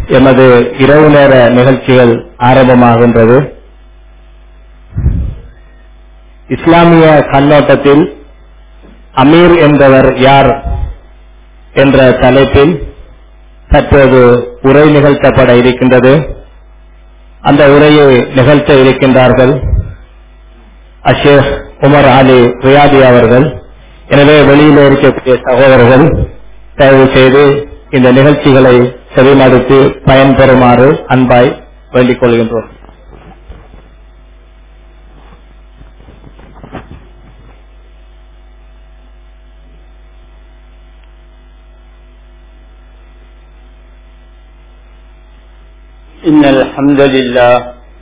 எமது இரவு நேர நிகழ்ச்சிகள் ஆரம்பமாகின்றது இஸ்லாமிய கண்ணோட்டத்தில் அமீர் என்பவர் யார் என்ற தலைப்பில் தற்போது உரை நிகழ்த்தப்பட இருக்கின்றது அந்த உரையை நிகழ்த்த இருக்கின்றார்கள் அஷேக் உமர் அலி ரியாதி அவர்கள் எனவே வெளியில் இருக்கக்கூடிய சகோதரர்கள் தயவு செய்து இந்த நிகழ்ச்சிகளை செவிமடுத்து பயன்பெறுமாறு அன்பாய் வேண்டிக் கொள்கின்றோம் إن الحمد لله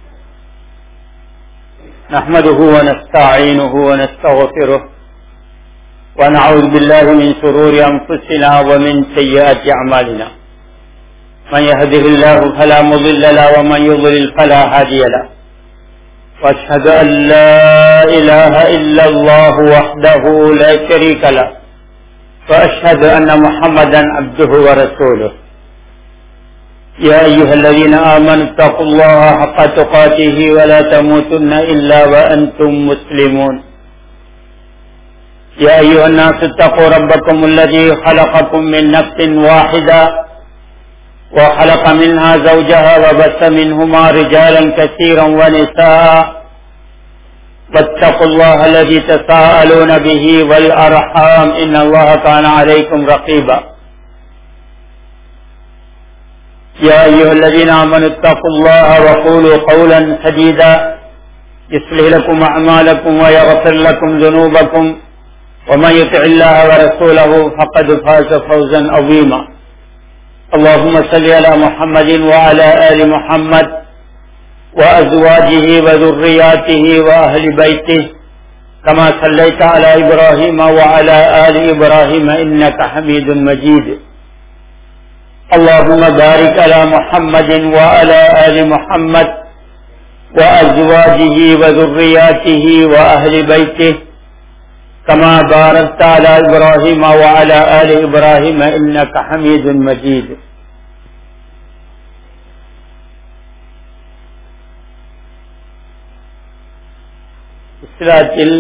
نحمده ونستعينه ونستغفره ونعوذ بالله من شرور أنفسنا ومن سيئات أعمالنا من يهده الله فلا مضل له ومن يضلل فلا هادي له واشهد أن لا إله إلا الله وحده لا شريك له وأشهد أن محمدا عبده ورسوله يا أيها الذين آمنوا اتقوا الله حق تقاته ولا تموتن إلا وأنتم مسلمون يا أيها الناس اتقوا ربكم الذي خلقكم من نفس واحدة وخلق منها زوجها وبث منهما رجالا كثيرا ونساء واتقوا الله الذي تساءلون به والأرحام إن الله كان عليكم رقيبا يا أيها الذين آمنوا اتقوا الله وقولوا قولا سديدا يصلح لكم أعمالكم ويغفر لكم ذنوبكم ومن يطع الله ورسوله فقد فاز فوزا عظيما اللهم صل على محمد وعلى آل محمد وأزواجه وذرياته وأهل بيته كما صليت على إبراهيم وعلى آل إبراهيم إنك حميد مجيد اللهم بارك على محمد وعلى آل محمد وأزواجه وذرياته وأهل بيته كما باركت على إبراهيم وعلى آل إبراهيم إنك حميد مجيد இஸ்லாத்தில்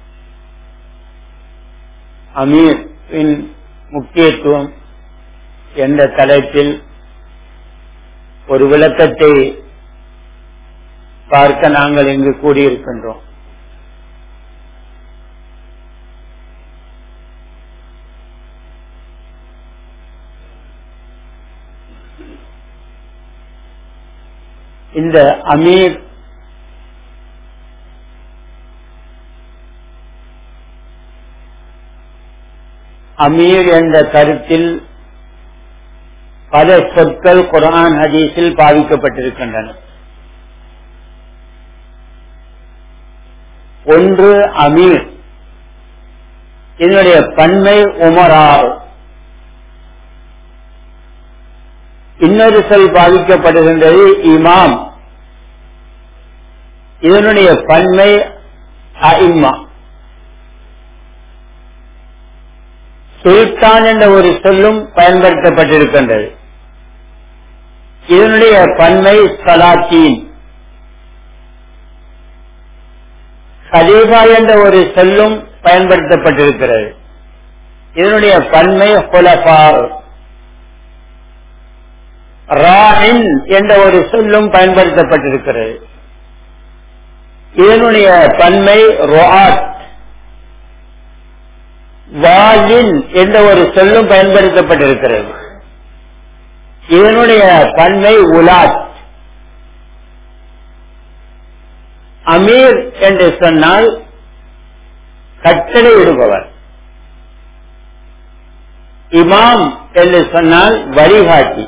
அமீரின் முக்கியத்துவம் என்ற தலைப்பில் ஒரு விளக்கத்தை பார்க்க நாங்கள் இங்கு கூடியிருக்கின்றோம் இந்த அமீர் அமீர் என்ற கருத்தில் பல சொற்கள் குரான் ஹதீஸில் பாவிக்கப்பட்டிருக்கின்றன ஒன்று அமீர் இதனுடைய பன்மை உமரார் இன்னொரு சொல் பாவிக்கப்படுகின்றது இமாம் இதனுடைய பன்மை அஇம்மா சுல்தான் என்ற ஒரு சொல்லும் பயன்படுத்தப்பட்டிருக்கின்றது இதனுடைய பன்மை சலாத்தீன் ஹலீஃபா என்ற ஒரு சொல்லும் பயன்படுத்தப்பட்டிருக்கிறது இதனுடைய பன்மை ஹுலஃபா ராஹின் என்ற ஒரு சொல்லும் பயன்படுத்தப்பட்டிருக்கிறது இதனுடைய பன்மை ரொஆத் வாலின் என்ற ஒரு சொல்லும் பயன்படுத்தப்பட்டிருக்கிறது இதனுடைய பன்மை உலாத் அமீர் என்று சொன்னால் கட்டளை இடுபவர் இமாம் என்று சொன்னால் வழிகாட்டி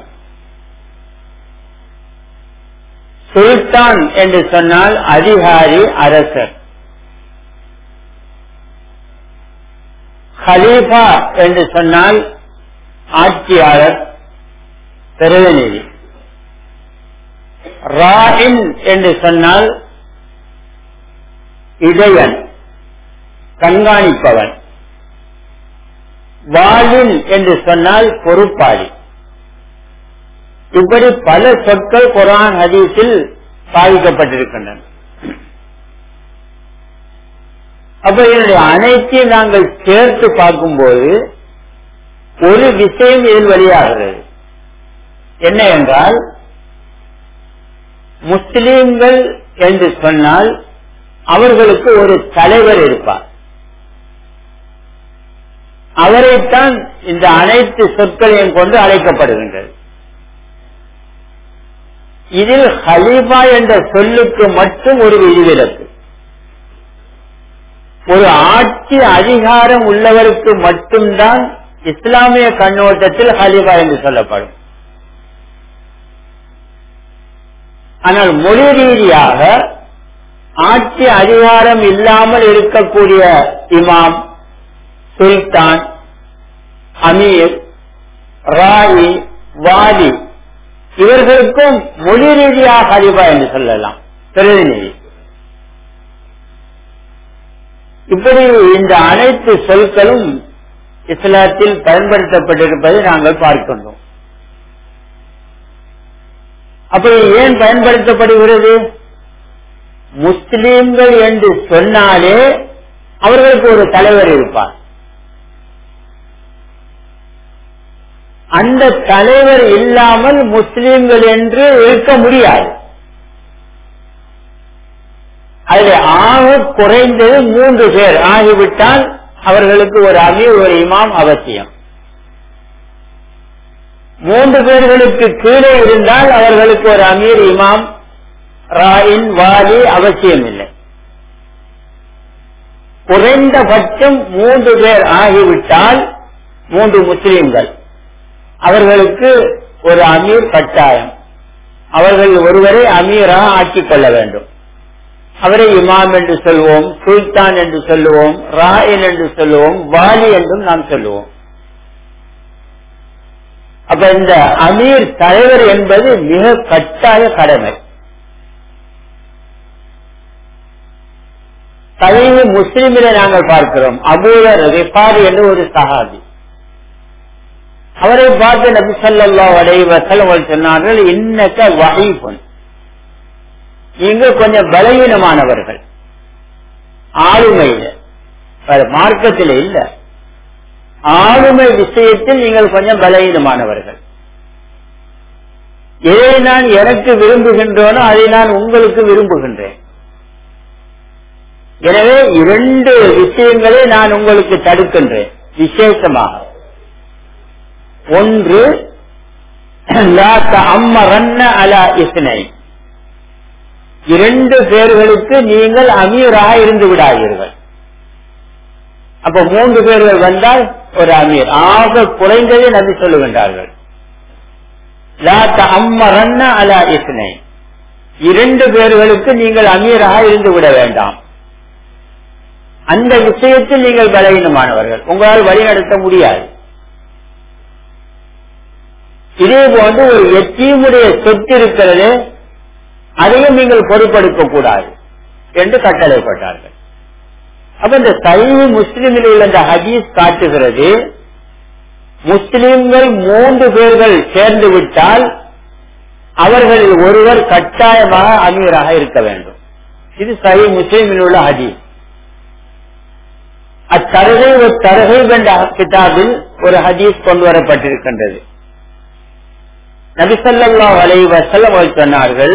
சுல்தான் என்று சொன்னால் அதிகாரி அரசர் ஹலீஃபா என்று சொன்னால் ஆட்சியாளர் பிரதிநிதி ராயின் என்று சொன்னால் இடையன் கண்காணிப்பவன் வாலின் என்று சொன்னால் பொறுப்பாளி இப்படி பல சொற்கள் குரான் ஹதீஸில் பாதிக்கப்பட்டிருக்கின்றன அப்ப இதனுடைய அனைத்தையும் நாங்கள் சேர்த்து பார்க்கும்போது ஒரு விஷயம் இதில் வெளியாகிறது என்ன என்றால் முஸ்லிம்கள் என்று சொன்னால் அவர்களுக்கு ஒரு தலைவர் இருப்பார் அவரைத்தான் இந்த அனைத்து சொற்களையும் கொண்டு அழைக்கப்படுகின்றது இதில் ஹலீஃபா என்ற சொல்லுக்கு மட்டும் ஒரு விதிவிலக்கு ஒரு ஆட்சி அதிகாரம் உள்ளவருக்கு மட்டும்தான் இஸ்லாமிய கண்ணோட்டத்தில் ஹலீஃபா என்று சொல்லப்படும் ஆனால் மொழி ரீதியாக ஆட்சி அதிகாரம் இல்லாமல் இருக்கக்கூடிய இமாம் சுல்தான் அமீர் ராயி வாதி இவர்களுக்கும் மொழி ரீதியாக ஹலிபா என்று சொல்லலாம் பிரதிநிதி இப்படி இந்த அனைத்து சொற்களும் இஸ்லாத்தில் பயன்படுத்தப்பட்டிருப்பதை நாங்கள் பார்க்கின்றோம் அப்படி ஏன் பயன்படுத்தப்படுகிறது முஸ்லிம்கள் என்று சொன்னாலே அவர்களுக்கு ஒரு தலைவர் இருப்பார் அந்த தலைவர் இல்லாமல் முஸ்லிம்கள் என்று இருக்க முடியாது அதில் ஆக குறைந்தது மூன்று பேர் ஆகிவிட்டால் அவர்களுக்கு ஒரு அமீர் ஒரு இமாம் அவசியம் மூன்று பேர்களுக்கு கீழே இருந்தால் அவர்களுக்கு ஒரு அமீர் இமாம் ராயின் வாலி அவசியம் இல்லை குறைந்தபட்சம் மூன்று பேர் ஆகிவிட்டால் மூன்று முஸ்லிம்கள் அவர்களுக்கு ஒரு அமீர் கட்டாயம் அவர்கள் ஒருவரை அமீராக ஆக்கிக் கொள்ள வேண்டும் அவரை இமாம் என்று சொல்வோம் சுல்தான் என்று சொல்லுவோம் ராயன் என்று சொல்லுவோம் வாலி என்றும் நாம் சொல்லுவோம் அப்ப இந்த அமீர் தலைவர் என்பது மிக கட்டாய கடமை தலைவி முஸ்லிமிலே நாங்கள் பார்க்கிறோம் அபூதர் ரிஃபாரி என்று ஒரு சஹாபி அவரை பார்த்து நபி சொல்லா அலைவசல் அவர்கள் சொன்னார்கள் இன்னக்க வகைபுன் நீங்க கொஞ்சம் பலவீனமானவர்கள் ஆளுமையில மார்க்கத்தில் இல்ல ஆளுமை விஷயத்தில் நீங்கள் கொஞ்சம் பலவீனமானவர்கள் எதை நான் எனக்கு விரும்புகின்றோனோ அதை நான் உங்களுக்கு விரும்புகின்றேன் எனவே இரண்டு விஷயங்களை நான் உங்களுக்கு தடுக்கின்றேன் விசேஷமாக ஒன்று அம்மரன்ன அலா இஸ்னை இரண்டு பேர்களுக்கு நீங்கள் அமீராக இருந்து விடாதீர்கள் அப்ப மூன்று பேர்கள் வந்தால் ஒரு அமீர் ஆக குறைந்ததை நம்பி சொல்லுகின்றார்கள் அம்மரன்ன அலா இஸ்னை இரண்டு பேர்களுக்கு நீங்கள் அமீராக இருந்து விட வேண்டாம் அந்த விஷயத்தில் நீங்கள் பலவீனமானவர்கள் உங்களால் வழிநடத்த முடியாது இதே போன்று ஒரு எத்தீமுடைய சொத்து இருக்கிறது அதையும் நீங்கள் பொறுப்படுத்த கூடாது என்று கட்டளைப்பட்டார்கள் அப்ப இந்த சைவ முஸ்லிமில் உள்ள இந்த ஹதீஸ் காட்டுகிறது முஸ்லிம்கள் மூன்று பேர்கள் சேர்ந்து விட்டால் அவர்களில் ஒருவர் கட்டாயமாக அமீராக இருக்க வேண்டும் இது சை முஸ்லிமில் உள்ள ஹதீஸ் அத்தருகை ஒரு தருகை என்ற கிதாபில் ஒரு ஹதீஸ் கொண்டு வரப்பட்டிருக்கின்றது நபிசல்லா அலை வசல்லம் சொன்னார்கள்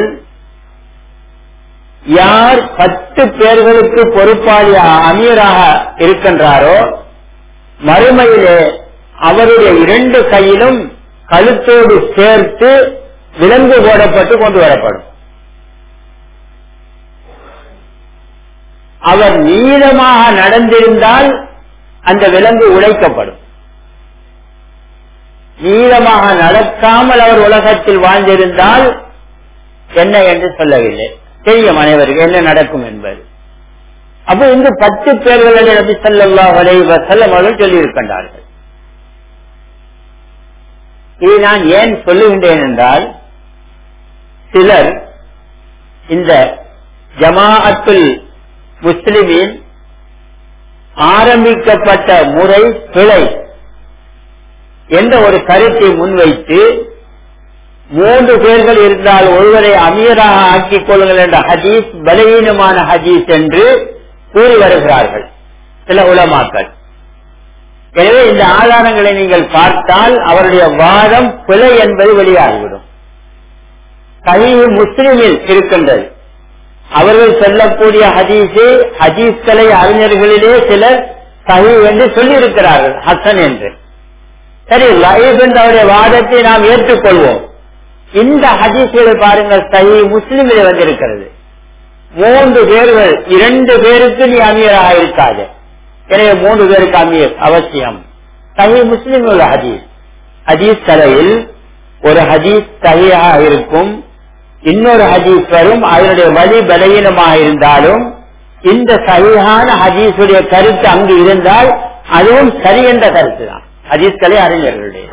யார் பத்து பேர்களுக்கு பொறுப்பாளி அமீராக இருக்கின்றாரோ மறுமையிலே அவருடைய இரண்டு கையிலும் கழுத்தோடு சேர்த்து விலங்கு போடப்பட்டு கொண்டு வரப்படும் அவர் நீளமாக நடந்திருந்தால் அந்த விலங்கு உழைக்கப்படும் நீளமாக நடக்காமல் அவர் உலகத்தில் வாழ்ந்திருந்தால் என்ன என்று சொல்லவில்லை தெரியும் அனைவருக்கு என்ன நடக்கும் என்பது அப்ப இந்த பத்து பேர்கள் நபி சொல்லா வலைவசல்லம் அவர்கள் சொல்லியிருக்கின்றார்கள் இதை நான் ஏன் சொல்லுகின்றேன் என்றால் சிலர் இந்த ஜமாஅத்துல் முஸ்லிமின் ஆரம்பிக்கப்பட்ட முறை பிழை என்ற ஒரு கருத்தை முன்வைத்து மூன்று பேர்கள் இருந்தால் ஒருவரை அமீராக ஆக்கிக் கொள்ளுங்கள் என்ற ஹதீஸ் பலவீனமான ஹதீஸ் என்று கூறி வருகிறார்கள் சில உலமாக்கள் எனவே இந்த ஆதாரங்களை நீங்கள் பார்த்தால் அவருடைய வாதம் பிழை என்பது வெளியாகிவிடும் கழிவு முஸ்லிமில் இருக்கின்றது அவர்கள் சொல்லக்கூடிய ஹதீஸே ஹதீஸ்களை அறிஞர்களிலே சிலர் சஹி என்று சொல்லியிருக்கிறார்கள் ஹசன் என்று சரி லைஃப் என்ற அவருடைய வாதத்தை நாம் ஏற்றுக்கொள்வோம் இந்த ஹதீஸ்களை பாருங்கள் சஹி முஸ்லிமிலே வந்திருக்கிறது மூன்று பேர்கள் இரண்டு பேருக்கு நீ அமீராக இருக்காது எனவே மூன்று பேருக்கு அமீர் அவசியம் சஹி முஸ்லிம் உள்ள ஹதீஸ் ஹதீஸ் கலையில் ஒரு ஹதீஸ் சஹியாக இருக்கும் இன்னொரு ஹதீஸ் வரும் அதனுடைய வழி பலவீனமாக இருந்தாலும் இந்த சரியான ஹதீஸுடைய கருத்து அங்கு இருந்தால் அதுவும் சரி என்ற கருத்து தான் ஹதீஸ்களே அறிஞர்களுடைய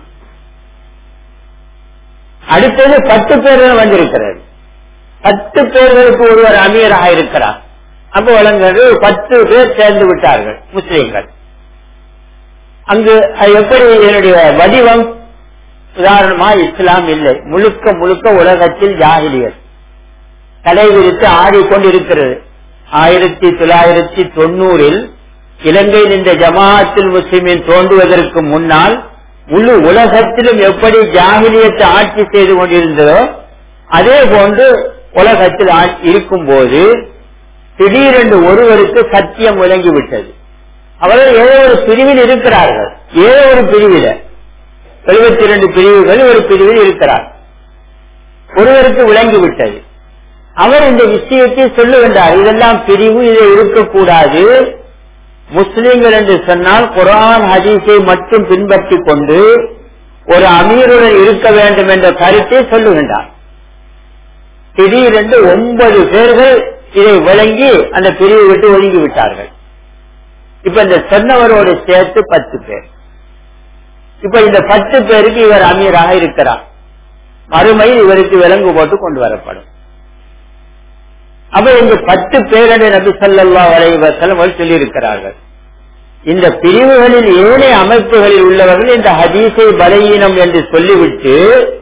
அடுத்தது பத்து பேர்கள் வந்திருக்கிறது பத்து பேர்களுக்கு ஒருவர் அமீராக இருக்கிறார் அப்ப வழங்குறது பத்து பேர் சேர்ந்து விட்டார்கள் முஸ்லீம்கள் அங்கு அது எப்படி என்னுடைய வடிவம் உதாரணமா இஸ்லாம் இல்லை முழுக்க முழுக்க உலகத்தில் ஜாகிலியர் தலை விரித்து ஆடிக்கொண்டிருக்கிறது ஆயிரத்தி தொள்ளாயிரத்தி தொண்ணூறில் இலங்கையில் இந்த ஜமாஅத்தில் முஸ்லிமின் தோன்றுவதற்கு முன்னால் முழு உலகத்திலும் எப்படி ஜாகிலியத்தை ஆட்சி செய்து கொண்டிருந்ததோ அதே போன்று உலகத்தில் இருக்கும் போது திடீரென்று ஒருவருக்கு சத்தியம் விளங்கிவிட்டது அவர்கள் ஏதோ ஒரு பிரிவில் இருக்கிறார்கள் ஏதோ ஒரு பிரிவில எழுபத்தி இரண்டு பிரிவுகள் ஒரு பிரிவில் இருக்கிறார் ஒருவருக்கு விளங்கிவிட்டது அவர் இந்த விஷயத்தை சொல்லுகின்றார் இதெல்லாம் பிரிவு இதை இருக்கக்கூடாது முஸ்லிம்கள் என்று சொன்னால் குரான் ஹதீஸை மட்டும் பின்பற்றி கொண்டு ஒரு அமீருடன் இருக்க வேண்டும் என்ற கருத்தை சொல்லுகின்றார் திடீரென்று ஒன்பது பேர்கள் இதை விளங்கி அந்த பிரிவை விட்டு ஒதுங்கி விட்டார்கள் இப்ப இந்த சொன்னவரோடு சேர்த்து பத்து பேர் இப்ப இந்த பத்து பேருக்கு இவர் அமீராக இருக்கிறார் மறுமையில் இவருக்கு விலங்கு போட்டு கொண்டு வரப்படும் அப்ப இந்த பத்து பேரடை நபி சொல்லா வலைவசலம் சொல்லி இருக்கிறார்கள் இந்த பிரிவுகளில் ஏனைய அமைப்புகளில் உள்ளவர்கள் இந்த ஹதீஸை பலவீனம் என்று சொல்லிவிட்டு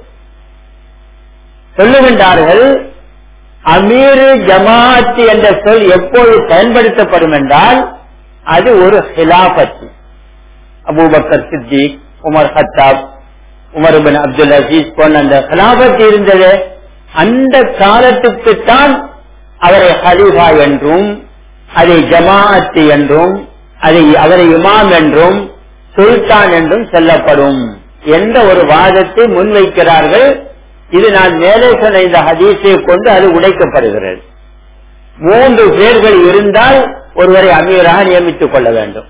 சொல்லுகின்றார்கள் அமீரு ஜமாத் என்ற சொல் எப்போது பயன்படுத்தப்படும் என்றால் அது ஒரு ஹிலாபத் Abu Bakr Siddiq Umar Khattab Umar bin Abdul Aziz போன்ற அந்த ஹிலாபத் இருந்தது அந்த காலத்துக்குத்தான் அவரை ஹலீஃபா என்றும் அதை ஜமாஅத்து என்றும் அதை அவரை இமாம் என்றும் சுல்தான் என்றும் சொல்லப்படும் என்ற ஒரு வாதத்தை முன்வைக்கிறார்கள் இது நான் மேலே சொன்ன இந்த ஹதீஸை கொண்டு அது உடைக்கப்படுகிறது மூன்று பேர்கள் இருந்தால் ஒருவரை அமீராக நியமித்துக் கொள்ள வேண்டும்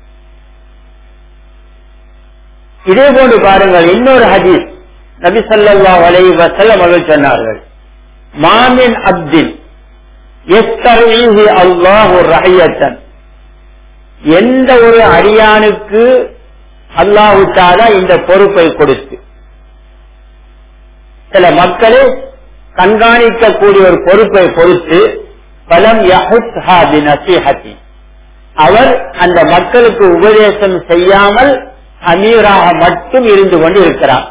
இதே போன்று பாருங்கள் இன்னொரு ஹதீஸ் நபி சொல்லா வலை வசல்லம் அவர்கள் சொன்னார்கள் மாமின் அப்தின் அல்லாஹு ரஹியத்தன் எந்த ஒரு அடியானுக்கு அல்லாஹு தாலா இந்த பொறுப்பை கொடுத்து சில மக்களை கண்காணிக்கக்கூடிய ஒரு பொறுப்பை பொறுத்து பலம் நசீஹத்தி அவர் அந்த மக்களுக்கு உபதேசம் செய்யாமல் அமீராக மட்டும் இருந்து கொண்டு இருக்கிறார்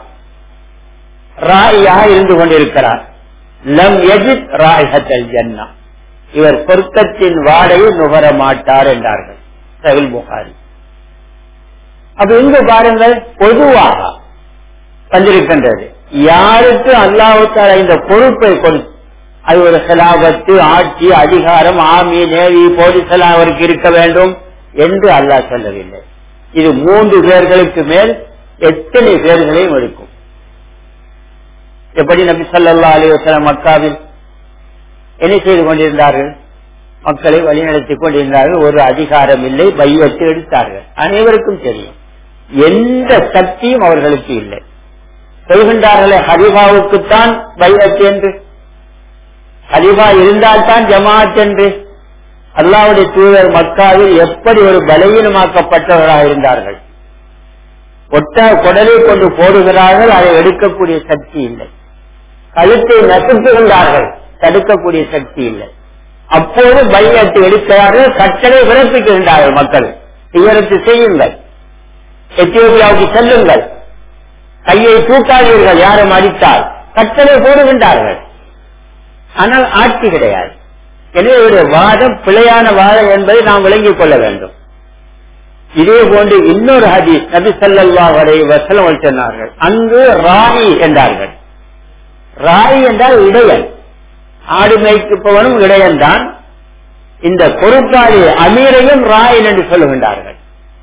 ராயாக இருந்து கொண்டிருக்கிறார் லம் எஜித் ராயகத்தல் ஜன்னா இவர் சொர்க்கத்தின் வாடையை நுகர மாட்டார் என்றார்கள் சகில் புகாரி அப்ப இங்கு பாருங்கள் பொதுவாக வந்திருக்கின்றது யாருக்கு அல்லாவுத்தால இந்த பொறுப்பை கொடுத்து அது ஒரு செலாபத்து ஆட்சி அதிகாரம் ஆர்மி நேவி போலீஸ் எல்லாம் அவருக்கு இருக்க வேண்டும் என்று அல்லாஹ் சொல்லவில்லை இது மூன்று பேர்களுக்கு மேல் எத்தனை பேர்களையும் எடுக்கும் எப்படி நபி சொல்லா அலிவசலம் மக்காவில் என்ன செய்து கொண்டிருந்தார்கள் மக்களை வழிநடத்திக் கொண்டிருந்தார்கள் ஒரு அதிகாரம் இல்லை பையத்து எடுத்தார்கள் அனைவருக்கும் தெரியும் எந்த சக்தியும் அவர்களுக்கு இல்லை சொல்கின்றார்களே ஹரிபாவுக்குத்தான் பையத்து என்று ஹரிபா இருந்தால்தான் ஜமாத் என்று அல்லாவுடைய தூதர் மக்காவில் எப்படி ஒரு பலவீனமாக்கப்பட்டவர்களாக இருந்தார்கள் ஒட்ட குடலை கொண்டு போடுகிறார்கள் அதை எடுக்கக்கூடிய சக்தி இல்லை கழுத்தை நசுக்குகின்றார்கள் தடுக்கக்கூடிய சக்தி இல்லை அப்போது பையத்தை எடுக்கிறார்கள் கட்டளை பிறப்பிக்கின்றார்கள் மக்கள் இவருக்கு செய்யுங்கள் எத்தியோப்பியாவுக்கு செல்லுங்கள் கையை தூக்காதீர்கள் யாரும் அடித்தால் கட்டளை போடுகின்றார்கள் ஆனால் ஆட்சி கிடையாது எனவே ஒரு வாதம் பிழையான வாதம் என்பதை நாம் விளங்கிக் கொள்ள வேண்டும் இதே போன்று இன்னொரு ஹதீஸ் நபி ஸல்லல்லாஹு அலைஹி வஸல்லம் சொன்னார்கள் அங்கு ராயி என்றார்கள் ராயி என்றால் இடையன் ஆடு மேய்ப்பவனும் இடையன் தான் இந்த பொறுப்பாளி அமீரையும் ராயன் என்று சொல்லுகின்றார்கள்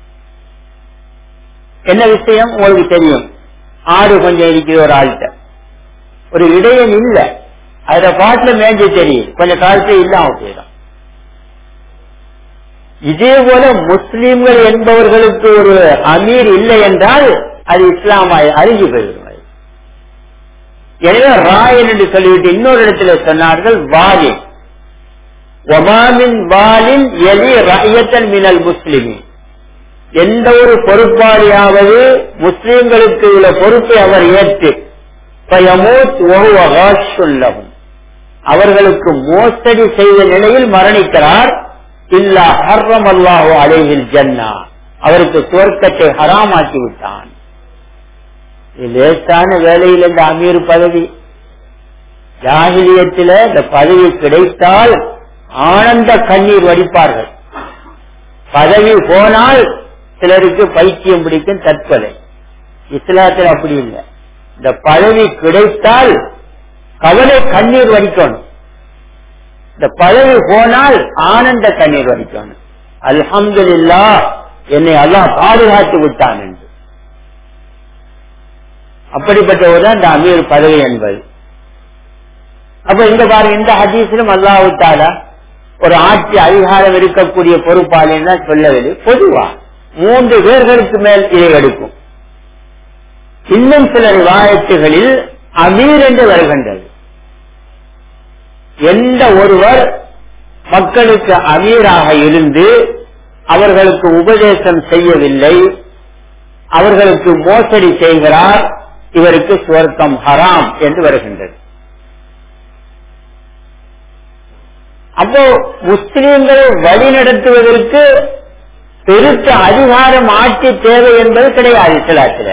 என்ன விஷயம் உங்களுக்கு தெரியும் ஆடு கொஞ்சம் இருக்குது ஒரு ஆள்கிட்ட ஒரு இடையன் இல்ல அதுல பாட்டுல மேஞ்சு தெரியும் கொஞ்சம் காலத்துல இல்லாம போயிடும் இதே போல முஸ்லிம்கள் என்பவர்களுக்கு ஒரு அமீர் இல்லை என்றால் அது இஸ்லாமாய் அருகி போய்விடும் அது. எனவே ராயன் என்று சொல்லிவிட்டு இன்னொரு இடத்துல சொன்னார்கள் வாலின் ஒமாமின் வாலின் எலி ரயத்தன் மினல் முஸ்லிமின் எந்த ஒரு பொறுப்பாளியாவது முஸ்லிம்களுக்கு உள்ள பொறுப்பை அவர் ஏற்று பயமூத் ஒவ்வொரு சொல்லவும் அவர்களுக்கு மோசடி செய்த நிலையில் மரணிக்கிறார் இல்லா ஹர்ரம் அல்லாஹு அலைஹில் ஜன்னா அவருக்கு சுவர்க்கத்தை ஹராமாக்கி விட்டான் இது லேசான வேலையில் இந்த அமீர் பதவி ஜாகிலியத்தில் இந்த பதவி கிடைத்தால் ஆனந்த கண்ணீர் வடிப்பார்கள் பதவி போனால் சிலருக்கு பைத்தியம் பிடிக்கும் தற்கொலை இஸ்லாத்தில் அப்படி இல்லை இந்த பதவி கிடைத்தால் கவலை கண்ணீர் வடிக்கணும் இந்த பதவி போனால் ஆனந்த கண்ணீர் வடிக்கணும் அல்ஹம்துலில்லா என்னை அல்லாஹ் பாதுகாத்து விட்டான் என்று அப்படிப்பட்டவர்தான் இந்த அமீர் பதவி என்பது அப்ப இந்த பாருங்க இந்த ஹதீஸிலும் அல்லாஹு தாலா ஒரு ஆட்சி அதிகாரம் இருக்கக்கூடிய பொறுப்பாளின்னு தான் சொல்லவில்லை பொதுவா மூன்று பேர்களுக்கு மேல் இதை எடுக்கும் இன்னும் சில ரிவாயத்துகளில் அமீர் என்று வருகின்றது எந்த ஒருவர் மக்களுக்கு அமீராக இருந்து அவர்களுக்கு உபதேசம் செய்யவில்லை அவர்களுக்கு மோசடி செய்கிறார் இவருக்கு சுவர்க்கம் ஹராம் என்று வருகின்றது அப்போ முஸ்லிம்களை வழிநடத்துவதற்கு பெருத்த அதிகாரம் ஆட்சி தேவை என்பது கிடையாது இஸ்லாத்தில்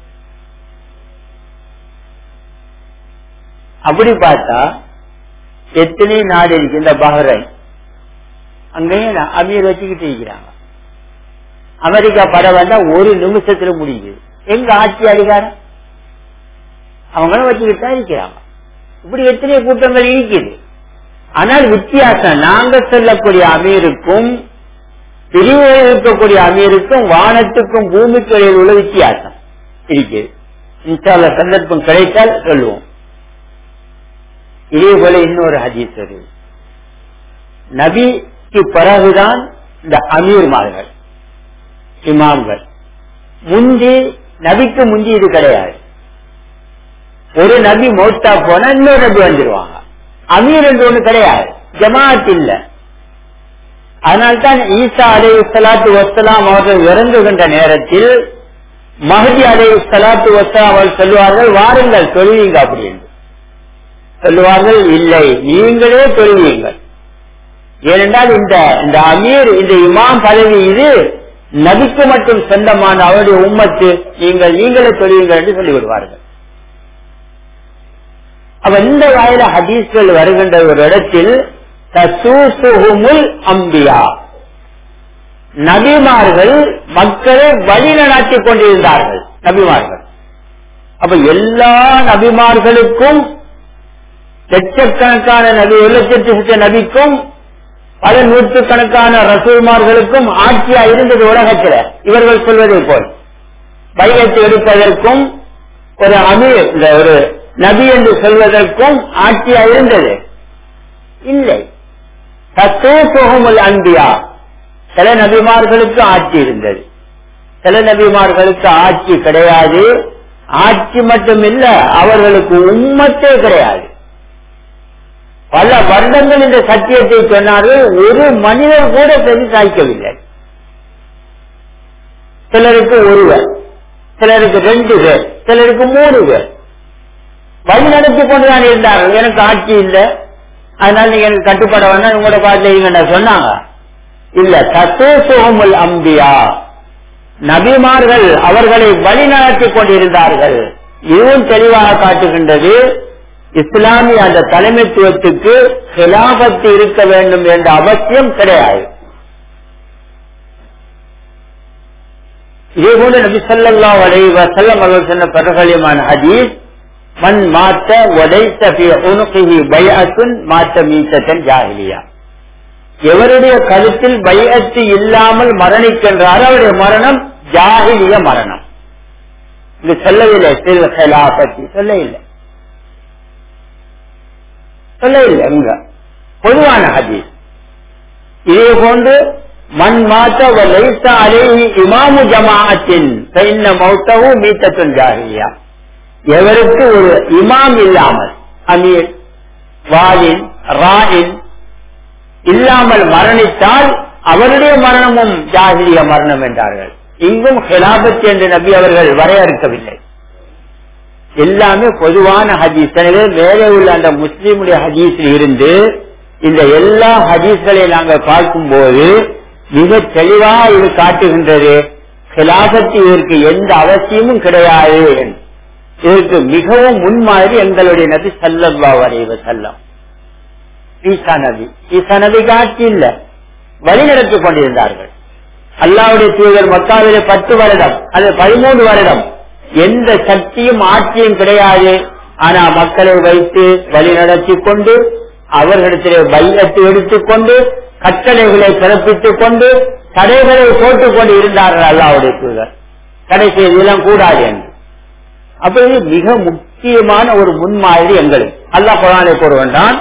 அப்படி பார்த்தா எத்தனை நாடு இருக்கு இந்த பஹ்ரைன் அங்கேயும் அமீர் வச்சுக்கிட்டு இருக்கிறாங்க அமெரிக்கா படம் வந்தா ஒரு நிமிஷத்துல முடியுது எங்க ஆட்சி அதிகாரம் அவங்களும் வச்சுக்கிட்டு தான் இருக்கிறாங்க இப்படி எத்தனை கூட்டங்கள் இருக்குது ஆனால் வித்தியாசம் நாங்க சொல்லக்கூடிய அமீருக்கும் பிரிவுகளில் இருக்கக்கூடிய அமீருக்கும் வானத்துக்கும் பூமிக்கு இடையில் உள்ள வித்தியாசம் இருக்குது இன்ஷால்ல சந்தர்ப்பம் கிடைத்தால் சொல்லுவோம் இதே போல இன்னொரு ஹதீஸ் வருது நபிக்கு பிறகுதான் இந்த அமீர்மார்கள் இமாம்கள் முந்தி நபிக்கு முந்தி இது கிடையாது ஒரு நபி மௌத்தா போனா இன்னொரு நபி வந்துருவாங்க அமீர் என்று ஒண்ணு கிடையாது ஜமாத் இல்ல அதனால்தான் ஈசா அலை சலாத்து வசலாம் அவர்கள் இறங்குகின்ற நேரத்தில் மஹதி அலை சலாத்து வசலாம் அவர்கள் சொல்லுவார்கள் வாருங்கள் தொழுவீங்க அப்படி என்று சொல்லுவார்கள் இல்லை நீங்களே தொழுவீங்கள் ஏனென்றால் இந்த இந்த அமீர் இந்த இமாம் பதவி இது நபிக்கு மட்டும் சொந்தமான அவருடைய உம்மத்து நீங்கள் நீங்களே தொழுவீங்கள் என்று சொல்லிவிடுவார்கள் அப்ப இந்த வாயில ஹதீஸ்கள் வருகின்ற ஒரு இடத்தில் தசூசுகுமுல் அம்பியா நபிமார்கள் மக்களை வழி நடாத்தி கொண்டிருந்தார்கள் நபிமார்கள் அப்ப எல்லா நபிமார்களுக்கும் லட்சக்கணக்கான நபி ஒரு லட்சத்து லட்ச நபிக்கும் பல நூற்றுக்கணக்கான ரசூல்மார்களுக்கும் ஆட்சியா இருந்தது உலகத்தில் இவர்கள் சொல்வதை போல் பையத்தை எடுப்பதற்கும் ஒரு அமீர் இந்த ஒரு நபி என்று சொல்வதற்கும் ஆட்சியா இருந்தது இல்லை தத்தோமுல் அன்பியா சில நபிமார்களுக்கு ஆட்சி இருந்தது சில நபிமார்களுக்கு ஆட்சி கிடையாது ஆட்சி மட்டும் இல்ல அவர்களுக்கு உண்மத்தே கிடையாது பல வருடங்கள் இந்த சத்தியத்தை சொன்னார்கள் ஒரு மனிதர் கூட பெரிய சாய்க்கவில்லை சிலருக்கு ஒருவர் சிலருக்கு ரெண்டு பேர் சிலருக்கு மூணு பேர் வழி நடத்தி கொண்டுதான் இருந்தார்கள் எனக்கு ஆட்சி இல்லை அதனால நீங்க எனக்கு கட்டுப்பட வேணா உங்களோட பாட்டில் இருங்கன்னு சொன்னாங்க இல்ல தத்தோசோமுல் அம்பியா நபிமார்கள் அவர்களை வழிநடத்திக் கொண்டிருந்தார்கள் இதுவும் தெளிவாக காட்டுகின்றது இஸ்லாமிய அந்த தலைமைத்துவத்துக்கு ஹிலாபத்து இருக்க வேண்டும் என்ற அவசியம் கிடையாது இதே போல நபி சொல்லா அலை வசல்லம் அவர்கள் சொன்ன பிரகலியமான ஹதீஸ் மண் மாத்த உதைத்த உனுகி பயத்துன் மாத்த மீத்தன் ஜாகிலியா எவருடைய கருத்தில் பயத்து இல்லாமல் மரணிக்கின்றாரோ அவருடைய மரணம் ஜாகிலிய மரணம் இது சொல்லவில்லை சிறு ஹிலாபத்தி சொல்ல இல்லை சொல்ல இல்லை அங்க பொதுவான ஹதீஸ் இதே போன்று மண் மாத்த லைச அலேஹி இமாமு ஜமாஅத்தின் பைன்ன மௌத்தவு மீத்தத்துன் ஜாகிலியா எவருக்கு ஒரு இமாம் இல்லாமல் அமீர் வாலின் ராயின் இல்லாமல் மரணித்தால் அவருடைய மரணமும் ஜாகிலிய மரணம் என்றார்கள் இங்கும் ஹிலாபத் என்று நபி அவர்கள் வரையறுக்கவில்லை எல்லாமே பொதுவான ஹதீஸ் எனவே மேலே உள்ள அந்த முஸ்லீமுடைய ஹதீஸில் இருந்து இந்த எல்லா ஹதீஸ்களையும் நாங்கள் பார்க்கும்போது மிக தெளிவா இது காட்டுகின்றது ஹிலாபத்து இதற்கு எந்த அவசியமும் கிடையாது இதற்கு மிகவும் முன்மாதிரி எங்களுடைய நபி சல்லல்லா வரைவ செல்லம் ஈசா நபி ஈசா நபிக்கு ஆட்சி இல்ல வழி நடத்திக் கொண்டிருந்தார்கள் அல்லாவுடைய தூதர் மக்காவிலே பத்து வருடம் அல்லது பதிமூன்று வருடம் எந்த சக்தியும் ஆட்சியும் கிடையாது ஆனா மக்களை வைத்து வழி நடத்தி கொண்டு அவர்களிடத்திலே பையத்தை எடுத்துக்கொண்டு கட்டளைகளை பிறப்பித்துக் கொண்டு தடைகளை போட்டுக் கொண்டு இருந்தார்கள் அல்லாவுடைய தூதர் கடைசி இதெல்லாம் கூடாது என்று அப்ப இது மிக முக்கியமான ஒரு முன்மாதிரி எங்களுக்கு அல்லாஹ் குரானை கூறுகின்றான்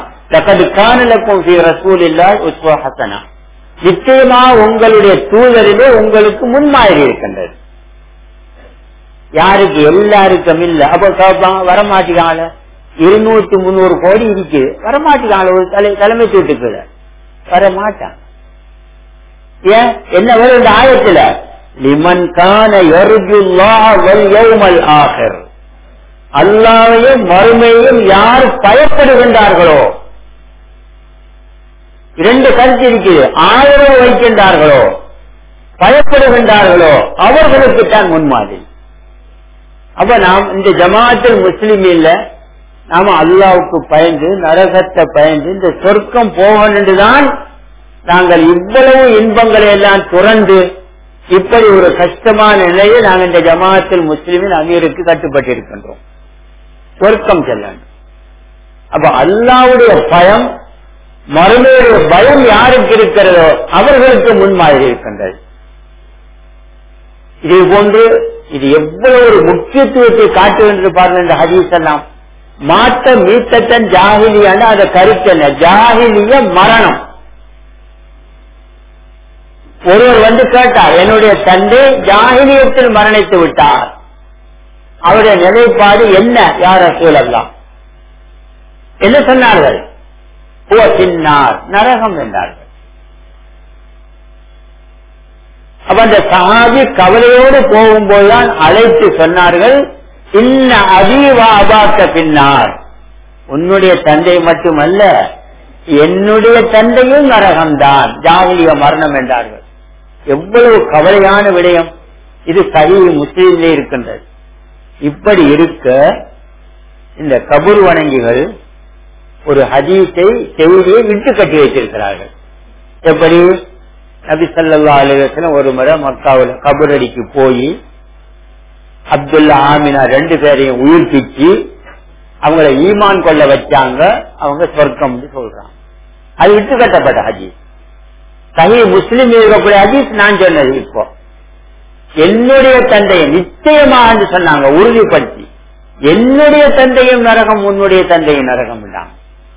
நிச்சயமா உங்களுடைய தூதரிலே உங்களுக்கு முன்மாதிரி இருக்கின்றது யாருக்கு எல்லாருக்கும் இல்ல அப்ப வரமாட்டிக்கால இருநூத்தி முன்னூறு கோடி இருக்குது வரமாட்டிக்கால ஒரு தலை தலைமைத்துவத்துக்கு வரமாட்டான் ஏன் என்ன வரும் இந்த ஆயத்துல லிமன் கான ஆகர் அல்லாவையும் மறுமையும் யார் பயப்படுகின்றார்களோ இரண்டு கருத்து இருக்குது ஆயிரம் வைக்கின்றார்களோ பயப்படுகின்றார்களோ அவர்களுக்கு தான் முன்மாதிரி அப்ப நாம் இந்த ஜமாத்தில் முஸ்லிம் இல்ல நாம அல்லாவுக்கு பயந்து நரகத்தை பயந்து இந்த சொர்க்கம் போகணுன்றுதான் நாங்கள் இவ்வளவு இன்பங்களை எல்லாம் துறந்து இப்படி ஒரு கஷ்டமான நிலையை நாங்கள் இந்த ஜமாத்தில் முஸ்லிமின் அமீருக்கு கட்டுப்பட்டிருக்கின்றோம் சொர்க்கம் செல்லணும் அப்ப அல்லாவுடைய பயம் மறுமையுடைய பயம் யாருக்கு இருக்கிறதோ அவர்களுக்கு முன்மாதிரி இருக்கின்றது இதே போன்று இது எவ்வளவு ஒரு முக்கியத்துவத்தை காட்டுகின்றது பாருங்க இந்த ஹதீஸ் எல்லாம் மாட்ட மீத்தத்தன் ஜாகிலியான அந்த கருத்து என்ன ஜாகிலிய மரணம் ஒருவர் வந்து கேட்டார் என்னுடைய தந்தை ஜாகிலியத்தில் மரணித்து விட்டார் அவருடைய நிலைப்பாடு என்ன யார சூழல்லாம் என்ன சொன்னார்கள் ஓ சின்னார் நரகம் என்றார்கள் அப்ப அந்த சஹாபி கவலையோடு போகும்போதுதான் அழைத்து சொன்னார்கள் இன்ன அதீவா அபாக்க பின்னார் உன்னுடைய தந்தை மட்டுமல்ல என்னுடைய தந்தையும் நரகம்தான் ஜாகிலிய மரணம் என்றார்கள் எவ்வளவு கவலையான விடயம் இது சரி முஸ்லீம்லே இருக்கின்றது இப்படி இருக்க இந்த கபூர் வணங்கிகள் ஒரு ஹதீஸை செய்தியை விட்டு கட்டி வைத்திருக்கிறார்கள் எப்படி நபி சல்லா அலுவலம் ஒரு முறை மக்காவில் கபரடிக்கு போய் அப்துல்லா ஆமினா ரெண்டு பேரையும் உயிர்ப்பிச்சு அவங்கள ஈமான் கொள்ள வச்சாங்க அவங்க சொர்க்கம் சொல்றாங்க அது விட்டு கட்டப்பட்ட ஹதீஸ் சஹி முஸ்லிம் இருக்கக்கூடிய ஹதீஸ் நான் சொன்னது இப்போ என்னுடைய தந்தையை நிச்சயமா என்று சொன்னாங்க உறுதிப்படுத்தி என்னுடைய தந்தையும் நரகம் உன்னுடைய தந்தையும் நரகம் இல்லாம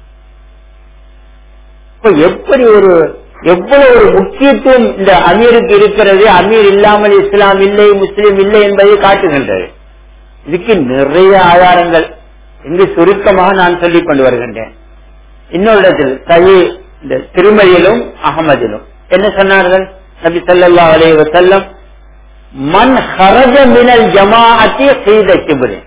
இப்ப எப்படி ஒரு எவ்வளவு ஒரு முக்கியத்துவம் இந்த அமீருக்கு இருக்கிறது அமீர் இல்லாமல் இஸ்லாம் இல்லை முஸ்லீம் இல்லை என்பதை காட்டுகின்றது இதுக்கு நிறைய ஆதாரங்கள் இங்கு சுருக்கமாக நான் சொல்லிக் கொண்டு வருகின்றேன் இன்னொரு இடத்தில் சஹி இந்த திருமதியிலும் அகமதிலும் என்ன சொன்னார்கள் நபி சல்லா அலே வசல்லம் மண் ஹரஜ மினல் ஜமாஅத்தி செய்த கிபுரே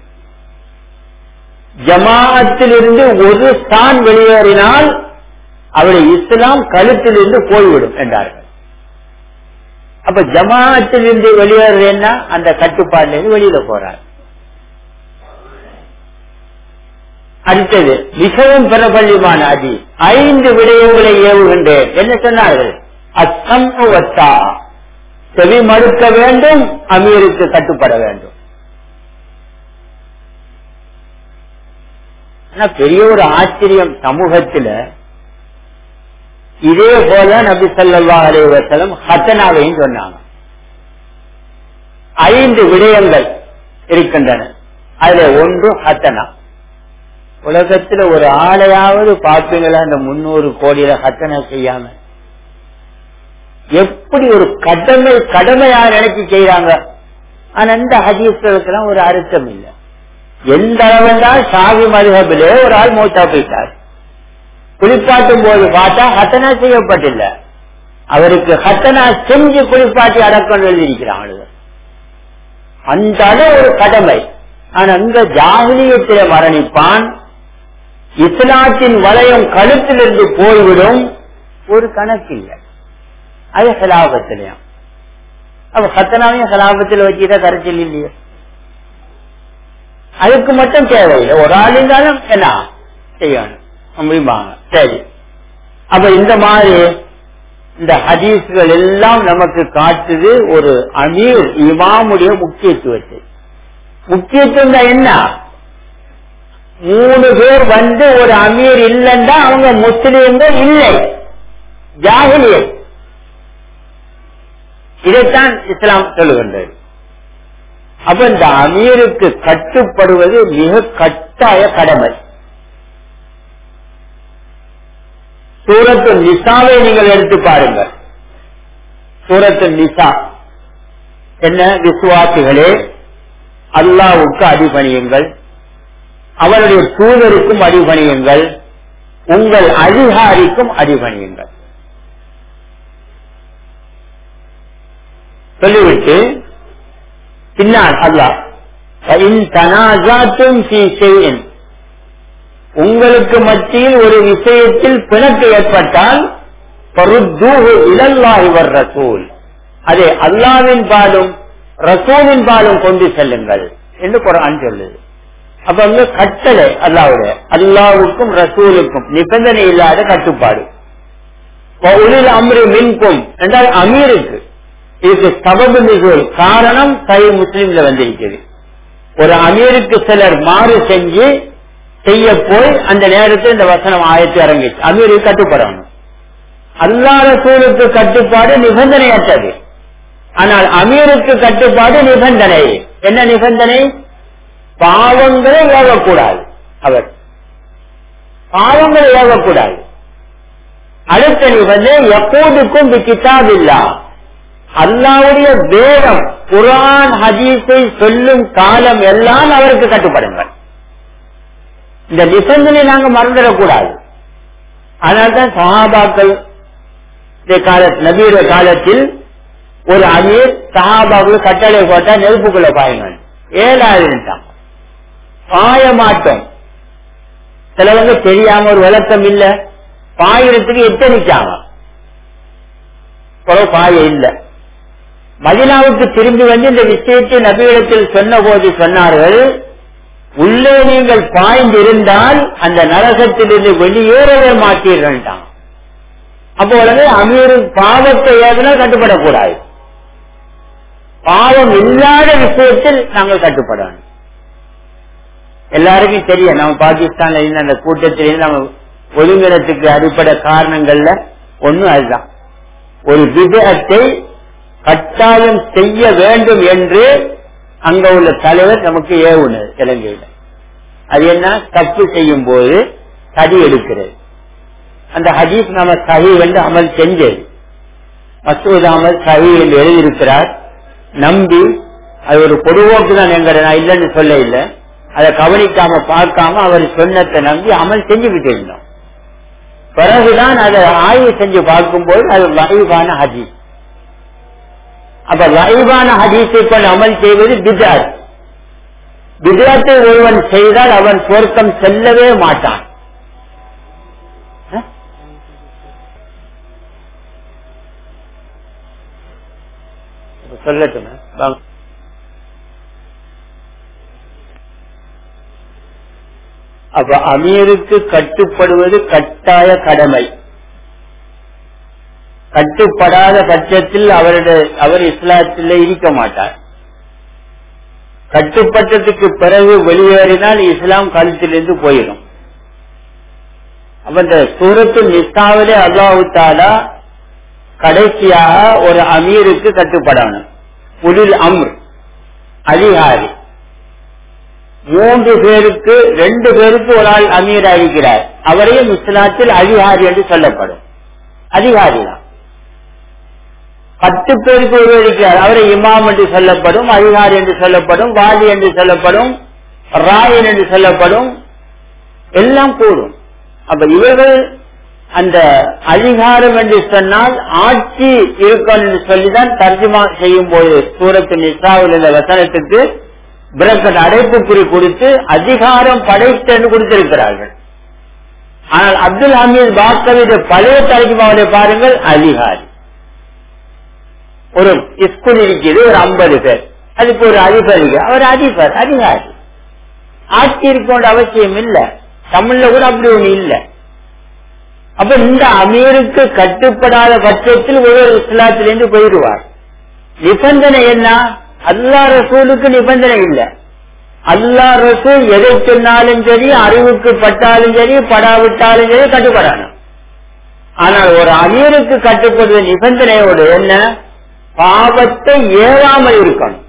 ஜமாஅத்திலிருந்து ஒரு ஸ்தான் வெளியேறினால் அவருடைய இஸ்லாம் கழுத்திலிருந்து போய்விடும் என்றார்கள் அப்ப ஜமாத்திலிருந்து வெளியேறதுன்னா அந்த கட்டுப்பாடுல இருந்து வெளியில போறார் அடுத்தது மிகவும் பிரபல்யமான அதி ஐந்து விடயங்களை ஏவுகின்றேன் என்ன சொன்னார்கள் அச்சம் ஒத்தா செவி மறுக்க வேண்டும் அமீருக்கு கட்டுப்பட வேண்டும் ஆனா பெரிய ஒரு ஆச்சரியம் சமூகத்துல இதே போல நபி சொல்லா அலைவசலம் ஹத்தனாவையும் சொன்னாங்க ஐந்து விடயங்கள் இருக்கின்றன அதுல ஒன்று ஹத்தனா உலகத்துல ஒரு ஆளையாவது பார்ப்பீங்களா அந்த முன்னூறு கோடியில ஹத்தனா செய்யாம எப்படி ஒரு கடமை கடமையா நினைச்சு செய்யறாங்க ஆனா இந்த ஹதீஸ்களுக்கெல்லாம் ஒரு அர்த்தம் இல்லை எந்த அளவுதான் சாவி மதுகபிலே ஒரு ஆள் மூத்தா போயிட்டார் குளிப்பாட்டும் போது பார்த்தா ஹத்தனா செய்யப்பட்டில்ல அவருக்கு ஹத்தனா செஞ்சு குளிப்பாட்டி அடக்கம் எழுதியிருக்கிறாங்க அந்த அளவு ஒரு கடமை ஆனா இந்த ஜாகிலியத்தில மரணிப்பான் இஸ்லாத்தின் வளையம் கழுத்திலிருந்து போய்விடும் ஒரு கணக்கு இல்லை அது ஹலாபத்திலையும் அப்ப ஹத்தனாவையும் ஹலாபத்தில் வச்சுட்டா கரைச்சல் இல்லையே அதுக்கு மட்டும் தேவையில்லை ஒரு ஆள் இருந்தாலும் என்ன செய்யணும் முடியுமாங்க சரி அப்ப இந்த மாதிரி இந்த ஹதீஸ்கள் எல்லாம் நமக்கு காட்டுது ஒரு அமீர் இமாமுடைய முக்கியத்துவத்தை முக்கியத்துவம் தான் என்ன மூணு பேர் வந்து ஒரு அமீர் இல்லைன்னா அவங்க முஸ்லீம்கள் இல்லை ஜாகிலியர் இதைத்தான் இஸ்லாம் சொல்லுகின்றது அப்ப இந்த அமீருக்கு கட்டுப்படுவது மிக கட்டாய கடமை சூரத்து நிசாவை நீங்கள் எடுத்து பாருங்கள் சூரத்து நிசா என்ன விசுவாசிகளே அல்லாவுக்கு அடிபணியுங்கள் அவருடைய தூதருக்கும் அடிபணியுங்கள் உங்கள் அதிகாரிக்கும் அடிபணியுங்கள் சொல்லிவிட்டு பின்னால் அல்லாஹ் உங்களுக்கு மத்தியில் ஒரு விஷயத்தில் பிணக்கு ஏற்பட்டால் இவர் ரசூல் அதே அல்லாவின் பாலும் ரசூலின் பாலும் கொண்டு செல்லுங்கள் என்று குரான் சொல்லுது அப்ப வந்து கட்டளை அல்லாவுடைய அல்லாவுக்கும் ரசூலுக்கும் நிபந்தனை இல்லாத கட்டுப்பாடு அம்ரு மின்கும் என்றால் அமீருக்கு இதுக்கு சபபு நிகழ்வு காரணம் கை முஸ்லீம்ல வந்திருக்கிறது ஒரு அமீருக்கு சிலர் மாறு செஞ்சு செய்ய போய் அந்த நேரத்தில் இந்த வசனம் ஆயத்து இறங்கிச்சு அமீருக்கு கட்டுப்படணும் அல்லா ரசூலுக்கு கட்டுப்பாடு நிபந்தனையற்றது ஆனால் அமீருக்கு கட்டுப்பாடு நிபந்தனை என்ன நிபந்தனை பாவங்களை ஏவக்கூடாது அவர் பாவங்களை ஏவக்கூடாது அடுத்த நிபந்தனை எப்போதுக்கும் கிதாபில்லா அல்லாவுடைய வேதம் குரான் ஹதீஸை சொல்லும் காலம் எல்லாம் அவருக்கு கட்டுப்படுங்கள் இந்த நிபந்தனை நாங்க மறந்துடக்கூடாது அதனால்தான் சஹாபாக்கள் கால நபீர காலத்தில் ஒரு அமீர் சஹாபாக்கள் கட்டளை போட்டா நெருப்புக்குள்ள பாயுங்க ஏழாயிரம் பாய மாட்டோம் சிலவங்க தெரியாம ஒரு விளக்கம் இல்ல பாயிரத்துக்கு எத்தனிச்சாங்க பாய இல்லை மதினாவுக்கு திரும்பி வந்து இந்த விஷயத்தை நபியிடத்தில் சொன்ன போது சொன்னார்கள் உள்ளே நீங்கள் பாய்ந்திருந்தால் அந்த நரகத்திலிருந்து வெளியேறவே மாட்டீர்கள் அப்போ உடனே அமீர் பாவத்தை ஏதனா கட்டுப்படக்கூடாது பாவம் இல்லாத விஷயத்தில் நாங்கள் கட்டுப்படணும் எல்லாருக்கும் தெரியும் நம்ம பாகிஸ்தான்ல இருந்த அந்த கூட்டத்திலேருந்து நம்ம ஒழுங்கினத்துக்கு அடிப்படை காரணங்கள்ல ஒன்னும் அதுதான் ஒரு விதத்தை கட்டாயம் செய்ய வேண்டும் என்று அங்க உள்ள தலைவர் நமக்கு ஏவுனர் இலங்கையில அது என்ன தப்பு செய்யும் போது தடி எடுக்கிறது அந்த ஹதீஸ் நாம சஹி என்று அமல் செஞ்சது மசூத் அகமது சஹி என்று எழுதியிருக்கிறார் நம்பி அது ஒரு பொதுவோக்கு தான் எங்க நான் இல்லைன்னு சொல்ல இல்லை அதை கவனிக்காம பார்க்காம அவர் சொன்னத்தை நம்பி அமல் செஞ்சுக்கிட்டு இருந்தோம் பிறகுதான் அதை ஆய்வு செஞ்சு பார்க்கும்போது அது லைவான ஹதீஸ் அப்ப லைவான ஹதீஸை கொண்டு அமல் செய்வது பிதாத் பிதாத்தை ஒருவன் செய்தால் அவன் சொர்க்கம் செல்லவே மாட்டான் சொல்லட்டும் வாங்க. அப்ப அமீருக்கு கட்டுப்படுவது கட்டாய கடமை கட்டுப்படாத பட்சத்தில் அவருடைய அவர் இஸ்லாத்திலே இருக்க மாட்டார் கட்டுப்பட்டதுக்கு பிறகு வெளியேறினால் இஸ்லாம் கழுத்திலிருந்து போயிடும் அப்ப இந்த சூரத்து நிஸ்தாவிலே அல்லாஹு தாலா கடைசியாக ஒரு அமீருக்கு கட்டுப்படணும் உலில் அம்ர் அதிகாரி மூன்று பேருக்கு ரெண்டு பேருக்கு ஒரு ஆள் அமீர் இருக்கிறார் அவரையும் இஸ்லாத்தில் அதிகாரி என்று சொல்லப்படும் அதிகாரி தான் பத்து பேருக்கு ஒருவர் இருக்கிறார் அவரை இமாம் என்று சொல்லப்படும் அதிகாரி என்று சொல்லப்படும் வாலி என்று சொல்லப்படும் ராயன் என்று சொல்லப்படும் எல்லாம் கூடும் அப்ப இவர்கள் அந்த அதிகாரம் என்று சொன்னால் ஆட்சி இருக்கும் என்று சொல்லிதான் தர்ஜுமா செய்யும் போது சூரத்து நிசாவில் உள்ள வசனத்துக்கு பிரக்கட் அடைப்புக்குறி கொடுத்து அதிகாரம் படைத்த என்று கொடுத்திருக்கிறார்கள் ஆனால் அப்துல் ஹமீத் பாக்கவித பழைய தர்ஜுமாவுடைய பாருங்கள் அதிகாரி ஒரு ஸ்கூல் இருக்குது ஒரு ஐம்பது பேர் அதுக்கு ஒரு அதிபர் இருக்கு. அவர் அதிபர் அதிகாரி ஆட்சி இருக்க அவசியம் இல்ல தமிழ்ல கூட அப்படி ஒண்ணு இல்ல அப்ப இந்த அமீருக்கு கட்டுப்படாத பட்சத்தில் ஒரு இஸ்லாத்திலிருந்து போயிடுவார் நிபந்தனை என்ன அல்லா ரசூலுக்கு நிபந்தனை இல்ல அல்லா ரசூல் எதை சொன்னாலும் சரி அறிவுக்கு பட்டாலும் சரி படாவிட்டாலும் சரி கட்டுப்படணும் ஆனால் ஒரு அமீருக்கு கட்டுப்படுவது நிபந்தனையோடு என்ன பாவத்தை ஏறாமல் இருக்கணும்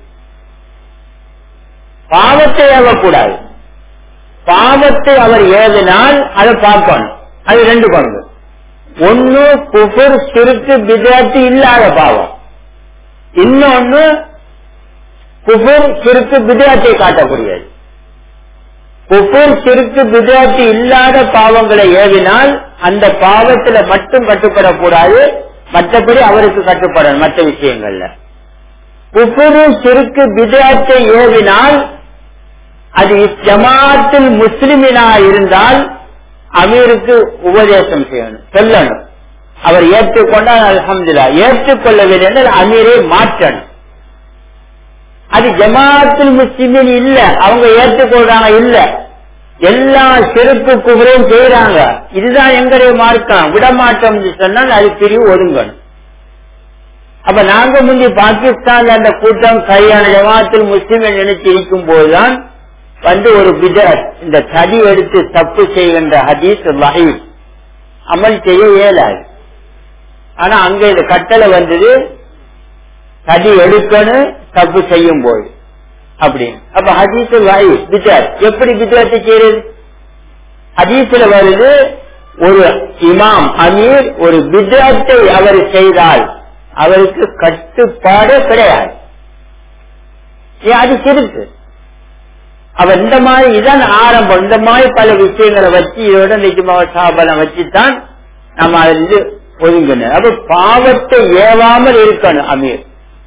பாவத்தை ஏவக்கூடாது பாவத்தை அவர் ஏவினால் அதை பார்க்கணும் அது ரெண்டு பங்கு ஒன்னு குபுர் சிறுக்கு விதத்து இல்லாத பாவம் இன்னொன்னு குபுர் சிறுக்கு விதத்தை காட்டக்கூடியது குபுர் சிறுக்கு விதத்து இல்லாத பாவங்களை ஏவினால் அந்த பாவத்துல மட்டும் கட்டுப்படக்கூடாது மற்றபடி அவருக்கு கட்டுப்படணும் மற்ற விஷயங்கள்ல குபுரு சிறுக்கு விதத்தை ஏவினால் அது ஜமாத்தில் முஸ்லிமினா இருந்தால் அமீருக்கு உபதேசம் செய்யணும் சொல்லணும் அவர் ஏற்றுக்கொண்டால் அலமதுல்லா ஏற்றுக்கொள்ளவில்லை என்றால் அமீரை மாற்றணும் அது ஜமாத்தில் முஸ்லிமின் இல்ல அவங்க ஏற்றுக்கொள்றாங்க இல்ல எல்லா சிறப்பு குபரையும் செய்யறாங்க இதுதான் எங்களுடைய மார்க்கம் விடமாட்டோம் சொன்னால் அது பிரிவு ஒதுங்கணும் அப்ப நாங்க முந்தி பாகிஸ்தான்ல அந்த கூட்டம் சரியான ஜமாத்தில் முஸ்லிம் நினைச்சு இருக்கும் போதுதான் வந்து ஒரு பிதத் இந்த தடி எடுத்து தப்பு செய்கின்ற ஹதீஸ் வகை அமல் செய்ய இயலாது ஆனா அங்க இந்த கட்டளை வந்தது தடி எடுக்கணும் தப்பு செய்யும் போது அப்படின்னு அப்ப ஹதீஸ் வகை பிதத் எப்படி பிதத்தை செய்யறது ஹதீஸ்ல வருது ஒரு இமாம் அமீர் ஒரு பிதத்தை அவர் செய்தால் அவருக்கு கட்டுப்பாடே கிடையாது ஏன் அது சிறுக்கு அவ இந்த மாதிரி இதான் ஆரம்பம் இந்த மாதிரி பல விஷயங்களை வச்சு இதோட நிஜமாக சாபலம் வச்சுதான் நம்ம அதிலிருந்து ஒதுங்கணும் அப்ப பாவத்தை ஏவாமல் இருக்கணும் அமீர்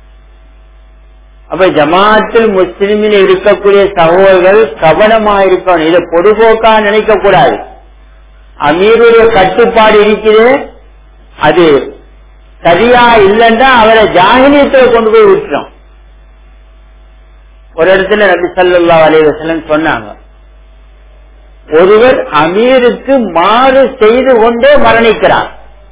அப்ப ஜமாத்தில் முஸ்லிமில் இருக்கக்கூடிய சகோதரர்கள் கவனமா இருக்கணும் இதை பொதுபோக்கா நினைக்க கூடாது அமீருடைய கட்டுப்பாடு இருக்குது அது சரியா இல்லைன்னா அவரை ஜாகினியத்தில் கொண்டு போய் விட்டுறோம் ஒரு இடத்துல நபி சல்லா அலைவசலம் சொன்னாங்க ஒருவர் அமீருக்கு மாறு செய்து கொண்டே மரணிக்கிறார்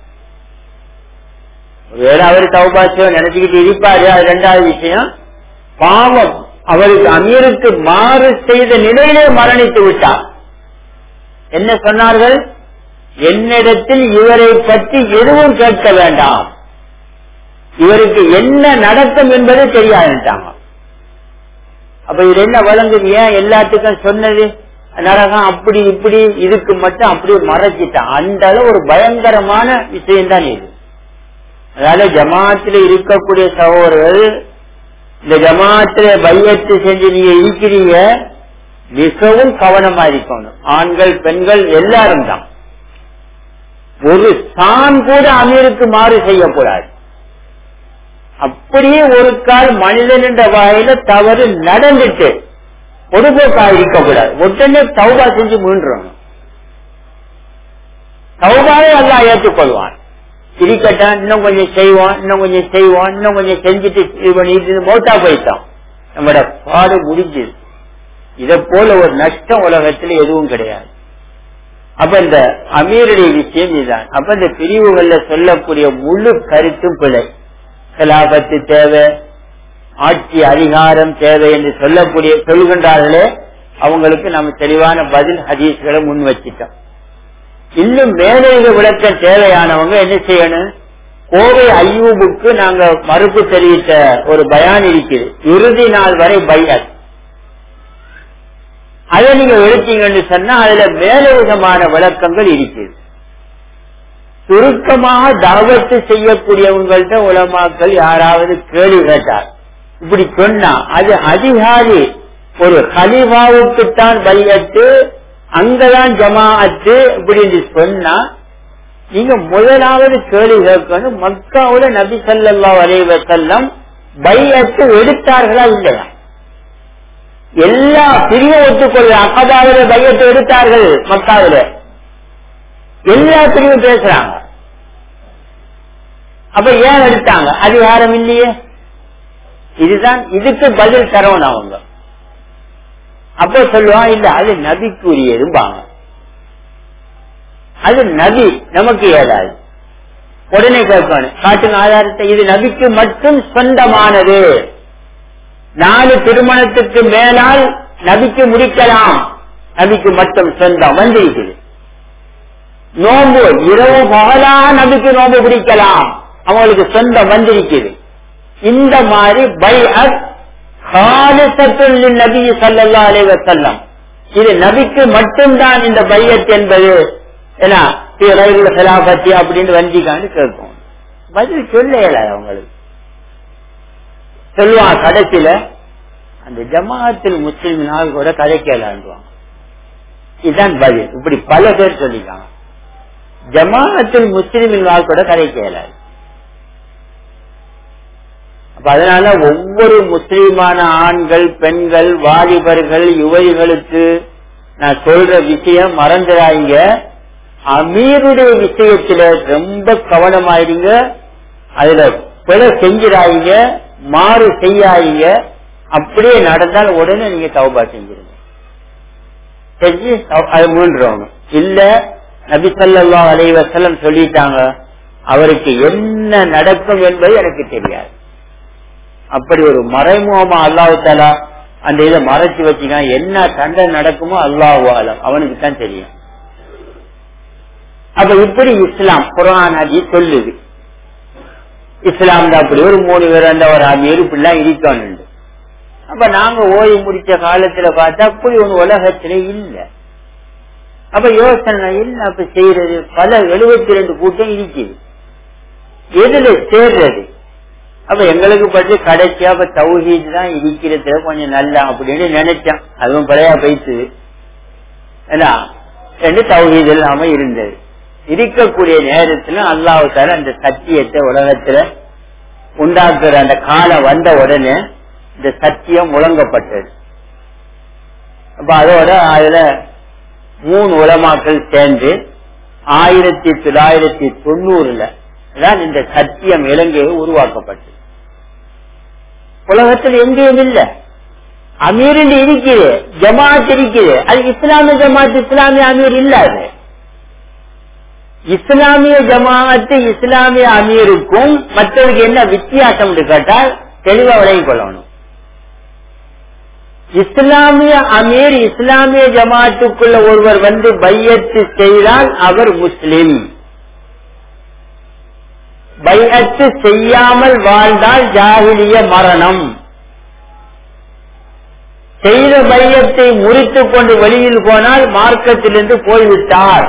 வேற அவர் தௌபாசியோ நினைச்சுக்கிட்டு இருப்பாரு அது ரெண்டாவது விஷயம் பாவம் அவருக்கு அமீருக்கு மாறு செய்த நிலையிலே மரணித்து விட்டார் என்ன சொன்னார்கள் என்னிடத்தில் இவரை பற்றி எதுவும் கேட்க வேண்டாம் இவருக்கு என்ன நடக்கும் என்பது தெரியாதுட்டாங்க அப்ப இது என்ன வழங்குது ஏன் எல்லாத்துக்கும் சொன்னது நரகம் அப்படி இப்படி இதுக்கு மட்டும் அப்படியே மறைச்சிட்டான் அந்த அளவு ஒரு பயங்கரமான விஷயம் தான் இது அதனால ஜமாத்துல இருக்கக்கூடிய சகோதரர்கள் இந்த ஜமாத்துல பையத்து செஞ்சு நீங்க இருக்கிறீங்க மிகவும் கவனமா இருக்கணும் ஆண்கள் பெண்கள் எல்லாரும் தான் ஒரு தான் கூட அமீருக்கு மாறு செய்யக்கூடாது அப்படியே ஒரு கால் மனிதன் என்ற வாயில தவறு நடந்துட்டு பொதுபோக்கா இருக்கக்கூடாது உடனே தௌபா செஞ்சு மீண்டுறோம் தௌபாவை எல்லாம் ஏற்றுக்கொள்வான் இருக்கட்டும் இன்னும் கொஞ்சம் செய்வோம் இன்னும் கொஞ்சம் செய்வோம் இன்னும் கொஞ்சம் செஞ்சுட்டு இது பண்ணிட்டு மௌத்தா போயிட்டோம் நம்மளோட பாடு முடிஞ்சது இதை போல ஒரு நஷ்டம் உலகத்துல எதுவும் கிடையாது அப்ப இந்த அமீருடைய விஷயம் இதுதான் அப்ப இந்த பிரிவுகள்ல சொல்லக்கூடிய முழு கருத்தும் பிழை கலாபத்து தேவை ஆட்சி அதிகாரம் தேவை என்று சொல்லக்கூடிய சொல்கின்றார்களே அவங்களுக்கு நம்ம தெளிவான பதில் ஹதீஸ்களை முன் வச்சிட்டோம் இன்னும் மேலதிக விளக்கம் தேவையானவங்க என்ன செய்யணும் கோவை ஐயூபுக்கு நாங்க மறுப்பு தெரிவித்த ஒரு பயான் இருக்குது இறுதி நாள் வரை பையன் அதை நீங்க எடுத்தீங்கன்னு சொன்னா அதுல மேலதிகமான விளக்கங்கள் இருக்குது சுருக்கமாக தாவத்து செய்யக்கூடியவங்கள்ட்ட உலமாக்கள் யாராவது கேள்வி கேட்டார் இப்படி சொன்னா அது அதிகாரி ஒரு ஹலிஃபாவுக்குத்தான் பலியத்து அங்கதான் ஜமாஅத்து இப்படின்னு சொன்னா நீங்க முதலாவது கேள்வி கேட்கணும் மக்காவுல நபி ஸல்லல்லாஹு அலைஹி வஸல்லம் பையத்து எடுத்தார்களா இல்லையா எல்லா பிரிவும் ஒத்துக்கொள்ள அப்பதாவில பையத்தை எடுத்தார்கள் மக்காவில எல்லா பிரிவும் பேசுறாங்க அப்ப ஏன் எடுத்தாங்க அதிகாரம் இல்லையே இதுதான் இதுக்கு பதில் தரணும் அவங்க அப்ப சொல்லுவான் இல்ல அது நபிக்குரியதும்பாங்க அது நபி நமக்கு ஏதாது உடனே கேட்கணும் காட்டுங்க ஆதாரத்தை இது நபிக்கு மட்டும் சொந்தமானது நாலு திருமணத்துக்கு மேலால் நபிக்கு முடிக்கலாம் நபிக்கு மட்டும் சொந்தம் வந்திருக்குது நோம்பு இரவு பகலா நபிக்கு நோம்பு பிடிக்கலாம் அவங்களுக்கு சொந்தம் வந்திருக்குது இந்த மாதிரி பை அத் நபி சல்லா அலி வசல்லம் இது நபிக்கு மட்டும்தான் இந்த பையத் என்பது பத்தி அப்படின்னு வந்திக்கான்னு கேட்கும் பதில் சொல்ல இயலாது அவங்களுக்கு சொல்லுவான் கடைசியில அந்த ஜமாத்தில் முஸ்லிமினால் கூட கதைக்கலான்வாங்க இதுதான் பதில் இப்படி பல பேர் சொல்லிருக்காங்க ஜமாத்தில் முஸ்லிமினால் கூட கதைக்க இயலாது அப்ப அதனால ஒவ்வொரு முஸ்லீமான ஆண்கள் பெண்கள் வாலிபர்கள் யுவதிகளுக்கு நான் சொல்ற விஷயம் மறந்துடாங்க அமீருடைய விஷயத்துல ரொம்ப கவனமாயிருங்க அதுல பிழை செஞ்சிடாதீங்க மாறு செய்யாதீங்க அப்படியே நடந்தால் உடனே நீங்க தவபா செஞ்சிருங்க செஞ்சு அது மூன்றவங்க இல்ல நபிசல்லா அலைவசலம் சொல்லிட்டாங்க அவருக்கு என்ன நடக்கும் என்பது எனக்கு தெரியாது அப்படி ஒரு மறைமுகமா அல்லாஹு தாலா அந்த இதை மறைச்சு வச்சுக்க என்ன சண்டை நடக்குமோ அல்லாஹு ஆலம் அவனுக்கு தான் தெரியும் அப்ப இப்படி இஸ்லாம் குரான் அதி சொல்லுது இஸ்லாம் தான் அப்படி ஒரு மூணு பேர் அந்த ஒரு அமீர் இப்படிலாம் இருக்கணும் அப்ப நாங்க ஓய்வு முடிச்ச காலத்துல பார்த்தா அப்படி ஒண்ணு உலகத்திலே இல்ல அப்ப யோசனை இல்ல அப்ப செய்யறது பல எழுபத்தி ரெண்டு கூட்டம் இருக்குது எதுல சேர்றது அப்ப எங்களுக்கு பற்றி கடைசியா அப்ப தௌஹீத் தான் இருக்கிறது கொஞ்சம் நல்லா அப்படின்னு நினைச்சோம் அதுவும் பழையா போயிட்டு ரெண்டு தௌஹீத் இல்லாம இருந்தது இருக்கக்கூடிய நேரத்துல அல்லாவுத்தால அந்த சத்தியத்தை உலகத்துல உண்டாக்குற அந்த காலம் வந்த உடனே இந்த சத்தியம் முழங்கப்பட்டது அப்ப அதோட அதுல மூணு உலமாக்கள் சேர்ந்து ஆயிரத்தி தொள்ளாயிரத்தி தொண்ணூறுல தான் இந்த சத்தியம் இலங்கையில் உருவாக்கப்பட்டது உலகத்தில் எங்கேயும் இல்ல அமீர் இருக்குது ஜமாத் இருக்குது அது இஸ்லாமிய ஜமாத் இஸ்லாமிய அமீர் இல்லாது இஸ்லாமிய ஜமாத்து இஸ்லாமிய அமீருக்கும் மற்றவருக்கு என்ன வித்தியாசம் கேட்டால் தெளிவா விளங்கிக் கொள்ளணும் இஸ்லாமிய அமீர் இஸ்லாமிய ஜமாத்துக்குள்ள ஒருவர் வந்து பையத்து செய்தால் அவர் முஸ்லிம் பையத்து செய்யாமல் வாழ்ந்தால் ஜாகிலிய மரணம் செய்த பையத்தை முறித்துக் கொண்டு வெளியில் போனால் மார்க்கத்திலிருந்து போய்விட்டார்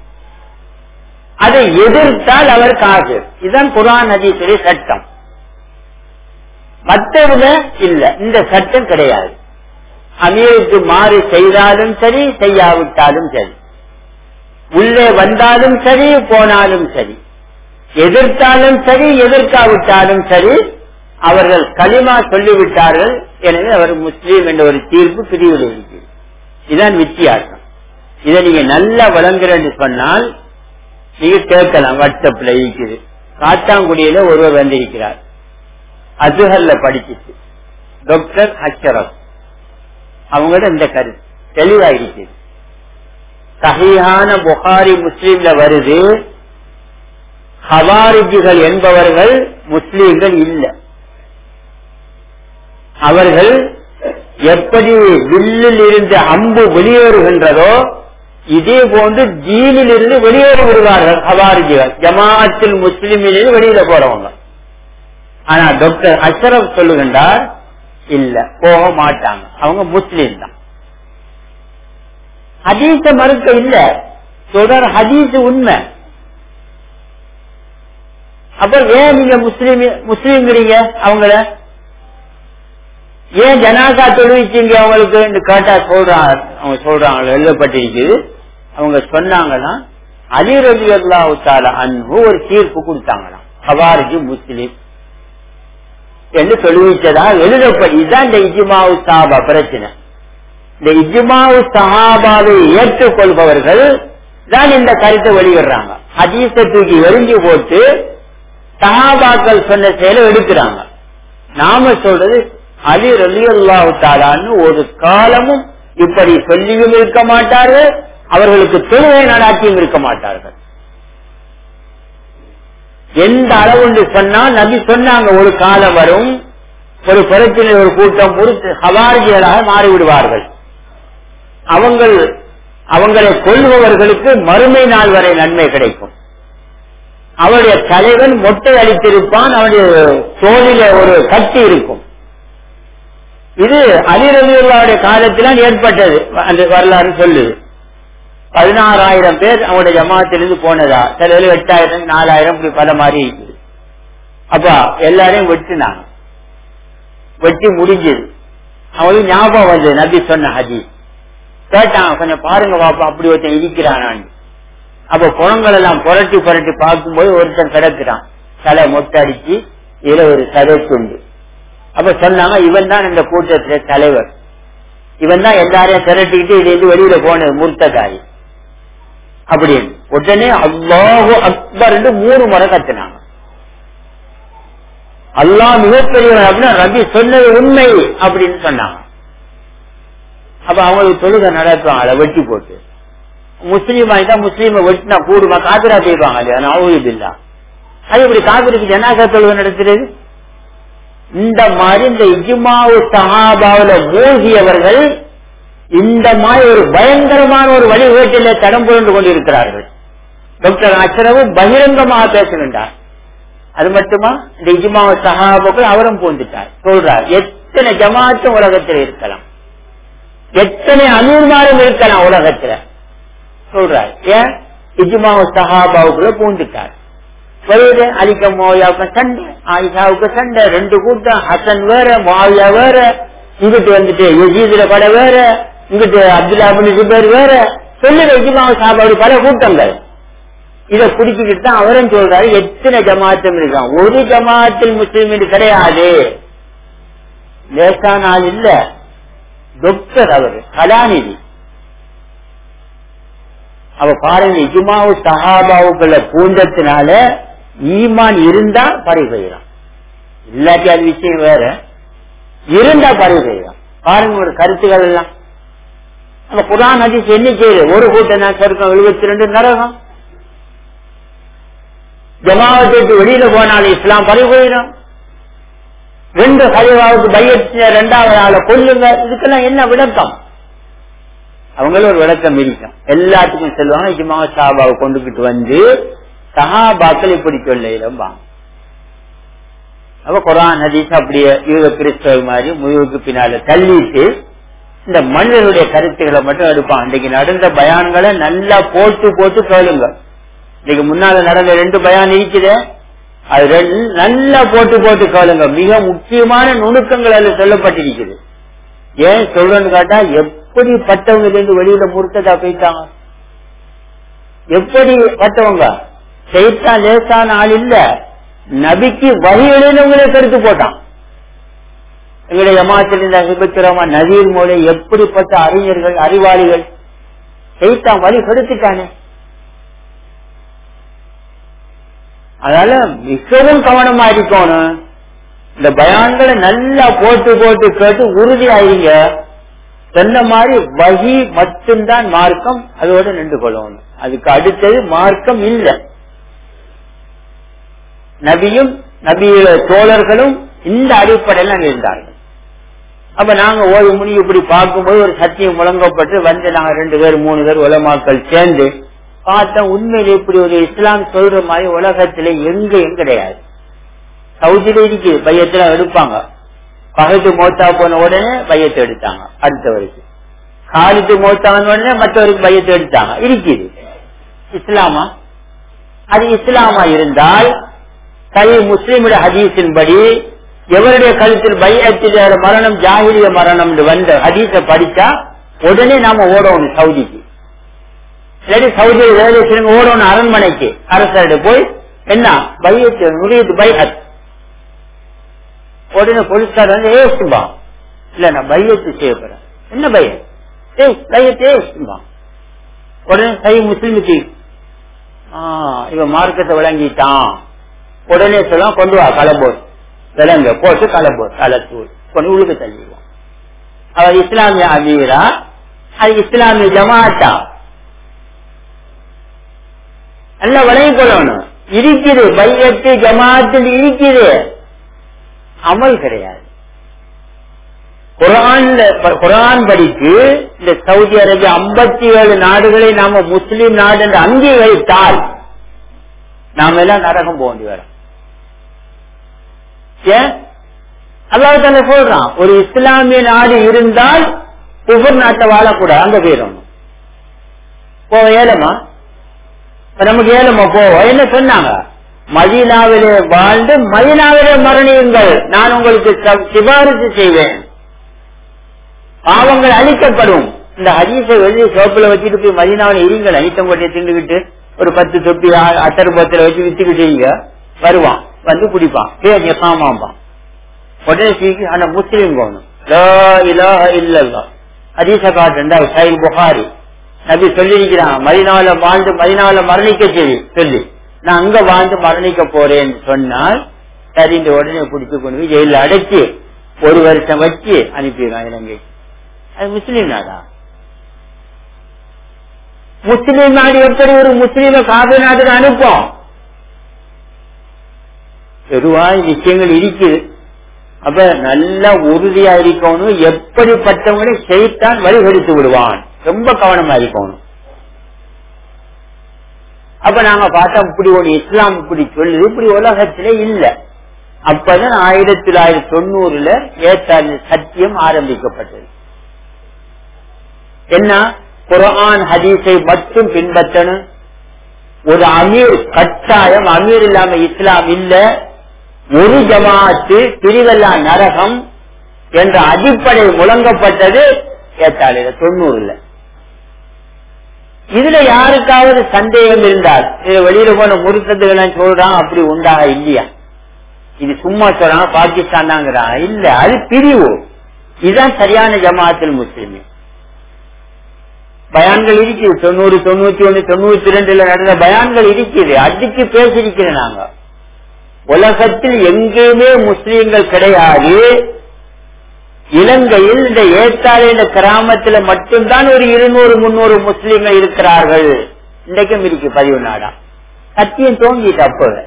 அதை எதிர்த்தால் அவர் காசு இதுதான் குரான் நதீஸ்வரி சட்டம் மற்றவங்க இல்ல இந்த சட்டம் கிடையாது அமீருக்கு மாறி செய்தாலும் சரி செய்யாவிட்டாலும் சரி உள்ளே வந்தாலும் சரி போனாலும் சரி எதிர்த்தாலும் சரி எதிர்க்காவிட்டாலும் சரி அவர்கள் களிமா சொல்லிவிட்டார்கள் எனவே அவர் முஸ்லீம் என்ற ஒரு தீர்ப்பு பிரிவில் இருக்கிறது இதுதான் வித்தியாசம் இதை நீங்க நல்லா வழங்குறேன்னு சொன்னால் நீங்க கேட்கலாம் வாட்ஸ்அப்ல இருக்குது காத்தாங்குடியில ஒருவர் வந்திருக்கிறார் அசுஹல்ல படிச்சிட்டு டாக்டர் அச்சரப் அவங்களோட இந்த கருத்து தெளிவாயிருக்குது சகியான புகாரி முஸ்லீம்ல வருது ஹவாரிஜிகள் என்பவர்கள் முஸ்லீம்கள் இல்லை அவர்கள் எப்படி வில்லில் இருந்து அம்பு வெளியேறுகின்றதோ இதே போன்று தீனில் இருந்து வெளியேறி விடுவார்கள் ஹவாரிஜிகள் ஜமாத்தில் முஸ்லிமிலிருந்து வெளியில போறவங்க ஆனா டாக்டர் அஷரப் சொல்லுகின்றார் இல்ல போக மாட்டாங்க அவங்க முஸ்லீம் தான் ஹதீஸ மறுக்க இல்ல தொடர் ஹதீஸ் உண்மை அப்புறம் ஏன் நீங்க முஸ்லீம் முஸ்லீம்ங்கிறீங்க அவங்கள ஏன் ஜனாசா தொழுவிச்சீங்க அவங்களுக்கு கேட்டா சொல்றாங்க அவங்க சொல்றாங்க எழுதப்பட்டிருக்குது அவங்க சொன்னாங்கன்னா அலி ரவி அல்லாஹால அன்பு ஒரு தீர்ப்பு கொடுத்தாங்களாம் ஹவாரிஜி முஸ்லீம் என்று தொழுவிச்சதா எழுதப்படி இதுதான் இந்த இஜ்மாவு சாபா பிரச்சனை இந்த இஜ்மாவு சஹாபாவை ஏற்றுக்கொள்பவர்கள் தான் இந்த கருத்தை வெளியிடுறாங்க ஹதீஸ தூக்கி எரிஞ்சு போட்டு சஹாபாக்கள் சொன்ன செயலை எடுக்கிறாங்க நாம சொல்றது அலி ரலி அல்லாஹு தாலான்னு ஒரு காலமும் இப்படி சொல்லியும் இருக்க மாட்டார்கள் அவர்களுக்கு தொழுகை நடாத்தியும் இருக்க மாட்டார்கள் எந்த அளவு சொன்னா நபி சொன்னாங்க ஒரு காலம் வரும் ஒரு பிரச்சனை ஒரு கூட்டம் பொறுத்து ஹவாரிஜிகளாக மாறிவிடுவார்கள் அவங்கள் அவங்களை கொள்பவர்களுக்கு மறுமை நாள் வரை நன்மை கிடைக்கும் அவருடைய தலைவன் மொட்டை அளித்திருப்பான் அவனுடைய தோளில ஒரு கட்டி இருக்கும் இது அலிரவியுள்ளாவுடைய காலத்திலாம் ஏற்பட்டது அந்த வரலாறு சொல்லுது பதினாறாயிரம் பேர் அவங்களுடைய ஜமாத்திலிருந்து போனதா சில எட்டாயிரம் நாலாயிரம் இப்படி பல மாதிரி இருக்குது அப்ப எல்லாரையும் வெட்டினாங்க வெட்டி முடிஞ்சது அவங்களுக்கு ஞாபகம் வந்தது நபி சொன்ன ஹஜி கேட்டாங்க கொஞ்சம் பாருங்க பாப்பா அப்படி ஒருத்தன் இருக்கிறானான்னு அப்ப குளங்கள் எல்லாம் புரட்டி புரட்டி பார்க்கும்போது ஒருத்தன் கிடக்குறான் தலை மொட்டை அடிச்சு இதுல ஒரு சதை துண்டு அப்ப சொன்னாங்க இவன் தான் இந்த கூட்டத்துல தலைவர் இவன் தான் எல்லாரையும் திரட்டிக்கிட்டு இதுல இருந்து வெளியில போனது மூர்த்ததாரி அப்படின்னு உடனே அல்லாஹு அக்பர் மூணு முறை கத்துனாங்க அல்லாஹ் மிகப்பெரியவன் அப்படின்னா ரபி சொன்னது உண்மை அப்படின்னு சொன்னாங்க அப்ப அவங்களுக்கு தொழுகை நடத்துவாங்க அதை வெட்டி போட்டு முஸ்லீம் ஆயிட்டா முஸ்லீமை வெட்டினா கூடுமா காபிரா செய்வாங்க இல்லையா நாவூது இல்லா அது இப்படி காபிருக்கு ஜனாசா தொழுகை நடத்துறது இந்த மாதிரி இந்த இஜ்மாவு சஹாபாவில மூழ்கியவர்கள் இந்த மாதிரி ஒரு பயங்கரமான ஒரு வழிகேட்டில தடம் புரண்டு கொண்டிருக்கிறார்கள் டாக்டர் அச்சரவு பகிரங்கமாக பேசுகின்றார் அது மட்டுமா இந்த இஜ்மாவு சஹாபாக்கள் அவரும் பூந்துட்டார் சொல்றார் எத்தனை ஜமாத்தும் உலகத்தில் இருக்கலாம் எத்தனை அமீர்மாரும் இருக்கலாம் உலகத்துல சொல்றார் ஏன் இஜ்மாவு சஹாபாவுக்குள்ள பூந்துட்டார் வருது அலிக்க மோயாவுக்கு சண்டை ஆயிஷாவுக்கு சண்டை ரெண்டு கூட்டம் ஹசன் வேற மாவியா வேற இங்கிட்டு வந்துட்டு யசீதுல பட வேற இங்கிட்டு அப்துல்லா பேர் வேற சொல்லு இஜ்மாவு சஹாபாவுடைய பல கூட்டங்கள் இத குடிச்சுக்கிட்டு தான் அவரும் சொல்றாரு எத்தனை ஜமாத்தும் இருக்கான் ஒரு ஜமாத்தில் முஸ்லீம் கிடையாது லேசான ஆள் இல்ல டாக்டர் அவரு கலாநிதி அவ பாருங்க இஜ்மாவு சஹாபாவுக்குள்ள பூந்தத்தினால ஈமான் இருந்தா பறி செய்யறான் இல்லாட்டி அது விஷயம் வேற இருந்தா பறி செய்யறான் பாருங்க ஒரு கருத்துக்கள் எல்லாம் நம்ம குரான் ஹதீஸ் எண்ணிக்கை ஒரு கூட்டம் தான் சொர்க்கம் எழுபத்தி ரெண்டு நரகம் ஜமாவத்தை விட்டு வெளியில போனாலும் இஸ்லாம் பறி போயிடும் ரெண்டு ஹலிவாவுக்கு பையத்தின ரெண்டாவது ஆளை கொல்லுங்க இதுக்கெல்லாம் என்ன விளக்கம் அவங்களும் ஒரு விளக்கம் இருக்கும் எல்லாத்துக்கும் சொல்லுவாங்க இஜ்மா சாபாவை கொண்டுகிட்டு வந்து சஹாபாக்கள் இப்படி சொல்ல வாங்க அப்ப குரான் ஹதீஸ் அப்படியே யூத கிறிஸ்தவ மாதிரி முழுவுக்கு பின்னால தள்ளிட்டு இந்த மனிதனுடைய கருத்துக்களை மட்டும் எடுப்பான் இன்னைக்கு நடந்த பயான்களை நல்லா போட்டு போட்டு கேளுங்க இன்னைக்கு முன்னால நடந்த ரெண்டு பயான் இருக்குது அது ரெண்டு நல்லா போட்டு போட்டு கேளுங்க மிக முக்கியமான நுணுக்கங்கள் அதுல சொல்லப்பட்டிருக்குது ஏன் சொல்றேன்னு கேட்டா எப்படி பட்டவங்க இருந்து வெளியில முறுத்ததா போயிட்டாங்க எப்படி பட்டவங்க செய்தா லேசான ஆள் இல்ல நபிக்கு வழி எழுதினவங்களே கருத்து போட்டான் எங்களுடைய ஏமாத்திருந்த சிபத்திரமா நவீர் மூலை எப்படிப்பட்ட அறிஞர்கள் அறிவாளிகள் செய்தான் வழி கெடுத்துட்டானே அதனால மிகவும் கவனமா இருக்கணும் இந்த பயான்களை நல்லா போட்டு போட்டு கேட்டு உறுதியாயிருங்க சொன்ன மாதிரி வகி மட்டும்தான் மார்க்கம் அதோட நின்று கொள்ளணும் அதுக்கு அடுத்தது மார்க்கம் இல்லை நபியும் நபிய தோழர்களும் இந்த அடிப்படையில் அங்க இருந்தார்கள் அப்ப நாங்க ஓய்வு முனி இப்படி பார்க்கும்போது ஒரு சத்தியம் முழங்கப்பட்டு வந்து நாங்க ரெண்டு பேர் மூணு பேர் உலமாக்கள் சேர்ந்து பார்த்தோம் உண்மையில இப்படி ஒரு இஸ்லாம் சொல்ற மாதிரி உலகத்துல எங்கேயும் கிடையாது சவுதியில இருக்கு பையத்துல எடுப்பாங்க பகத்து மோத்தா போன உடனே பையத்தை எடுத்தாங்க அடுத்தவருக்கு காலித்து மோத்தான உடனே மற்றவருக்கு பையத்தை எடுத்தாங்க இருக்குது இஸ்லாமா அது இஸ்லாமா இருந்தால் கை முஸ்லிமுடைய ஹதீஸின் படி எவருடைய கழுத்தில் பையத்தில் மரணம் ஜாகிரிய மரணம் வந்த ஹதீஸ படிச்சா உடனே நாம ஓடணும் சவுதிக்கு சரி சவுதியில் வேலை செய்யுங்க ஓடணும் அரண்மனைக்கு அரசர்கிட்ட போய் என்ன பையத்து நுழையுது பைஹத் உடனே போலீஸ்கார் வந்து ஏசும்பா இல்ல நான் பையத்து செய்ய போறேன் என்ன பையன் ஏய் பையத்து ஏசும்பா உடனே கை முஸ்லிமுக்கு இவன் மார்க்கத்தை விளங்கிட்டான் உடனே சொல்லுவான் கொண்டு வா கலம்போர் விலங்க போட்டு கலம்போர் கலத்தூர் கொண்டு உழுக்கு தள்ளிடுவான் அவர் இஸ்லாமிய அமீரா அது இஸ்லாமிய ஜமாத்தா நல்லா விளங்கி கொள்ளணும் இருக்குது பையத்து ஜமாத்தில் இருக்குது அமல் கிடையாது குரான்ல குரான் படிக்கு இந்த சவுதி அரேபியா ஐம்பத்தி ஏழு நாடுகளை நாம முஸ்லீம் நாடு என்று அங்கீகரித்தால் நாம எல்லாம் நரகம் போக வேண்டி வரோம் ஏன் அல்லாஹ் தானே சொல்றான் ஒரு இஸ்லாமிய நாடு இருந்தால் குபர் நாட்டை வாழக்கூடாது அங்க போயிடணும் போக ஏலமா நமக்கு ஏலமா போவோம் என்ன சொன்னாங்க மதீனாவிலே வாழ்ந்து மதீனாவிலே மரணியுங்கள் நான் உங்களுக்கு சிபாரிசு செய்வேன் பாவங்கள் அழிக்கப்படும் இந்த ஹதீஸை வெளியே சோப்புல வச்சுட்டு போய் மதீனாவில் இருங்கள் அனித்தம் கொட்டை திண்டுகிட்டு ஒரு பத்து தொப்பி அத்தர் பத்திர வச்சு வித்துக்கிட்டீங்க வருவான் வந்து குடிப்பான் பேர் எசாமாம்பான் உடனே சீக்கி ஆனா முஸ்லீம் போகணும் ஹதீச காட்டுண்டா சைல் புகாரி நபி சொல்லியிருக்கிறான் மதினால வாழ்ந்து மதினால மரணிக்க சொல்லி சொல்லி நான் அங்க வாழ்ந்து மரணிக்க போறேன்னு சொன்னால் சரிந்த உடனே பிடிச்சு கொண்டு போய் ஜெயில அடைச்சு ஒரு வருஷம் வச்சு அனுப்பிடுறான் இலங்கை அது முஸ்லீம் நாடா முஸ்லீம் நாடு எப்படி ஒரு முஸ்லீம காபி நாட்டுக்கு அனுப்போம் பெருவாய் விஷயங்கள் இருக்குது அப்ப நல்லா உறுதியா இருக்கணும் எப்படிப்பட்டவங்களை செய்தான் வழிகடித்து விடுவான் ரொம்ப கவனமா இருக்கணும் அப்ப நாங்க பார்த்தா இப்படி ஒரு இஸ்லாம் இப்படி சொல்லுது இப்படி உலகத்திலே இல்ல அப்பதான் ஆயிரத்தி தொள்ளாயிரத்தி தொண்ணூறுல ஏத்தாண்டு சத்தியம் ஆரம்பிக்கப்பட்டது என்ன குரான் ஹதீஸை மட்டும் பின்பற்றணும் ஒரு அமீர் கட்டாயம் அமீர் இல்லாம இஸ்லாம் இல்ல ஒரு ஜமாத்து பிரிவெல்லாம் நரகம் என்ற அடிப்படை முழங்கப்பட்டது ஏத்தாளில தொண்ணூறுல இதுல யாருக்காவது சந்தேகம் இருந்தால் இது வெளியில போன முறுக்கத்துகளை சொல்றான் அப்படி உண்டாக இல்லையா இது சும்மா சொல்றாங்க பாகிஸ்தான் தாங்கிறான் இல்ல அது பிரிவு இதுதான் சரியான ஜமாத்தில் முஸ்லிம் பயான்கள் இருக்குது தொண்ணூறு தொண்ணூத்தி ஒண்ணு தொண்ணூத்தி ரெண்டுல நடந்த பயான்கள் இருக்குது அதுக்கு பேசியிருக்கிறேன் நாங்க உலகத்தில் எங்கேயுமே முஸ்லீம்கள் கிடையாது இலங்கையில் இந்த ஏத்தாறு என்ற கிராமத்துல மட்டும்தான் ஒரு இருநூறு முன்னூறு முஸ்லீம்கள் இருக்கிறார்கள் இன்றைக்கும் இருக்கு பதிவு நாடா சத்தியம் தோங்கிட்டு அப்பவே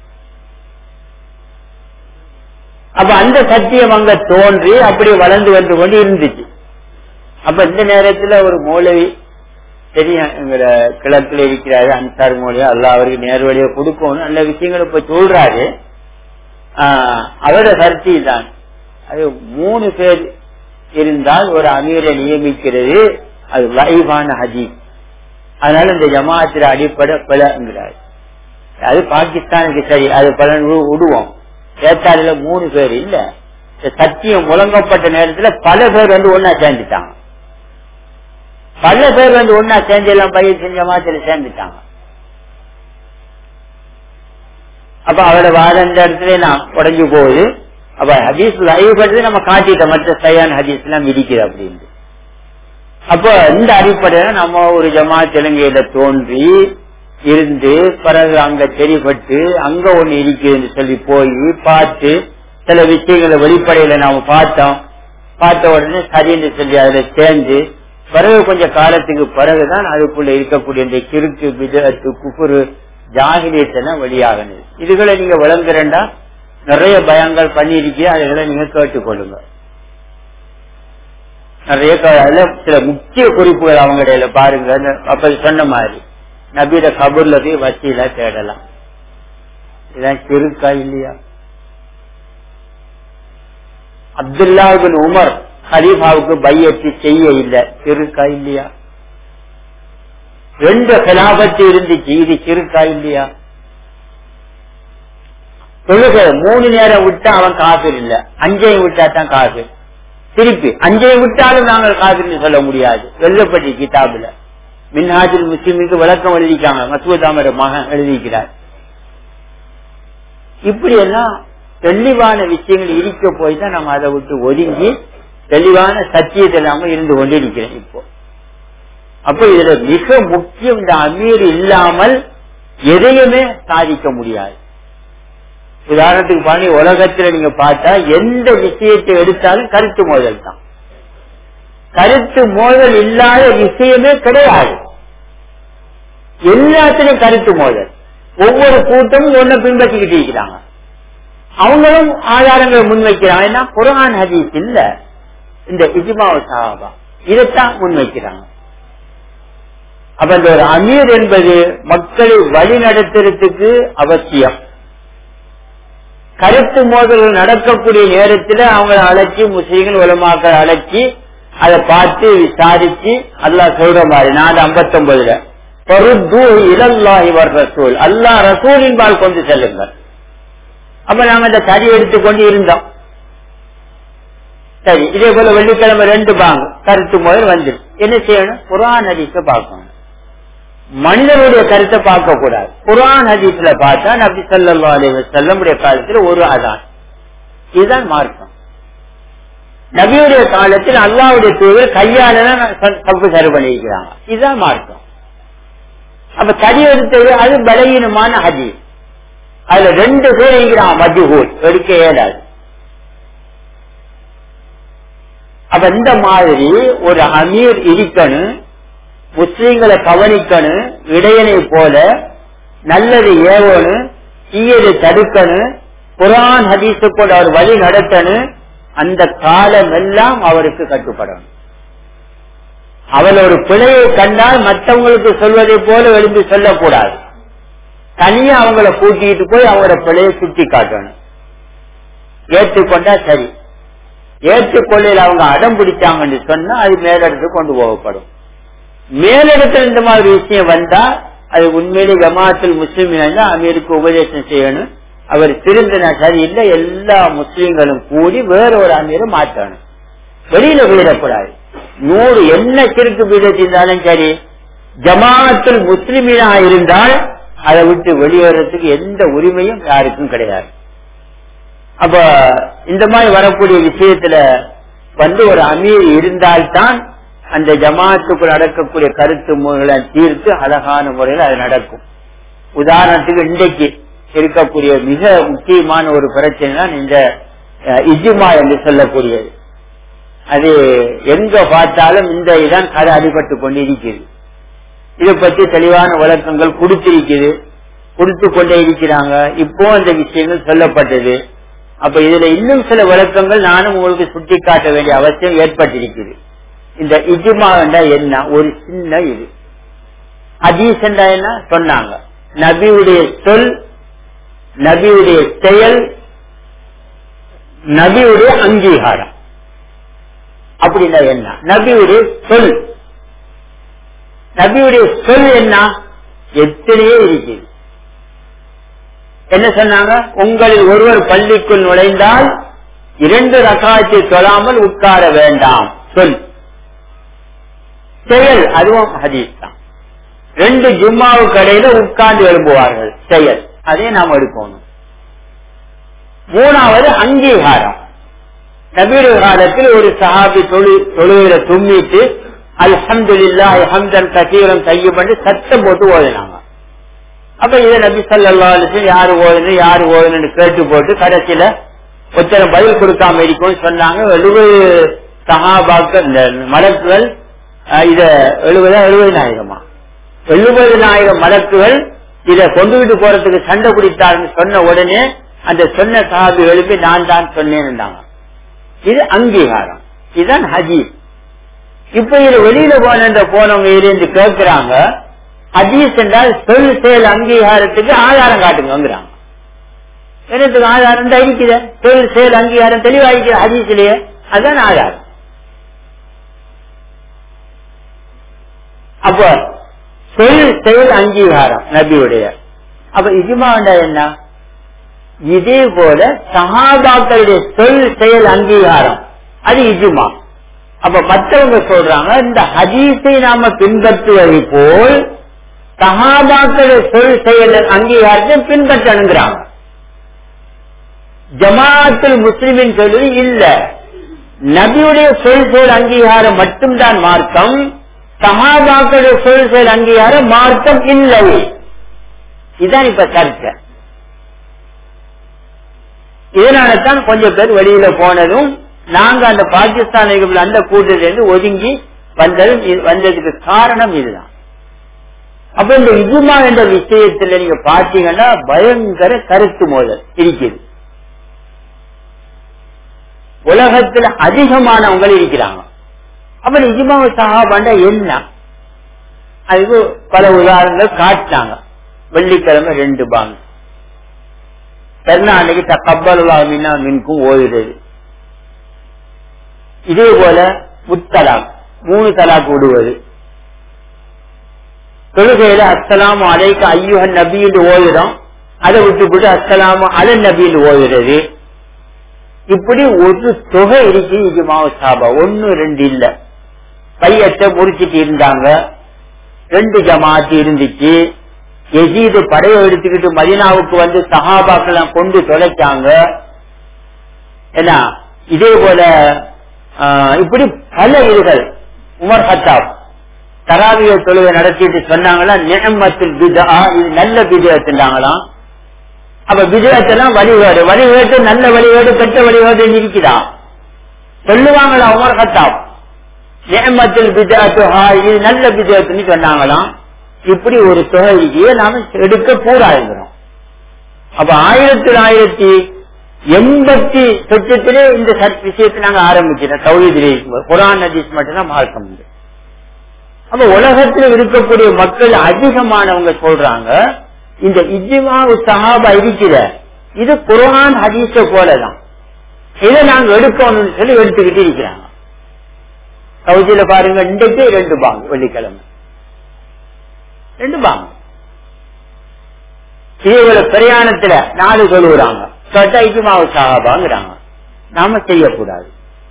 அப்ப அந்த சத்தியம் அங்க தோன்றி அப்படி வளர்ந்து வந்து கொண்டு இருந்துச்சு அப்ப இந்த நேரத்துல ஒரு மூலவி தெரியும் எங்களோட கிழக்குல இருக்கிறாரு அன்சார் மூலியம் அல்ல அவருக்கு நேர் வழியை கொடுக்கணும் நல்ல விஷயங்களை இப்ப சொல்றாரு அவரோட கருத்தி தான் அது மூணு பேர் இருந்தால் ஒரு அமீரை நியமிக்கிறது அது லைவான ஹதீஸ் அதனால இந்த ஜமாத்திர அடிப்படை பலங்கிறார் அது பாகிஸ்தானுக்கு சரி அது பலன் விடுவோம் ஏத்தாரில மூணு பேர் இல்ல சத்தியம் முழங்கப்பட்ட நேரத்துல பல பேர் வந்து ஒன்னா சேர்ந்துட்டாங்க பல பேர் வந்து ஒன்னா சேர்ந்து எல்லாம் பயிர் செஞ்ச மாதிரி சேர்ந்துட்டாங்க அப்ப அவரோட வாதம் இந்த இடத்துல நான் உடஞ்சு போகுது அப்ப ஹதீஸ் லைவ்படுறது நம்ம காட்டிட்ட மற்ற சையான் ஹதீஸ் எல்லாம் விதிக்குது அப்படின்னு அப்ப இந்த அடிப்படையில நம்ம ஒரு ஜமா தெலுங்கையில தோன்றி இருந்து பிறகு அங்க தெரிபட்டு அங்க ஒண்ணு இருக்குதுன்னு சொல்லி போய் பார்த்து சில விஷயங்களை வெளிப்படையில நாம பார்த்தோம் பார்த்த உடனே சரின்னு சொல்லி அதுல சேர்ந்து பிறகு கொஞ்சம் காலத்துக்கு பிறகுதான் அதுக்குள்ள இருக்கக்கூடிய இந்த கிறுக்கு விதத்து குப்புரு ஜாகிரியத்தெல்லாம் வெளியாகணும் இதுகளை நீங்க விளங்குறேன்டா நிறைய பயங்கள் பண்ணிருக்கீங்க அதுகளை நீங்க கேட்டுக்கொள்ளுங்க நிறைய க- அதுல சில முக்கிய குறிப்புகள் அவங்க இடையில பாருங்க இந்த அப்ப சொன்ன மாதிரி நபீர கபூர்ல போய் வச்சியில தேடலாம் இதான் கிறுக்கா இல்லையா அப்துல்லா பின் உமர் ஹலீஃபாவுக்கு பையத்தி செய்ய இல்ல கிறுக்கா இல்லையா ரெண்டு கிலாபத்து இருந்துச்சு இது கிறுக்கா இல்லையா தொழுக மூணு நேரம் விட்டா அவன் காசு இல்ல அஞ்சையும் விட்டா தான் காசு திருப்பி அஞ்சையும் விட்டாலும் நாங்கள் காசுன்னு சொல்ல முடியாது வெள்ளப்பட்டி கிதாபுல மின்ஹாஜில் முஸ்லிமுக்கு விளக்கம் எழுதிக்காங்க மசூதாமர மகன் எழுதிக்கிறார் இப்படி எல்லாம் தெளிவான விஷயங்கள் இருக்க போய் தான் நம்ம அதை விட்டு ஒதுங்கி தெளிவான சத்தியத்தை இல்லாம இருந்து கொண்டிருக்கிறேன் இப்போ அப்ப இதுல மிக முக்கியம் இந்த அமீர் இல்லாமல் எதையுமே சாதிக்க முடியாது உதாரணத்துக்கு பாருங்க உலகத்துல நீங்க பார்த்தா எந்த விஷயத்தை எடுத்தாலும் கருத்து மோதல் தான் கருத்து மோதல் இல்லாத விஷயமே கிடையாது எல்லாத்திலும் கருத்து மோதல் ஒவ்வொரு கூட்டமும் ஒன்ன பின்பற்றிக்கிட்டு இருக்கிறாங்க அவங்களும் ஆதாரங்களை முன்வைக்கிறாங்க ஏன்னா குரான் ஹதீஸ் இல்ல இந்த இஜ்மாவ சாபா இதைத்தான் முன்வைக்கிறாங்க அப்ப இந்த ஒரு அமீர் என்பது மக்களை வழி நடத்துறதுக்கு அவசியம் கருத்து மோதல்கள் நடக்கக்கூடிய நேரத்தில் அவங்களை அழைச்சி முஸ்லீம்கள் உலமாக்கள் அழைச்சி அதை பார்த்து விசாரிச்சு அல்லாஹ் சொல்ற மாதிரி நாலு ஐம்பத்தி ஒன்பதுல இலல்லாஹி வர் ரசூல் அல்லாஹ் ரசூலின் பால் கொண்டு செல்லுங்கள் அப்ப நாங்க இந்த தடி எடுத்துக்கொண்டு இருந்தோம் சரி இதே போல வெள்ளிக்கிழமை ரெண்டு பாங்க கருத்து முதல் வந்து என்ன செய்யணும் குரான் ஹதீஸ பார்க்கணும் மனிதனுடைய கருத்தை பார்க்க கூடாது குரான் ஹதீஸ்ல பார்த்தா நபி சல்லா அலைஹி செல்லமுடைய காலத்தில் ஒரு அதான் இதுதான் மார்க்கம் நபியுடைய காலத்தில் அல்லாவுடைய தூதர் கையால தப்பு சரி பண்ணியிருக்கிறாங்க இதுதான் மார்க்கம் அப்ப தடி எடுத்தது அது பலகீனமான ஹதீஸ் அதுல ரெண்டு பேர் இருக்கிறான் மஜ்ஹூல் எடுக்க இயலாது அப்ப இந்த மாதிரி ஒரு அமீர் இருக்கணும் முஸ்லீம்களை கவனிக்கணும் இடையனை போல நல்லது ஏவணும் தீயதை தடுக்கணும் குரான் ஹதீஸு கூட அவர் வழி நடத்தணும் அந்த காலம் எல்லாம் அவருக்கு கட்டுப்படணும் அவள் ஒரு பிழையை கண்டால் மற்றவங்களுக்கு சொல்வதை போல எழுந்து சொல்லக்கூடாது தனியா அவங்கள கூட்டிட்டு போய் அவங்களோட பிழையை சுட்டி காட்டணும் ஏற்றுக்கொண்டா சரி ஏற்றுக்கொள்ளையில் அவங்க அடம் பிடிச்சாங்கன்னு சொன்னா அது மேலிடத்து கொண்டு போகப்படும் மேலிடத்துல இந்த மாதிரி விஷயம் வந்தா அது உண்மையிலே ஜமாத்தில் முஸ்லீம் அமீருக்கு உபதேசம் செய்யணும் அவர் திருந்தின சரியில்லை எல்லா முஸ்லீம்களும் கூடி வேற ஒரு அமீரை மாற்றணும் வெளியில போயிடக்கூடாது நூறு என்ன கிறுக்கு பீடத்திருந்தாலும் சரி ஜமாத்தில் முஸ்லிமீனா இருந்தால் அதை விட்டு வெளியேறதுக்கு எந்த உரிமையும் யாருக்கும் கிடையாது அப்ப இந்த மாதிரி வரக்கூடிய விஷயத்துல வந்து ஒரு அமீர் இருந்தால்தான் அந்த ஜமாத்துக்கு நடக்கக்கூடிய கருத்து முறைகளை தீர்த்து அழகான முறையில் அது நடக்கும் உதாரணத்துக்கு இன்றைக்கு இருக்கக்கூடிய மிக முக்கியமான ஒரு பிரச்சனை தான் இந்த இஜுமா என்று சொல்லக்கூடியது அது எங்க பார்த்தாலும் இந்த இதான் கதை அடிபட்டு கொண்டிருக்கிறது இதை பற்றி தெளிவான விளக்கங்கள் கொடுத்திருக்குது கொடுத்து கொண்டே இருக்கிறாங்க இப்போ அந்த விஷயங்கள் சொல்லப்பட்டது அப்ப இதுல இன்னும் சில விளக்கங்கள் நானும் உங்களுக்கு சுட்டி காட்ட வேண்டிய அவசியம் ஏற்பட்டிருக்குது இந்த இஜுமா என்ன ஒரு சின்ன இது அதீஸ் என்ன சொன்னாங்க நபியுடைய சொல் நபியுடைய செயல் நபியுடைய அங்கீகாரம் அப்படின்னா என்ன நபியுடைய சொல் நபியுடைய சொல் என்ன எத்தனையோ இருக்குது என்ன சொன்னாங்க உங்களில் ஒருவர் பள்ளிக்குள் நுழைந்தால் இரண்டு ரகாத்தை தொழாமல் உட்கார வேண்டாம் சொல் செயல் அதுவும் ஹதீஸ் தான் ரெண்டு ஜும்மாவு கடையில உட்கார்ந்து எழுப்புவார்கள் செயல் அதே நாம் எடுக்கணும் மூணாவது அங்கீகாரம் நபீடு காலத்தில் ஒரு சஹாபி தொழு தொழுகிற தும்மிட்டு அல்ஹம்துல்லா ஹம்தன் கசீரம் கையம் பண்ணி சத்தம் போட்டு ஓதினாங்க அப்ப இதை நபி சல்லா யாரு ஓதுன்னு யாரு ஓதுன்னு கேட்டு போட்டு கடைசியில ஒருத்தர பதில் கொடுக்காம இருக்கும்னு சொன்னாங்க எழுபது சகாபாக்கள் இந்த மலக்குகள் அஹ், இத எழுபதா எழுபதினாயிரமா எழுபதினாயிரம் மலக்குகள் இத கொண்டுகிட்டு போறதுக்கு சண்டை பிடித்தாருன்னு சொன்ன உடனே அந்த சொன்ன சஹாபி எழுப்பி நான் தான் சொன்னேன்னுட்டாங்க இது அங்கீகாரம் இதுதான் ஹதீஸ் இப்ப இது வெளியில போன போனவங்க இருந்து கேட்கிறாங்க ஹதீஸ் என்றால் சொல் செயல் அங்கீகாரத்துக்கு ஆதாரம் காட்டுங்கிறாங்க என்னத்துக்கு ஆதாரம் தான் இருக்குது சொல் செயல் அங்கீகாரம் தெளிவாயிக்கிற ஹதீஸ்லயே அதுதான் ஆதாரம் அப்ப சொல் செயல் அங்கீகாரம் நபியுடைய அப்ப இஜுமாண்டா என்ன இதே போல சஹாபாக்களுடைய சொல் செயல் அங்கீகாரம் அது இஜுமா அப்ப மற்றவங்க சொல்றாங்க இந்த ஹதீஸை நாம பின்பற்றுவதை போல் சஹாபாக்களுடைய சொல் செயல் அங்கீகாரத்தை பின்பற்றணுங்கிறாங்க ஜமாத்துல் முஸ்லிமின் சொல்வது இல்ல நபியுடைய சொல் செயல் அங்கீகாரம் மட்டும்தான் மார்க்கம் சஹாபாக்களுடைய சொல் செயல் அங்கீகாரம் மார்க்கம் இல்லை இதுதான் இப்ப சர்ச்சை இதனால தான் கொஞ்சம் பேர் வெளியில போனதும் நாங்க அந்த பாகிஸ்தானிகள் அந்த கூட்டத்திலிருந்து ஒதுங்கி வந்ததும் இது- வந்ததுக்கு காரணம் இதுதான் அப்ப இந்த இஜுமா என்ற விஷயத்துல நீங்க பாத்தீங்கன்னா பயங்கர கருத்து மோதல் இருக்குது உலகத்துல அதிகமானவங்க இருக்கிறாங்க அப்ப இந்த இஜுமா சஹாபாண்டா என்ன அதுக்கு பல உதாரணங்கள் காட்டினாங்க வெள்ளிக்கிழமை ரெண்டு பாங்க பெருநாளைக்கு தக்கப்பலுலாமின்னா மின்கும் ஓதுறது இதே போல முத்தலாக் மூணு தலாக் விடுவது தொழுகையில அஸ்ஸலாமு அலைக்கு ஐயுஹன் நபின்னு ஓதுறோம் அதை விட்டுவிட்டு அஸ்ஸலாமு அல நபின்னு ஓதுறது இப்படி ஒரு தொகை இருக்கு இது சாபா ஒன்னு ரெண்டு இல்ல பையத்தை முடிச்சிட்டு இருந்தாங்க ரெண்டு ஜமாத்து இருந்துச்சு எஜீது படையை எடுத்துக்கிட்டு மதினாவுக்கு வந்து சஹாபாக்கெல்லாம் கொண்டு தொலைச்சாங்க என்ன இதே போல ஆஹ், இப்படி பல இதுகள் உமர் ஹத்தாப் தராவிய தொழுகை நடத்திட்டு சொன்னாங்களா நியமத்தில் பிதா இது நல்ல பிதத்துட்டாங்களாம் அப்ப பிதத்தெல்லாம் வழிபாடு வழிபாடு நல்ல வழிபாடு கெட்ட வழிபாடு இருக்குதா சொல்லுவாங்களா உமர் ஹத்தாப் நியமத்தில் பிதாத்து இது நல்ல பிதத்துன்னு சொன்னாங்களாம் இப்படி ஒரு தொகையை நாம எடுக்க கூடாதுங்கிறோம் அப்ப ஆயிரத்தி தொள்ளாயிரத்தி எண்பத்தி சொச்சத்திலே இந்த சட் விஷயத்தை நாங்க ஆரம்பிச்சிட்டோம் சௌதியிலே இருக்கும்போது குரான் ஹதீஸ் மட்டும்தான் மார்க்கம் உண்டு அப்ப உலகத்தில் இருக்கக்கூடிய மக்கள் அதிகமானவங்க சொல்றாங்க இந்த இஜ்மா சஹாபா இருக்கிற இது குரான் ஹதீஸ போலதான் இதை நாங்க எடுக்கணும்னு சொல்லி எடுத்துக்கிட்டு இருக்கிறாங்க சவுதியில பாருங்க இன்றைக்கு ரெண்டு பாங்க வெள்ளிக்கிழமை ரெண்டு பாங்க இதே பிரயாணத்துல நாலு சொல்லுறாங்க கேட்டா இஜ்மாவு சஹாபாங்கிறாங்க நாம செய்யக்கூடாது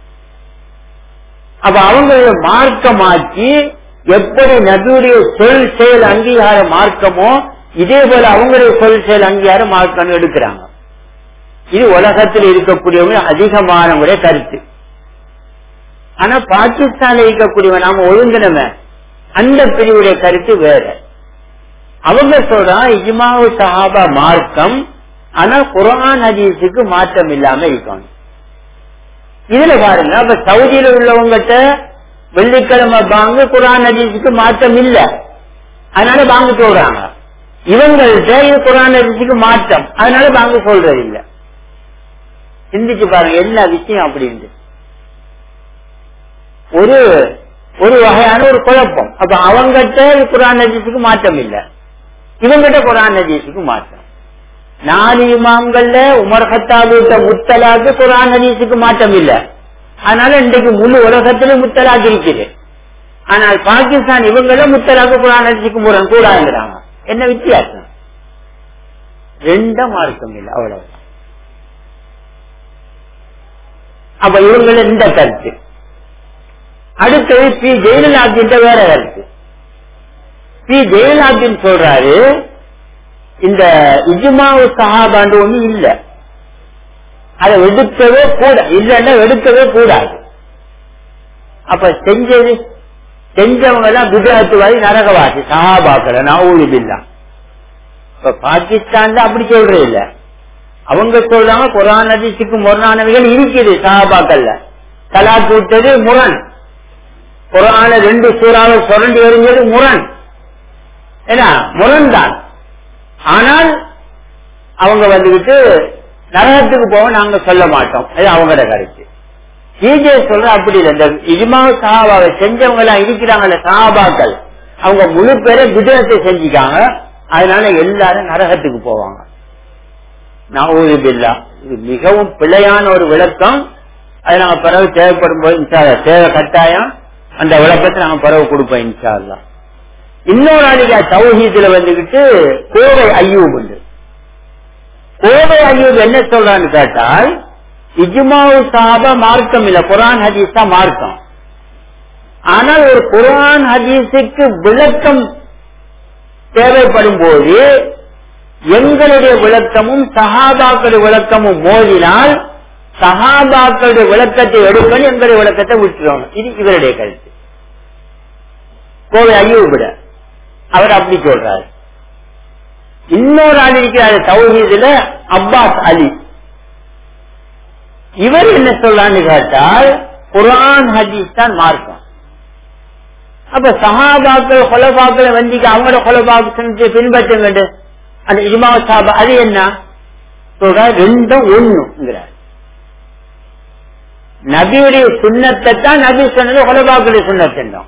அப்ப அவங்கள மார்க்கமாக்கி எப்படி நபியுடைய சொல் செயல் அங்கீகார மார்க்கமோ இதே போல அவங்களுடைய சொல் செயல் அங்கீகார மார்க்கம் எடுக்கிறாங்க இது உலகத்தில் இருக்கக்கூடியவங்க அதிகமானவங்களுடைய கருத்து ஆனா பாகிஸ்தான்ல இருக்கக்கூடியவன் நாம ஒழுங்கினவன் அந்த பிரிவுடைய கருத்து வேற அவங்க சொல்றான் இஜ்மாவு சஹாபா மார்க்கம் ஆனா குரான் ஹதீஸுக்கு மாற்றம் இல்லாம இருக்கணும் இதுல பாருங்க அப்ப சவுதியில உள்ளவங்கிட்ட வெள்ளிக்கிழமை பாங்கு குரான் ஹதீஸுக்கு மாற்றம் இல்ல அதனால பாங்கு சொல்றாங்க இவங்கள்ட்ட இது குரான் ஹதீஸுக்கு மாற்றம் அதனால பாங்கு சொல்றது இல்ல சிந்திச்சு பாருங்க என்ன விஷயம் அப்படின்னு ஒரு ஒரு வகையான ஒரு குழப்பம் அப்ப அவங்கிட்ட இது குரான் ஹதீஸுக்கு மாற்றம் இல்ல இவங்கிட்ட குரான் ஹதீஸுக்கு மாற்றம் நாலு இமாம்கள்ல உமர் ஹத்தாபுட்ட முத்தலாக்கு குரான் ஹதீஸுக்கு மாற்றம் இல்ல அதனால இன்றைக்கு முழு உலகத்திலும் முத்தலாக் இருக்குது ஆனால் பாகிஸ்தான் இவங்கள முத்தலாக்கு குரான் ஹதீஸுக்கு முரண் கூடாதுங்கிறாங்க என்ன வித்தியாசம் ரெண்ட மார்க்கம் இல்லை அவ்வளவு அப்ப இவங்கள இந்த கருத்து அடுத்தது பி ஜெயலலிதா வேற கருத்து பி ஜெயலலிதா சொல்றாரு இந்த இஜ்மாவு சஹாபாண்டு ஒண்ணு இல்ல அதை எடுக்கவே கூட இல்லன்னா எடுக்கவே கூடாது அப்ப செஞ்சது செஞ்சவங்க எல்லாம் குஜராத்துவாதி நரகவாசி சஹாபாக்கள் நாவூலி பில்லா இப்ப பாகிஸ்தான்ல அப்படி சொல்றது இல்ல அவங்க சொல்றாங்க குரான் ஹதீஸுக்கு முரணானவைகள் இருக்குது சஹாபாக்கள்ல தலாக் விட்டது முரண் குரான ரெண்டு சூறாவை சுரண்டி எறிஞ்சது முரண் ஏன்னா முரண் தான் ஆனால் அவங்க வந்துகிட்டு நரகத்துக்கு போக நாங்க சொல்ல மாட்டோம் அது அவங்களோட கருத்து பிஜே சொல்ற அப்படி இல்லை இந்த இஜ்மா சஹாபாவை செஞ்சவங்க எல்லாம் இருக்கிறாங்கல்ல சஹாபாக்கள் அவங்க முழு பேரை விதத்தை செஞ்சுக்காங்க அதனால எல்லாரும் நரகத்துக்கு போவாங்க நவூதுபில்லா இது மிகவும் பிழையான ஒரு விளக்கம் அது நாங்க பிறகு தேவைப்படும் போது இன்ஷா அல்லாஹ் தேவை கட்டாயம் அந்த விளக்கத்தை நாங்க பிறகு கொடுப்போம் இன்ஷா அல்லாஹ் இன்னொரு அன்னைக்கு தௌஹீதுல வந்துகிட்டு கோவை ஐயூப் உண்டு கோவை ஐயூப் என்ன சொல்றான்னு கேட்டால் இஜ்மாவு சாப மார்க்கம் இல்ல குரான் ஹதீஸ் தான் மார்க்கம் ஆனால் ஒரு குரான் ஹதீஸுக்கு விளக்கம் தேவைப்படும் போது எங்களுடைய விளக்கமும் சஹாபாக்களுடைய விளக்கமும் மோதினால் சஹாபாக்களுடைய விளக்கத்தை எடுக்கணும் எங்களுடைய விளக்கத்தை விட்டுறோம் இது இவருடைய கருத்து கோவை ஐயூபிட அவர் அப்படி சொல்றாரு இன்னொரு ஆள் இருக்கிறாரு தௌஹீதுல அப்பாஸ் அலி இவர் என்ன சொல்றான்னு கேட்டால் குரான் ஹதீஸ் தான் மார்க்கம் அப்ப சஹாபாக்கள் கொலபாக்களை வந்திக்கு அவங்களோட கொலபாக்கு பின்பற்றுங்க அந்த இஜ்மா சாபா அது என்ன சொல்ற ரெண்டும் ஒண்ணுங்கிறார் நபியுடைய சுண்ணத்தை தான் நபி சொன்னது கொலபாக்களுடைய சுண்ணத்தின்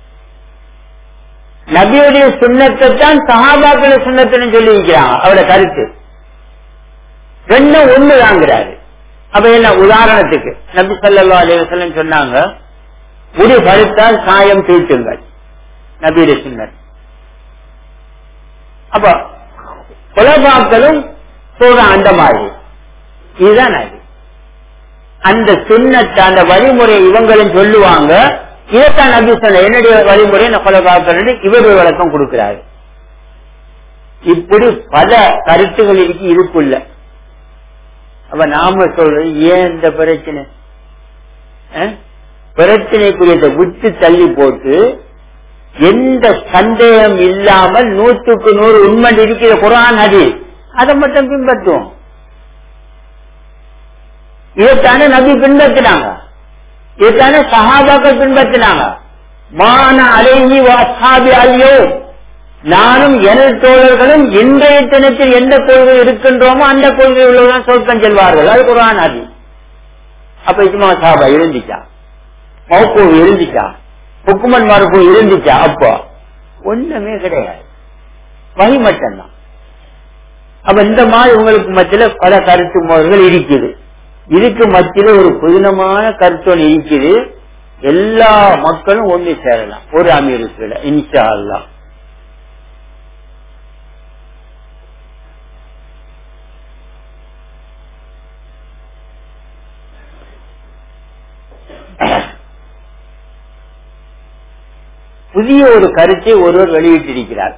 நபியுடைய சுண்ணத்தை தான் சஹாபாக்களுடைய சுண்ணத்துன்னு சொல்லி இருக்கிறாங்க அவரோட கருத்து ரெண்டும் ஒண்ணுதாங்கிறாரு அப்ப என்ன உதாரணத்துக்கு நபி சல்லா அலைவசல்லம் சொன்னாங்க முடி பருத்தால் சாயம் தீட்டுங்கள் நபியுடைய சுண்ணத் அப்ப குலபாக்களும் சொல்ற அந்த மாதிரி இதுதான் அது அந்த சுண்ணத்தை அந்த வழிமுறை இவங்களும் சொல்லுவாங்க இதைத்தான் நபி சொன்ன என்னுடைய வழிமுறை நான் கொலபாக்கள் இவருடைய விளக்கம் கொடுக்கிறாரு இப்படி பல கருத்துகள் இருக்கு இருக்குள்ள அப்ப நாம சொல்றது ஏன் இந்த பிரச்சனை அஹ்? பிரச்சனைக்குரிய விட்டு தள்ளி போட்டு எந்த சந்தேகம் இல்லாமல் நூற்றுக்கு நூறு உண்மை இருக்கிற குரான் ஹதீஸ் அதை மட்டும் பின்பற்றுவோம் இதைத்தானே நபி பின்பற்றினாங்க இதைத்தானே சஹாபாக்கள் பின்பற்றினாங்க மான அலைஹி வாசாபி ஐயோ நானும் எனது தோழர்களும் இன்றைய தினத்தில் எந்த கொள்கை இருக்கின்றோமோ அந்த கொள்கை உள்ளவர்கள் சொர்க்கம் செல்வார்கள் அது குரான் ஹதி அப்ப இஸ்மா சாபா இருந்துச்சா மௌப்பு இருந்துச்சா ஹுக்குமன் மறுப்பு இருந்துச்சா அப்போ ஒண்ணுமே கிடையாது வகை மட்டும்தான் அப்ப இந்த மாதிரி உங்களுக்கு மத்தியில பல கருத்து மோதல்கள் இருக்குது இதுக்கு மத்தியில ஒரு புதினமான கருத்தொன் இருக்குது எல்லா மக்களும் ஒண்ணு சேரலாம் ஒரு அமீருக்கு இன்ஷா அல்லா புதிய ஒரு கருத்தை ஒருவர் வெளியிட்டிருக்கிறார்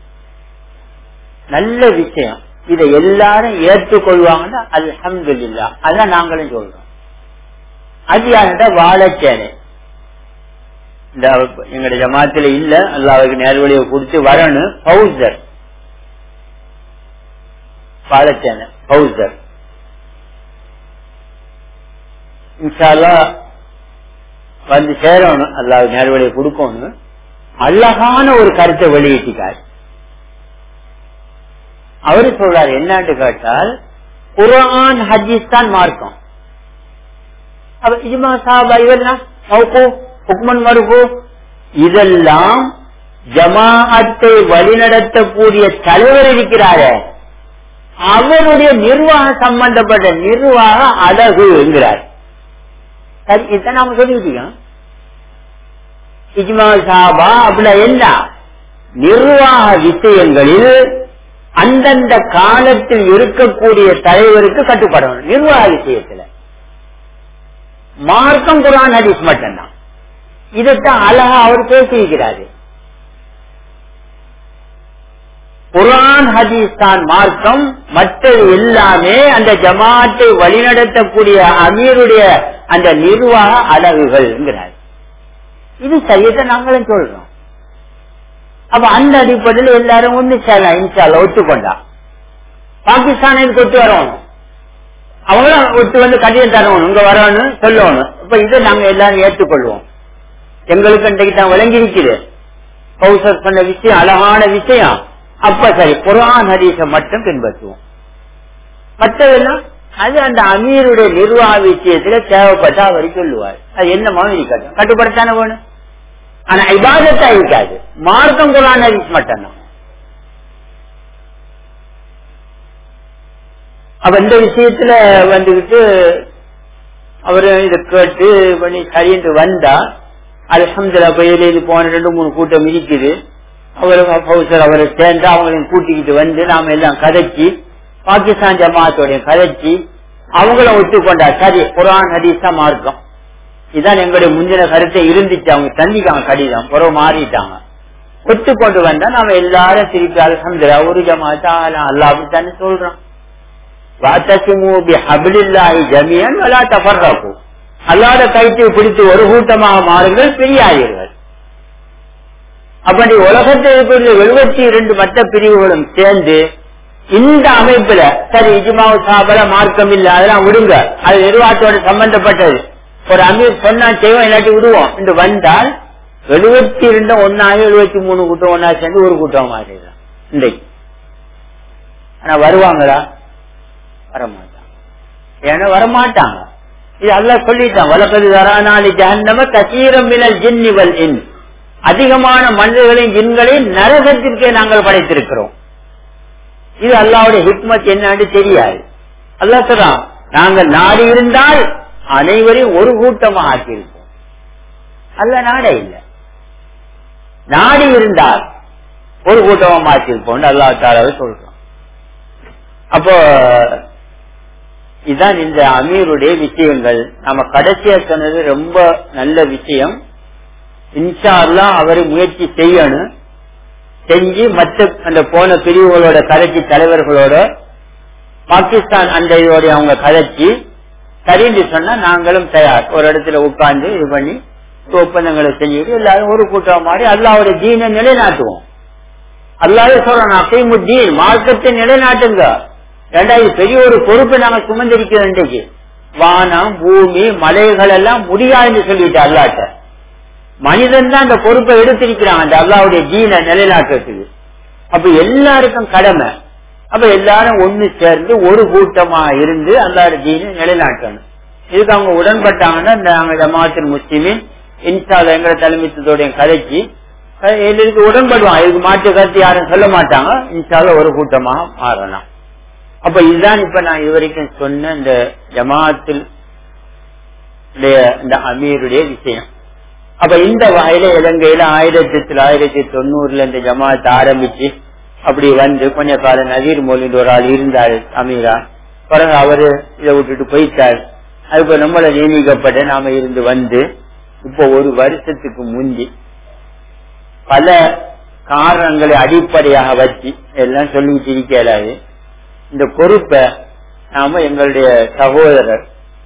நல்ல விஷயம் இதை எல்லாரும் ஏற்றுக்கொள்வாங்கன்னா அல்ஹம்துலில்லா அதான் நாங்களும் சொல்றோம் அது யாருட வாழைச்சேனை இந்த எங்களுடைய ஜமாத்துல இல்ல அல்லாவுக்கு நேர்வழியை கொடுத்து வரணும் பௌசர் வாழைச்சேனை பௌசர் இன்ஷால்லா வந்து சேரணும் அல்லாவுக்கு நேர்வழியை கொடுக்கணும் அழகான ஒரு கருத்தை வெளியிட்டிருக்காரு அவரு சொல்றாரு என்னன்னு கேட்டால் குரான் ஹஜீஸ் தான் மார்க்கம் அப்ப இஜ்மா சாபா இவெல்லாம் மௌக்கு ஹுக்மன் மறுப்பு இதெல்லாம் ஜமாஅத்தை வழிநடத்தக்கூடிய தலைவர் இருக்கிறாரே அவருடைய நிர்வாக சம்பந்தப்பட்ட நிர்வாக அழகு என்கிறார் சரி இதை நாம சொல்லிருக்கோம் இஜ்மா சாபா அப்படின்னா என்ன நிர்வாக விஷயங்களில் அந்தந்த காலத்தில் இருக்கக்கூடிய தலைவருக்கு கட்டுப்படணும் நிர்வாக விஷயத்துல மார்க்கம் குரான் ஹதீஸ் மட்டும்தான் இதைத்தான் அழகா அவர் பேசியிருக்கிறாரு குரான் ஹதீஸ் தான் மார்க்கம் மற்றது எல்லாமே அந்த ஜமாத்தை வழிநடத்தக்கூடிய அமீருடைய அந்த நிர்வாக அழகுகள் இது சரியத்தை நாங்களும் சொல்றோம் அப்ப அந்த அடிப்படையில் எல்லாரும் ஒண்ணு சேரலாம் இன்ஷால்ல ஒத்துக்கொண்டா பாகிஸ்தானுக்கு ஒத்து வரணும் அவங்களும் ஒத்து வந்து கடிதம் தரணும் இங்க வரணும் சொல்லணும் இப்ப இதை நாங்க எல்லாரும் ஏற்றுக்கொள்வோம் எங்களுக்கு இன்றைக்கு தான் விளங்கி இருக்குது கௌசர் சொன்ன விஷயம் அழகான விஷயம் அப்ப சரி குரான் ஹதீஸை மட்டும் பின்பற்றுவோம் மற்றதெல்லாம் அது அந்த அமீருடைய நிர்வாக விஷயத்துல தேவைப்பட்டா அவர் சொல்லுவார் அது என்ன மாதிரி கட்டும் கட்டுப்படுத்தானே வேணும் ஆனா இபாதத்தா இருக்காது மார்க்கம் குரான் ஹதீஸ் மட்டும்தான் அப்ப இந்த விஷயத்துல வந்துகிட்டு அவரு இதை கேட்டு பண்ணி சரின்ட்டு வந்தா அலமதுல பயிரில் போன ரெண்டு மூணு கூட்டம் இருக்குது அவரு பௌசர் அவரை சேர்ந்து அவங்களையும் கூட்டிக்கிட்டு வந்து நாம எல்லாம் கதைச்சி பாகிஸ்தான் ஜமாத்தோடைய கதைச்சி அவங்களும் ஒத்துக்கொண்டா சரி குரான் ஹதீஸ் தான் மார்க்கம் இதுதான் எங்களுடைய முந்தின கருத்தை இருந்துச்சு அவங்க தந்திக்காங்க கடிதம் புறம் மாறிட்டாங்க ஒத்துக்கொண்டு வந்தா நாம எல்லாரும் திருப்பி அலமதுல ஒரு ஜமாத்தா அல்லாஹ் தானே சொல்றோம் அல்லாத கைத்தை பிடித்து ஒரு கூட்டமாக மாறுங்கள் பெரியாயீர்கள் அப்படி உலகத்தில் இருக்கிற எழுபத்தி இரண்டு மற்ற பிரிவுகளும் சேர்ந்து இந்த அமைப்புல சரி இஜ்மாவு சாபல மார்க்கம் இல்ல அதெல்லாம் விடுங்க அது நிர்வாகத்தோட சம்பந்தப்பட்டது ஒரு அமீர் சொன்னா செய்வோம் இல்லாட்டி விடுவோம் என்று வந்தால் எழுபத்தி ரெண்டு ஒன்னாக எழுபத்தி மூணு கூட்டம் ஒன்னா சேர்ந்து ஒரு கூட்டம் மாறிடலாம் இன்றைக்கு ஆனா வருவாங்களா வரமாட்டாங்க ஏன்னா வரமாட்டாங்க இது அல்ல சொல்லிட்டான் வழக்கது வரானாலி ஜஹன்னம கசீரம் மினல் ஜின்னிவல் இன் அதிகமான மனிதர்களின் ஜின்களையும் நரகத்திற்கே நாங்கள் படைத்திருக்கிறோம் இது அல்லாவுடைய ஹிக்மத் என்னன்னு தெரியாது அல்லா சொல்றான் நாங்கள் நாடு இருந்தால் அனைவரையும் ஒரு கூட்டமாக ஆக்கியிருப்போம் அல்ல நாடே இல்லை நாடு இருந்தால் ஒரு கூட்டமாக மாற்றிருப்போம் அல்லா தாலாவை சொல்றோம் அப்போ இதுதான் இந்த அமீருடைய விஷயங்கள் நம்ம கடைசியா சொன்னது ரொம்ப நல்ல விஷயம் இன்ஷா அல்லா அவரை முயற்சி செய்யணும் செஞ்சு மற்ற அந்த போன பிரிவுகளோட கதைச்சி தலைவர்களோட பாகிஸ்தான் அந்த இதோட அவங்க கதைச்சி சரின்னு சொன்னா நாங்களும் தயார் ஒரு இடத்துல உட்கார்ந்து இது பண்ணி ஒப்பந்தங்களை செஞ்சுட்டு எல்லாரும் ஒரு கூட்டம் மாறி அல்லாவுடைய தீனை நிலைநாட்டுவோம் அல்லாவே சொல்றோம் அசைமுத்தீன் மார்க்கத்தை நிலைநாட்டுங்க ஏண்டா இது பெரிய ஒரு பொறுப்பை நாங்க சுமந்திருக்கிறோம் இன்றைக்கு வானம் பூமி மலைகள் எல்லாம் முடியாதுன்னு சொல்லிட்டு அல்லாட்ட மனிதன் தான் அந்த பொறுப்பை எடுத்திருக்கிறான் அந்த அல்லாவுடைய ஜீனை நிலைநாட்டுறதுக்கு அப்ப எல்லாருக்கும் கடமை அப்ப எல்லாரும் ஒண்ணு சேர்ந்து ஒரு கூட்டமா இருந்து அல்லாட ஜீனை நிலைநாட்டணும் இதுக்கு அவங்க உடன்பட்டாங்கன்னா நாங்க ஜமாத்தின் முஸ்லிமின் இன்சால எங்களை தலைமைத்துவத்தோடைய கதைக்கு இதுக்கு உடன்படுவான் இதுக்கு மாற்று கருத்து யாரும் சொல்ல மாட்டாங்க இன்சால ஒரு கூட்டமாக மாறலாம் அப்ப இதுதான் இப்ப நான் இதுவரைக்கும் சொன்ன இந்த ஜமாத்தில் இந்த அமீருடைய விஷயம் அப்ப இந்த வகையில இலங்கையில ஆயிரத்தி தொள்ளாயிரத்தி தொண்ணூறுல இந்த ஜமாத் ஆரம்பிச்சு அப்படி வந்து கொஞ்ச காலம் நவீர் மொழின்ற ஒரு ஆள் இருந்தாரு அமீரா பிறகு அவரு இதை விட்டுட்டு போயிட்டார் அதுக்கு நம்மள நியமிக்கப்பட்ட நாம இருந்து வந்து இப்போ ஒரு வருஷத்துக்கு முந்தி பல காரணங்களை அடிப்படையாக வச்சு எல்லாம் சொல்லிட்டு இருக்கலாது இந்த பொறுப்பை நாம எங்களுடைய சகோதரர்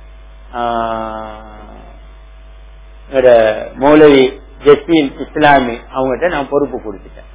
மௌலவி ஜஸ்மீன் இஸ்லாமி அவங்ககிட்ட நான் பொறுப்பு கொடுத்துட்டேன்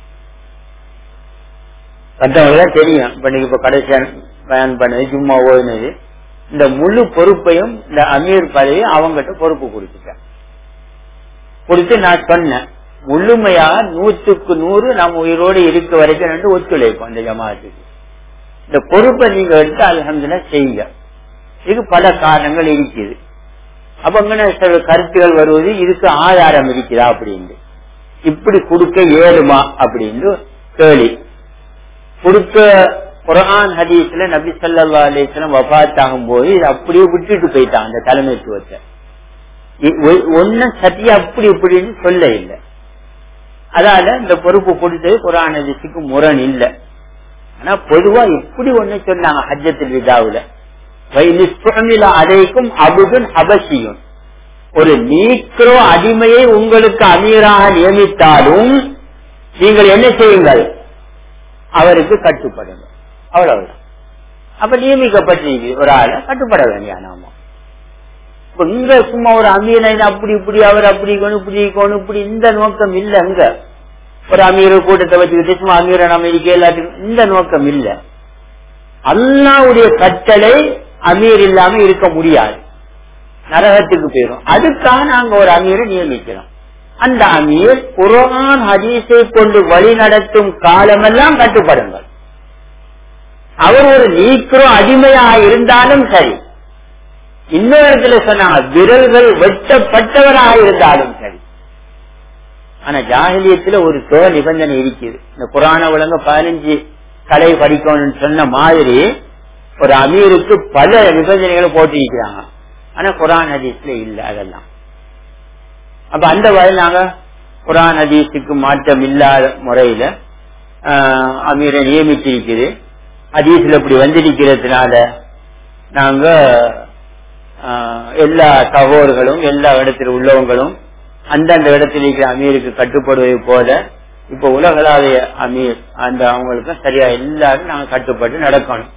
மற்றவங்களாம் தெரியும் இப்ப நீங்க இப்ப கடைசியா பயன் பண்ணது சும்மா ஓடினது இந்த முழு பொறுப்பையும் இந்த அமீர் பதவி அவங்ககிட்ட பொறுப்பு கொடுத்துட்டேன் கொடுத்து நான் சொன்னேன் முழுமையா நூற்றுக்கு நூறு நம்ம உயிரோடு இருக்க வரைக்கும் ரெண்டு ஒத்துழைப்போம் இந்த ஜமாத்துக்கு இந்த பொறுப்பை நீங்க எடுத்து அலமதுல செய்யுங்க இதுக்கு பல காரணங்கள் இருக்குது அப்ப இங்கே சில கருத்துகள் வருவது இதுக்கு ஆதாரம் இருக்குதா அப்படின்னு இப்படி கொடுக்க ஏழுமா அப்படின்னு கேள்வி கொடுக்க குரான் ஹதீஸ்ல நபி சல்லா அலிஸ்லாம் வபாத் ஆகும் போது இது அப்படியே விட்டுட்டு போயிட்டான் அந்த தலைமைத்துவத்தை ஒன்னும் சத்தியா அப்படி இப்படின்னு சொல்ல இல்லை அதால இந்த பொறுப்பு கொடுத்தது குரான் ஹதீஸுக்கு முரண் இல்லை ஆனா பொதுவா இப்படி ஒண்ணு சொன்னாங்க ஹஜ்ஜத்தில் விதாவுல அதைக்கும் அபுதன் அபசியும் ஒரு நீக்ரோ அடிமையை உங்களுக்கு அமீராக நியமித்தாலும் நீங்கள் என்ன செய்யுங்கள் அவருக்கு கட்டுப்படுங்க அவ்வளவுதான் அப்ப நியமிக்கப்பட்டீங்க ஒரு ஆளை கட்டுப்பட வேண்டிய நாம இங்க சும்மா ஒரு அமீனை அப்படி இப்படி அவர் அப்படி இப்படி இப்படி இந்த நோக்கம் இல்ல அங்க ஒரு அமீர் கூட்டத்தை வச்சுக்கிட்டு சும்மா அமீரை நம்ம இருக்க எல்லாத்துக்கும் இந்த நோக்கம் இல்ல அல்லாவுடைய கட்டளை அமீர் இல்லாம இருக்க முடியாது நரகத்துக்கு போயிடும் அதுக்காக நாங்க ஒரு அமீரை நியமிக்கிறோம் அந்த அமீர் குரான் ஹதீஸை கொண்டு வழி நடத்தும் காலமெல்லாம் கட்டுப்படுங்கள் அவர் ஒரு நீக்கிறோ அடிமையாக இருந்தாலும் சரி இன்னொரு இடத்துல சொன்னாங்க விரல்கள் வெட்டப்பட்டவராக இருந்தாலும் சரி ஆனா ஜாகிலியத்துல ஒரு தோ நிபந்தனை இருக்குது இந்த குரான விளங்க பதினஞ்சு கலை படிக்கணும்னு சொன்ன மாதிரி ஒரு அமீருக்கு பல நிபந்தனைகளை போட்டிருக்கிறாங்க ஆனா குரான் ஹதீஸ்ல இல்ல அதெல்லாம் அப்ப அந்த வகையில் நாங்க குரான் ஹதீஸுக்கு மாற்றம் இல்லாத முறையில அமீரை நியமிச்சிருக்குது ஹதீஸ்ல இப்படி வந்திருக்கிறதுனால நாங்க எல்லா சகோதர்களும் எல்லா இடத்தில் உள்ளவங்களும் அந்தந்த இடத்தில் இருக்கிற அமீருக்கு கட்டுப்படுவதை போல இப்ப உலகளாவிய அமீர் அந்த அவங்களுக்கு சரியா எல்லாரும் நாங்க கட்டுப்பட்டு நடக்கணும்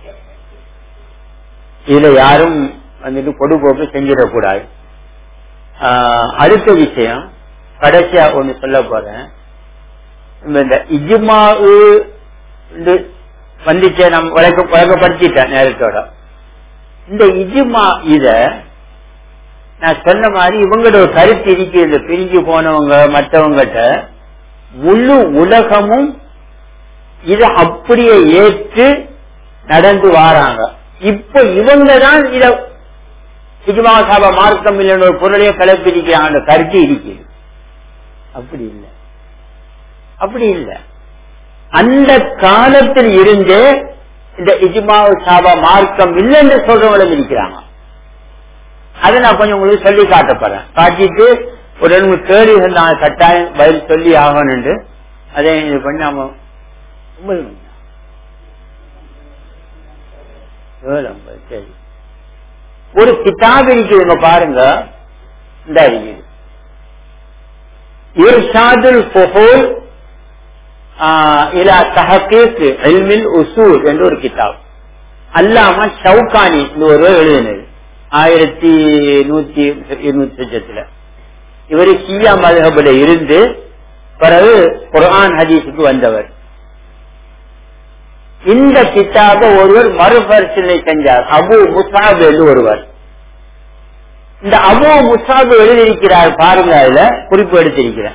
இதுல யாரும் வந்துட்டு பொடுபோக்கு செஞ்சிடக்கூடாது அடுத்த விஷயம் கடைசியா ஒண்ணு சொல்ல போறேன் இந்த இஜுமாவு வந்துச்சு நம்ம வழக்க வழக்கப்படுத்திட்டேன் நேரத்தோட இந்த இஜுமா இத நான் சொன்ன மாதிரி இவங்களோட ஒரு கருத்து இருக்கிறது பிரிஞ்சு போனவங்க மற்றவங்கிட்ட முழு உலகமும் இத அப்படியே ஏற்று நடந்து வாராங்க இப்ப இவங்க தான் இத இஜுமா சாபா மார்க்கம் இல்லைன்னு ஒரு பொருளையே கலப்பிரிக்கிறாங்க அந்த கருத்து இருக்குது அப்படி இல்லை அப்படி இல்லை அந்த காலத்தில் இருந்தே இந்த இஜ்மா சாபா மார்க்கம் இல்லை என்று சொல்றவங்களும் இருக்கிறாங்க அதை நான் கொஞ்சம் உங்களுக்கு சொல்லி காட்டப்படுறேன் காட்டிட்டு ஒரு ரெண்டு கேள்வி நான் கட்டாயம் பதில் சொல்லி ஆகணும் அதை இது பண்ணி நாம சரி ஒரு கிதாப் இருக்குதுங்க பாருங்க இந்த இருக்குது இர்ஷாதுல் புகூல் இலா தஹகீக் இல்மில் உசூல் என்று ஒரு கிதாப் அல்லாம ஷவுகானி இந்த ஒரு எழுதினது ஆயிரத்தி நூத்தி இருநூத்தி லட்சத்துல இவர் ஷியா மதகபுல இருந்து பிறகு குரான் ஹதீஸுக்கு வந்தவர் இந்த கித்தாப ஒருவர் மறுபரிசீலனை செஞ்சார் அபு முசாப் என்று ஒருவர் இந்த அபு முசாப் எழுதியிருக்கிறார் பாருங்க அதுல குறிப்பு எடுத்திருக்கிறேன்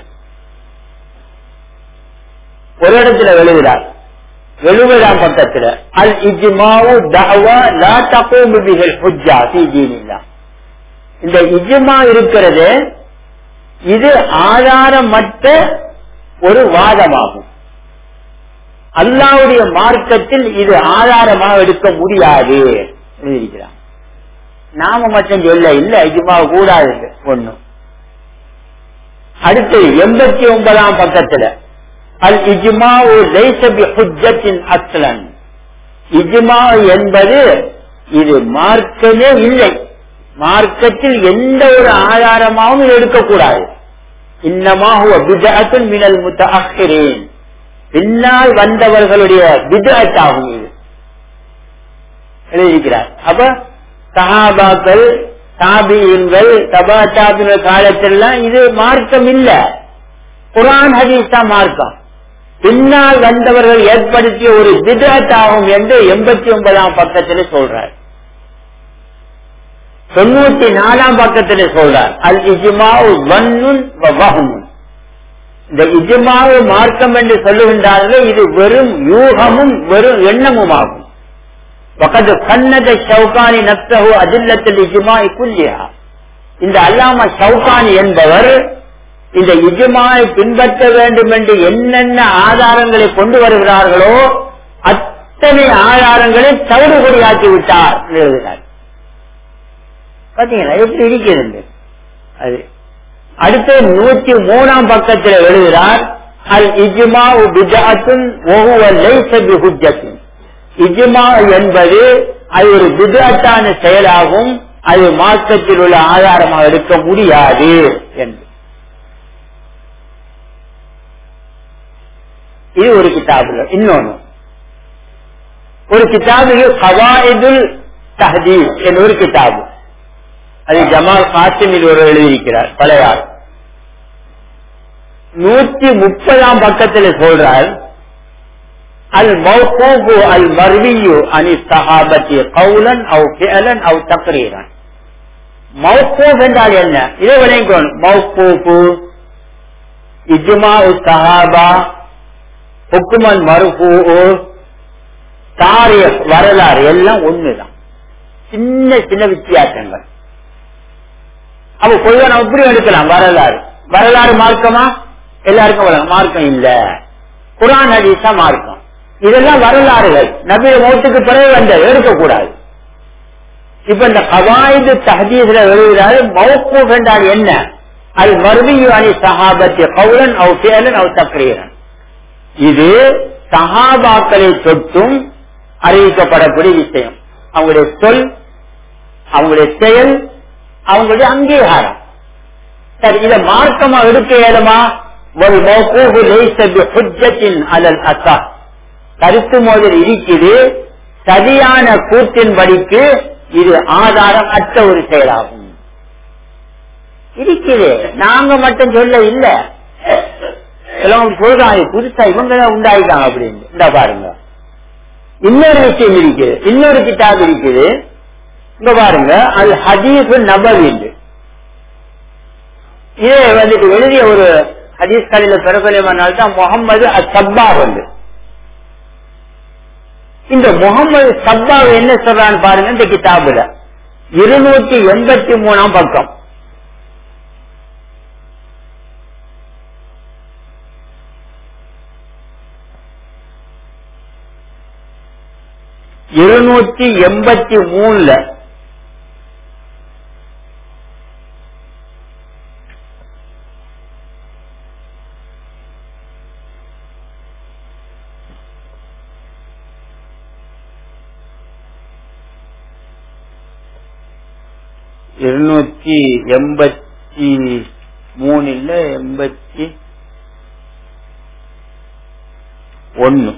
ஒரு இடத்துல எழுதுகிறார் எழுபதாம் பக்கத்துல அல் இஜ்மாவு தஹவா லா தகூமு பிஹில் ஹுஜ்ஜா ஃபீ தீனில்லாஹ் இந்த இஜ்மா இருக்கிறது இது ஆதாரமற்ற ஒரு வாதமாகும் அல்லாவுடைய மார்க்கத்தில் இது ஆதாரமாக எடுக்க முடியாது எழுதியிருக்கிறார் நாம மட்டும் சொல்ல இல்ல இஜ்மா கூடாது ஒண்ணு அடுத்து எண்பத்தி ஒன்பதாம் பக்கத்துல அல் இஜ்மா ஹுஜத்தின் அஸ்லன் இஜ்மா என்பது இது மார்க்கமே இல்லை மார்க்கத்தில் எந்த ஒரு ஆதாரமாகவும் எடுக்கக்கூடாது இன்னமாக விதத்தின் மினல் முத்தேன் பின்னால் வந்தவர்களுடைய விதத்தாகும் இது எழுதியிருக்கிறார் அப்ப சஹாபாக்கள் தாபியன்கள் தபா தாபிகள் காலத்திலாம் இது மார்க்கம் இல்ல குரான் ஹதீஸ் தான் மார்க்கம் பின்னால் வந்தவர்கள் ஏற்படுத்திய ஒரு விதத்தாகும் என்று எண்பத்தி ஒன்பதாம் பக்கத்தில் சொல்றார் தொண்ணூத்தி நாலாம் பக்கத்தில் சொல்றார் அல் இஜ்மாவு வன்னுன் வஹமுன் இந்த இஜ்மாவு மார்க்கம் என்று சொல்லுகின்றார்கள் இது வெறும் யூகமும் வெறும் எண்ணமும் ஆகும் வகது கண்ணத ஷவுகானி நப்தகு அதில்லத்தில் இஜ்மாய் குல்லியா இந்த அல்லாம ஷவுகானி என்பவர் இந்த இஜ்மாவை பின்பற்ற வேண்டும் என்று என்னென்ன ஆதாரங்களை கொண்டு வருகிறார்களோ அத்தனை ஆதாரங்களை தவிடுபடியாக்கி விட்டார் எழுதினார் பாத்தீங்களா எப்படி இருக்கிறது அது அடுத்து நூத்தி மூணாம் பக்கத்தில் எழுதுகிறார் அல் இஜ்மா பிஜாத்துன் இஜ்மா என்பது அது ஒரு பிஜாத்தான செயலாகும் அது மார்க்கத்தில் உள்ள ஆதாரமாக எடுக்க முடியாது என்று இது ஒரு கிதாபுல இன்னொன்னு ஒரு கிதாபு கவாயிதுல் தஹதீப் என்ற ஒரு கிதாபு அது ஜமால் காசிமில் ஒரு எழுதியிருக்கிறார் பழையார் நூற்றி முப்பதாம் பக்கத்தில் சொல்றார் அல் மௌகூபு அல் மர்வியு அனி சஹாபத்தி கவுலன் அவ் ஃபிஅலன் அவ் தக்ரீரன் மௌகூப் என்றால் என்ன இதை விளங்கிக்கணும் மௌகூபு இஜ்மா சஹாபா ஹுக்குமன் மருஃபூ தாரியக் வரலாறு எல்லாம் ஒண்ணுதான் சின்ன சின்ன வித்தியாசங்கள் அப்ப பொதுவா நம்ம இப்படி எடுக்கலாம் வரலாறு வரலாறு மார்க்கமா எல்லாருக்கும் வழங்க மார்க்கம் இல்ல குரான் ஹதீஸா மார்க்கம் இதெல்லாம் வரலாறுகள் நபிய மௌத்துக்கு பிறகு வந்தது எடுக்கக்கூடாது இப்ப இந்த கவாயுது தஹதீஸ்ல எழுதுகிறாரு மௌக்கூப் என்றால் என்ன அது மறுமையு அணி சஹாபத்தி கவுலன் அவ் பேலன் அவ் தக்ரீரன் இது சஹாபாக்களை தொட்டும் அறிவிக்கப்படக்கூடிய விஷயம் அவங்களுடைய சொல் அவங்களுடைய செயல் அவங்களுடைய அங்கீகாரம் சரி இதை மார்க்கமா எடுக்க இயலுமா ஒரு மௌகூபு லைஸ பிஹுஜ்ஜத்தின் அலல் அசா கருத்து மோதல் இருக்குது சரியான கூற்றின்படிக்கு இது ஆதாரம் அற்ற ஒரு செயலாகும் இருக்குது நாங்க மட்டும் சொல்ல இல்ல சிலவங்க சொல்றாங்க புதுசா இவங்க தான் உண்டாயிட்டாங்க அப்படின்னு இந்த பாருங்க இன்னொரு விஷயம் இருக்குது இன்னொரு கிட்டாப் இருக்குது இங்க பாருங்க அல் ஹதீஸ் நபவி இதே வந்துட்டு எழுதிய ஒரு ஹதீஸ் கடையில பிரபலமானால் தான் முகமது சப்பா வந்து இந்த முகமது சப்பா என்ன சொல்றான்னு பாருங்க இந்த கிதாபுல இருநூத்தி எண்பத்தி மூணாம் பக்கம் இருநூத்தி எண்பத்தி மூணுல இருநூத்தி எண்பத்தி மூணு இல்ல எண்பத்தி ஒன்னு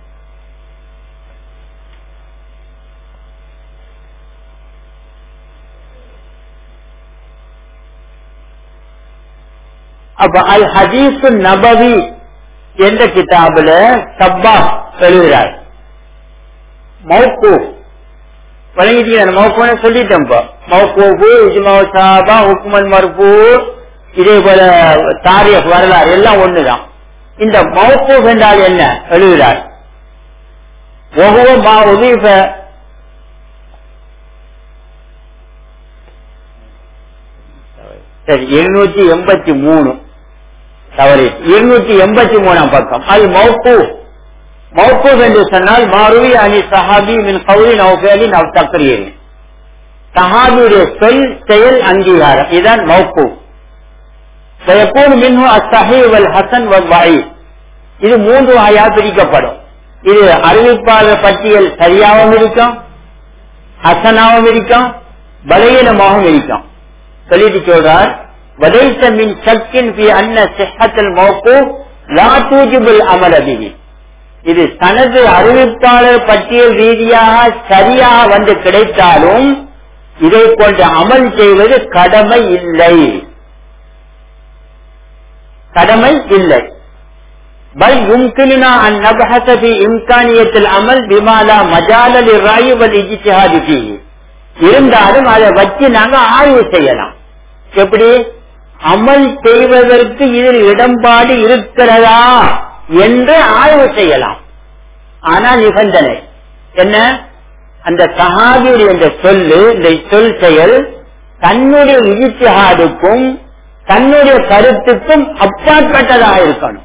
அப்ப அல் ஹதீஸ் நபவி என்ற கிதாபுல சப்பா எழுதுகிறார் மௌக்கூ வழங்கிட்டீங்க மௌக்கூன்னு சொல்லிட்டேன் இப்போ மௌக்கூபு இஜ்மாவு சாபா ஹுக்குமல் மர்பூ இதே போல தாரியக் வரலாறு எல்லாம் ஒண்ணுதான் இந்த மௌக்கூப் என்றால் என்ன எழுதுகிறார் ஒவ்வொரு மா உதீப சரி இருநூத்தி எண்பத்தி மூணு தவறு இருநூத்தி எண்பத்தி மூணாம் பக்கம் அது மௌப்பு மௌப்பு என்று சொன்னால் மாருவி அணி சஹாபி மின் கௌரி நௌஃபேலி நவ் தக்ரியரி சஹாபியுடைய சொல் செயல் அங்கீகாரம் இதுதான் மௌப்பு செயப்பூர் மின்ஹு அஸ்ஸஹி வல் ஹசன் வல் வாயி இது மூன்று வகையா பிரிக்கப்படும் இது அறிவிப்பாளர் பட்டியல் சரியாகவும் இருக்கும் ஹசனாவும் இருக்கும் பலகீனமாகவும் இருக்கும் சொல்லிட்டு சொல்றார் வதைத்த மின் சக்கின் பி அன்ன சிஹத்தில் மோப்பு லா தூஜிபுல் அமலபிகி இது தனது அறிவிப்பாளர் பட்டியல் ரீதியாக சரியாக வந்து கிடைத்தாலும் இதை கொண்டு அமல் செய்வது கடமை இல்லை கடமை இல்லை பல் யும்கினா அன் நபஹஸ பி இம்கானியத்தில் அமல் பிமாலா மஜாலல் ராயு வல் இஜ்திஹாதி ஃபீஹி இருந்தாலும் அதை வச்சு நாங்க ஆய்வு செய்யலாம் எப்படி அமல் செய்வதற்கு இதில் இடம்பாடு இருக்கிறதா என்று ஆய்வு செய்யலாம் ஆனா நிபந்தனை என்ன அந்த சஹாபியுடைய இந்த சொல்லு இந்த சொல் செயல் தன்னுடைய இஜித்திஹாதுக்கும் தன்னுடைய கருத்துக்கும் அப்பாற்பட்டதாக இருக்கணும்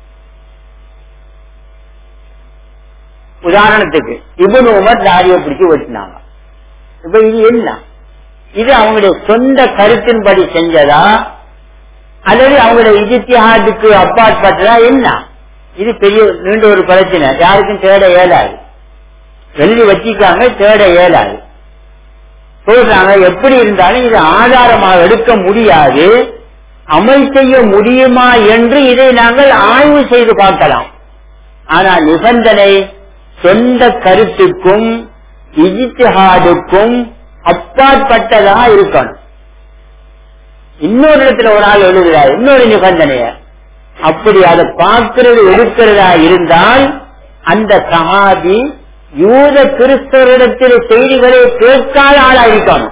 உதாரணத்துக்கு இபுன் உமர் தாடியை பிடிச்சி வெட்டினாங்க இப்ப இது என்ன இது அவங்களுடைய சொந்த கருத்தின்படி செஞ்சதா அல்லது அவங்களுடைய இஜித்தியாதுக்கு அப்பாற்பட்டதா என்ன இது பெரிய நீண்ட ஒரு பிரச்சனை யாருக்கும் தேட இயலாது எழுதி வச்சிக்காங்க தேட இயலாது சொல்றாங்க எப்படி இருந்தாலும் இது ஆதாரமாக எடுக்க முடியாது அமல் செய்ய முடியுமா என்று இதை நாங்கள் ஆய்வு செய்து பார்க்கலாம் ஆனால் நிபந்தனை சொந்த கருத்துக்கும் இஜித்திஹாதுக்கும் அப்பாற்பட்டதா இருக்கணும் இன்னொரு இடத்துல ஒரு ஆள் எழுதுகிறார் இன்னொரு நிபந்தனைய அப்படி அதை பார்க்கிறது எடுக்கிறதா இருந்தால் அந்த சஹாபி யூத கிறிஸ்தவரிடத்தில் செய்திகளை கேட்காத ஆளாயிருக்கணும்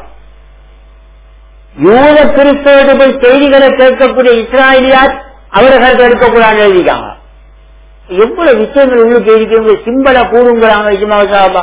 யூத கிறிஸ்தவர்கள் செய்திகளை கேட்கக்கூடிய இஸ்ராயலியார் அவர்கள் எடுக்கக்கூடாது எழுதிக்காங்க எவ்வளவு விஷயங்கள் உள்ளுக்கு இருக்கிறவங்க சிம்பள கூடுங்கிறாங்க இஜ்மா சாபா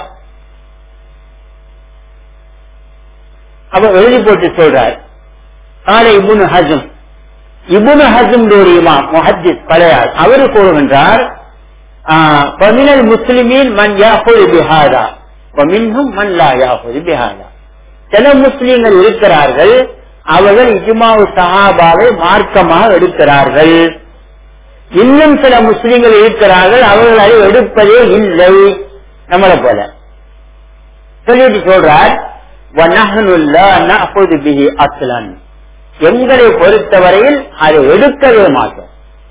அவ எழுதி போட்டு சொல்றார் ஆலை இபுனு ஹசம் இபுனு ஹசம் டோரியுமா முஹத்திஸ் பழையார் அவரு கூறுகின்றார் பமினல் முஸ்லிமீன் மன் யாஹுல் பிஹாரா மின்ஹும் மன் லா யாஹுல் பிஹாரா சில முஸ்லீம்கள் இருக்கிறார்கள் அவர்கள் இஜ்மாவு சஹாபாவை மார்க்கமாக எடுக்கிறார்கள் இன்னும் சில முஸ்லீம்கள் இருக்கிறார்கள் அவர்கள் அதை எடுப்பதே இல்லை நம்மளை போல சொல்லிட்டு சொல்றார் அஸ்லன் எங்களை பொறுத்தவரையில் அதை எடுக்கவே மாட்டோம்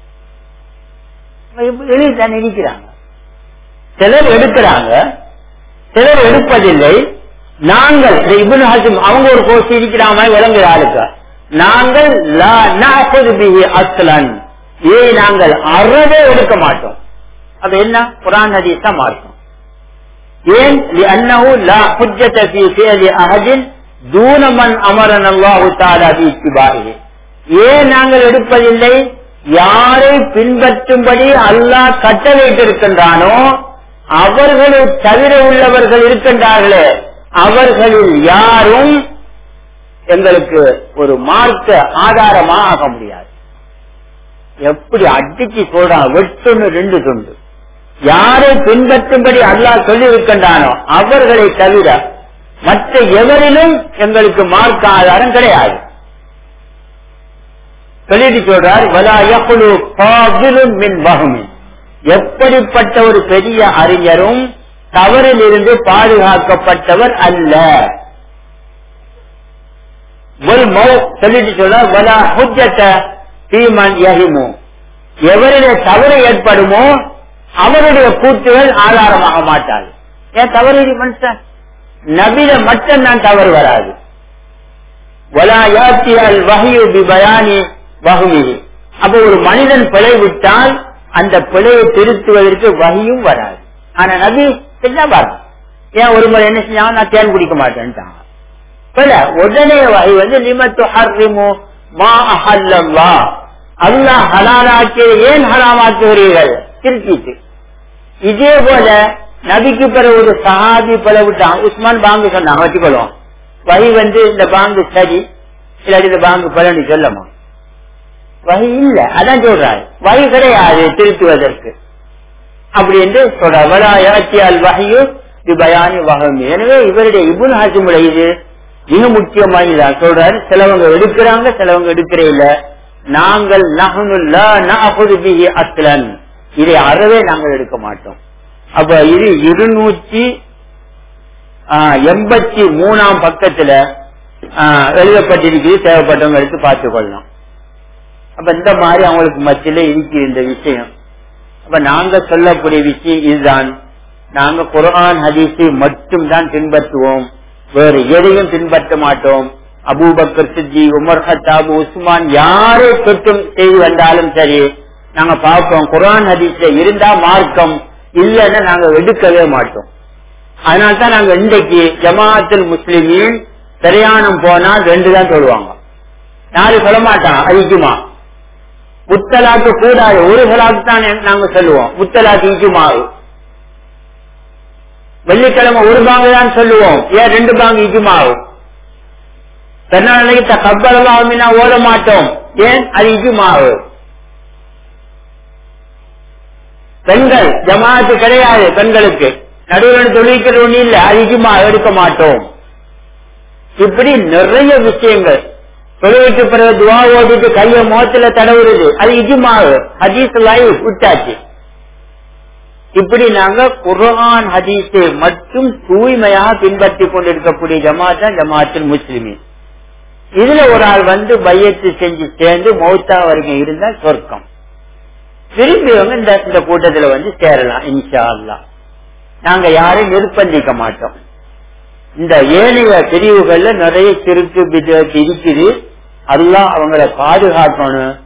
எளிதான் இருக்கிறாங்க சிலர் எடுக்கிறாங்க சிலர் எடுப்பதில்லை நாங்கள் இபுன் ஹாசிம் அவங்க ஒரு கோஷி இருக்கிறாம விளங்குற ஆளுக்கு நாங்கள் அஸ்லன் ஏ நாங்கள் அறவே எடுக்க மாட்டோம் அது என்ன குரான் ஹதீஸ் தான் மார்க்கம் ஏன் அன்னஹு லா ஹுஜ்ஜத ஃபீ ஃபிஅலி அஹதின் தூன மன் அமரன அல்லாஹு தஆலா பி இத்திபாஹி ஏன் நாங்கள் எடுப்பதில்லை யாரை பின்பற்றும்படி அல்லாஹ் கட்டளையிட்டிருக்கின்றானோ அவர்களை தவிர உள்ளவர்கள் இருக்கின்றார்களே அவர்களில் யாரும் எங்களுக்கு ஒரு மார்க்க ஆதாரமா ஆக முடியாது எப்படி அடிச்சு சொல்றான் வெட்டுன்னு ரெண்டு துண்டு யாரை பின்பற்றும்படி அல்லாஹ் சொல்லி இருக்கின்றானோ அவர்களை தவிர மற்ற எவரிலும் எங்களுக்கு மார்க்க ஆதாரம் கிடையாது சொல்லிட்டு சொல்றார் மின் வகுமி எப்படிப்பட்ட ஒரு பெரிய அறிஞரும் தவறில் இருந்து பாதுகாக்கப்பட்டவர் அல்ல சொல்லிட்டு சொல்றார் எவருடைய தவறு ஏற்படுமோ அவருடைய கூற்றுகள் ஆதாரமாக மாட்டாது ஏன் தவறு மனுஷன் நபில மட்டும் நான் தவறு வராது அப்ப ஒரு மனிதன் பிழை விட்டால் அந்த பிழையை திருத்துவதற்கு வகையும் வராது ஆனா நபி என்ன பாருங்க ஏன் ஒரு முறை என்ன செஞ்சாங்க நான் தேன் குடிக்க மாட்டேன்ட்டாங்க பிழை உடனே வகை வந்து நிமத்து ஹர்ரிமோ மா அஹல்லா அல்லாஹ் ஹலாலாக்கிய ஏன் ஹலாமாக்குகிறீர்கள் திருச்சிட்டு இதே போல நபிக்கு பிறகு ஒரு சஹாபி பல விட்டான் உஸ்மான் பாங்கு சொன்னாங்க வச்சுக்கொள்வோம் வகை வந்து இந்த பாங்கு சரி இல்லாட்டி இந்த பாங்கு பலன்னு சொல்லமா வகை இல்ல அதான் சொல்றாரு வகை கிடையாது திருத்துவதற்கு அப்படி என்று சொல்றார் வகையோ பயானி வகமி எனவே இவருடைய இபுல் ஹாசிமுடைய இது மிக முக்கியமானதான் சொல்றாரு சிலவங்க எடுக்கிறாங்க சிலவங்க எடுக்கிறே இல்ல நாங்கள் அஸ்லன் இதை அறவே நாங்கள் எடுக்க மாட்டோம் அப்ப இது இருநூற்றி எண்பத்தி மூணாம் பக்கத்துல எழுதப்பட்டிருக்கு தேவைப்பட்டவங்க எடுத்து பார்த்துக் கொள்ளலாம் அப்ப இந்த மாதிரி அவங்களுக்கு மத்தியில இருக்கு இந்த விஷயம் அப்ப நாங்க சொல்லக்கூடிய விஷயம் இதுதான் நாங்க குரான் ஹதீஸை மட்டும் தான் பின்பற்றுவோம் வேறு எதையும் பின்பற்ற மாட்டோம் அபூபக்கர் சித்தி உமர் ஹத்தாபு உஸ்மான் யாரை தொற்றும் செய்து வந்தாலும் சரி நாங்க பார்ப்போம் குரான் ஹதீஸ்ல இருந்தா மார்க்கம் இல்லைன்னா நாங்க எடுக்கவே மாட்டோம் அதனால தான் நாங்க இன்றைக்கு ஜமாத்தில் முஸ்லிமின் பிரயாணம் போனால் ரெண்டு தான் சொல்லுவாங்க நாலு சொல்ல மாட்டான் அதிகமா முத்தலாக்கு கூடாது ஒரு சலாக்கு தான் நாங்க சொல்லுவோம் முத்தலாக்கு இக்குமாறு வெள்ளிக்கிழமை ஒரு பாங்கு தான் சொல்லுவோம் ஏன் ரெண்டு பாங்கு இக்குமாறு பெருநாளைக்கு கப்பலா ஓட மாட்டோம் ஏன் அது இக்குமாறு பெண்கள் ஜமாத்து கிடையாது பெண்களுக்கு நடுவில் தொழில்கிற ஒண்ணு இல்ல அதிகமா எடுக்க மாட்டோம் இப்படி நிறைய விஷயங்கள் தொழுகைக்கு பிறகு துவா ஓடிட்டு கைய முகத்துல தடவுறது அது இஜுமாவு ஹதீஸ் லைவ் விட்டாச்சு இப்படி நாங்க குரான் ஹதீஸை மட்டும் தூய்மையாக பின்பற்றி கொண்டிருக்கக்கூடிய ஜமாத் தான் ஜமாத்தில் முஸ்லிமின் இதுல ஒரு ஆள் வந்து பையத்து செஞ்சு சேர்ந்து மௌத்தா வரைக்கும் இருந்தா சொர்க்கம் விரும்பியவங்க இந்த இந்த கூட்டத்துல வந்து சேரலாம் இன்ஷா அல்லா நாங்க யாரையும் நிர்பந்திக்க மாட்டோம் இந்த ஏனைய பிரிவுகள்ல நிறைய சிறுக்கு இருக்குது அல்லாஹ் அவங்கள பாதுகாக்கணும்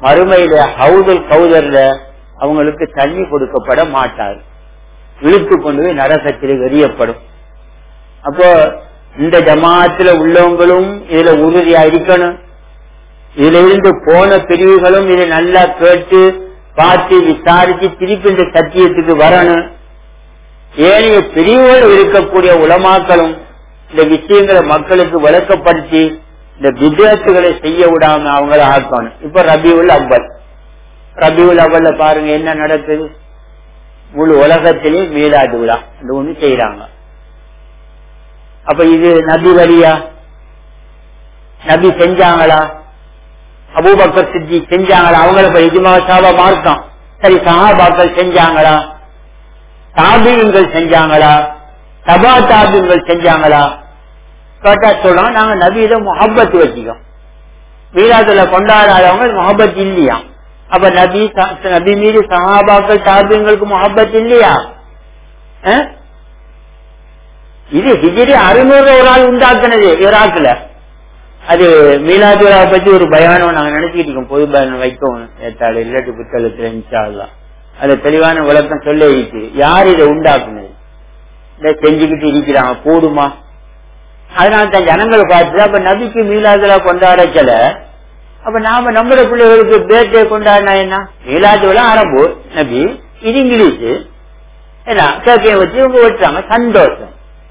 மறுமையில ஹவுதல் கௌதர்ல அவங்களுக்கு தண்ணி கொடுக்கப்பட மாட்டார் இழுத்து கொண்டு போய் நரகத்தில் எறியப்படும் அப்போ இந்த ஜமாத்துல உள்ளவங்களும் இதுல உறுதியா இருக்கணும் இதுல இருந்து போன பிரிவுகளும் இதை நல்லா கேட்டு பார்த்து விசாரிச்சு திருப்பி இந்த சத்தியத்துக்கு வரணும் ஏனைய பிரிவுகள் இருக்கக்கூடிய உலமாக்களும் இந்த விஷயங்களை மக்களுக்கு விளக்கப்படுத்தி இந்த விதத்துகளை செய்ய விடாம அவங்கள ஆக்கணும் இப்ப ரபியுல் அவ்வல் ரபியுல் அவ்வல்ல பாருங்க என்ன நடக்குது முழு உலகத்திலேயும் மீளாது விழா அந்த ஒண்ணு செய்யறாங்க அப்ப இது நபி வழியா நபி செஞ்சாங்களா அபூபக்கர் சித்தி செஞ்சாங்களா அவங்கள இப்ப இஜ்மா சாபா மார்க்கம் சரி சஹாபாக்கள் செஞ்சாங்களா தாபியங்கள் செஞ்சாங்களா சபா தாபியங்கள் செஞ்சாங்களா கேட்டா சொல்றோம் நாங்க நபியில முகப்பத் வச்சுக்கோம் மீராதுல கொண்டாடாதவங்க முகப்பத் இல்லையா அப்ப நபி ச- நபி மீது சஹாபாக்கள் தாபியங்களுக்கு முகப்பத் இல்லையா அஹ்? இது ஹிஜிரி அறுநூறு ஒரு ஆள் உண்டாக்குனது ஈராக்ல அது மீலாதுரா பத்தி ஒரு பயானம் நாங்க நினைச்சுக்கிட்டு இருக்கோம் பொது பயானம் வைக்கவும் ஏத்தாள் இல்லாட்டி புத்தகத்துல இன்ஷால்லா அதுல தெளிவான விளக்கம் சொல்ல இருக்கு யார் இதை உண்டாக்குனது இதை செஞ்சுக்கிட்டு இருக்கிறாங்க கூடுமா அதனால தான் ஜனங்களை பார்த்து அப்ப நபிக்கு மீலாதுலா கொண்டாடச்சல அப்ப நாம நம்மளோட பிள்ளைகளுக்கு பேர்தே கொண்டாடினா என்ன மீலாதுலா அரபு நபி இது இங்கிலீஷ் என்ன கேக்கையை வச்சு இவங்க வச்சாங்க சந்தோஷம்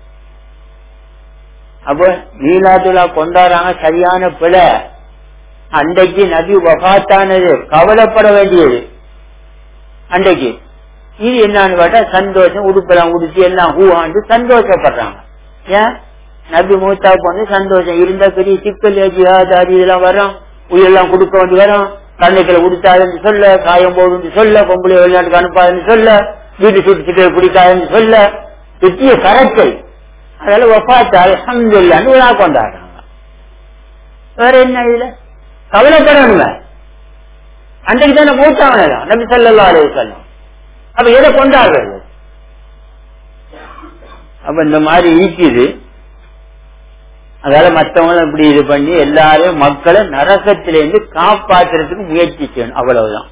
அப்ப மீலாதுலா கொண்டாடுறாங்க சரியான பிழை அன்றைக்கு நபி வபாத்தானது கவலைப்பட வேண்டியது அன்றைக்கு இது என்னன்னு கேட்டா சந்தோஷம் உடுப்பெல்லாம் உடுத்தி எல்லாம் ஹூவாண்டு சந்தோஷப்படுறாங்க ஏன் நபி மூத்தாவுக்கு வந்து சந்தோஷம் இருந்தா பெரிய சிக்கல் ஜிஹாத் அது இதெல்லாம் வரும் உயிரெல்லாம் கொடுக்க வேண்டி வரும் கண்ணுக்களை உடுத்தாதுன்னு சொல்ல காயம் போகுதுன்னு சொல்ல பொம்பளை வெளிநாட்டுக்கு அனுப்பாதுன்னு சொல்ல வீட்டு சுட்டு சிக்கல் பிடிக்காதுன்னு சொல்ல பெரிய கரைச்சல் அதனால வப்பாத்து அலமதுல்லான்னு விழா கொண்டாடுறாங்க வேற என்ன இதுல கவலைப்படணுங்க அன்றைக்கு தானே மூத்தாங்க நபி சல்லா அலைய சொல்லம் அப்ப எதை கொண்டாடுறது அப்ப இந்த மாதிரி ஈக்குது அதால மத்தவங்களும் இப்படி இது பண்ணி எல்லாரும் மக்களை நரகத்திலிருந்து காப்பாத்துறதுக்கு முயற்சி செய்யணும் அவ்வளவுதான்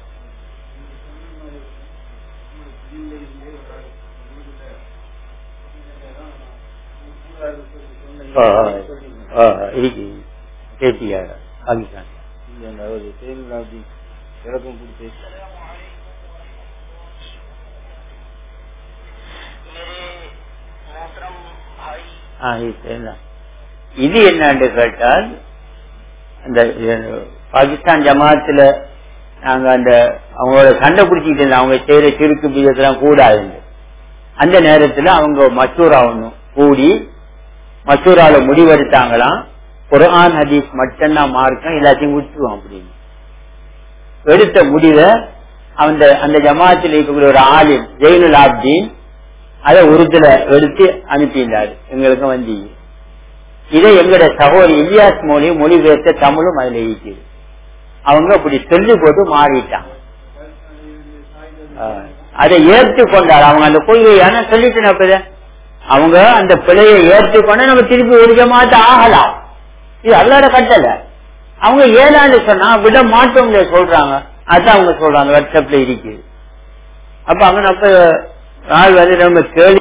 ஆ, ஆ, இருக்கு பேசிக்கார பாகிஸ்தான் விளக்கம் கொடுத்து ஆ, இது சரிதான். இது என்னன்னு கேட்டால் அந்த இது பாகிஸ்தான் ஜமாத்துல நாங்க அந்த அவங்களோட சண்டை பிடிச்சிட்டு இருந்தோம் அவங்க செய்யற சிறுக்கு பீஜத்தெல்லாம் கூடாதுன்னு அந்த நேரத்துல அவங்க மசூரா ஒண்ணும் கூடி மசூரால முடிவெடுத்தாங்களாம் குர்ஆன் ஹதீஸ் மட்டும்தான் மார்க்கம் எல்லாத்தையும் விட்டுருவோம் அப்படின்னு எடுத்த முடிவை அந்த அந்த ஜமாத்தில் இருக்கக்கூடிய ஒரு ஆலிம் ஜெயினுல் ஆப்தீன் அதை உருதுல எடுத்து அனுப்பியிருந்தாரு எங்களுக்கும் வந்து இதை எங்கட சகோதரி இலியாஸ் மொழி மொழிபெயர்த்த தமிழும் அதுல இருக்குது அவங்க அப்படி சொல்லி போட்டு மாறிட்டாங்க ஆஹ், அதை ஏற்று கொண்டார் அவங்க அந்த கொள்கையான சொல்லிட்டு அப்பத அவங்க அந்த பிழையை ஏற்றுக்கொண்டு நம்ம திருப்பி ஒரு ஜமாத்த ஆகலாம் இது அல்லாத கட்டல அவங்க ஏழாண்டு சொன்னா விட மாட்டோம் சொல்றாங்க அதான் அவங்க சொல்றாங்க வாட்ஸ்அப்ல இருக்கு அப்ப அங்க அப்ப ஆள் வந்து நம்ம கேள்வி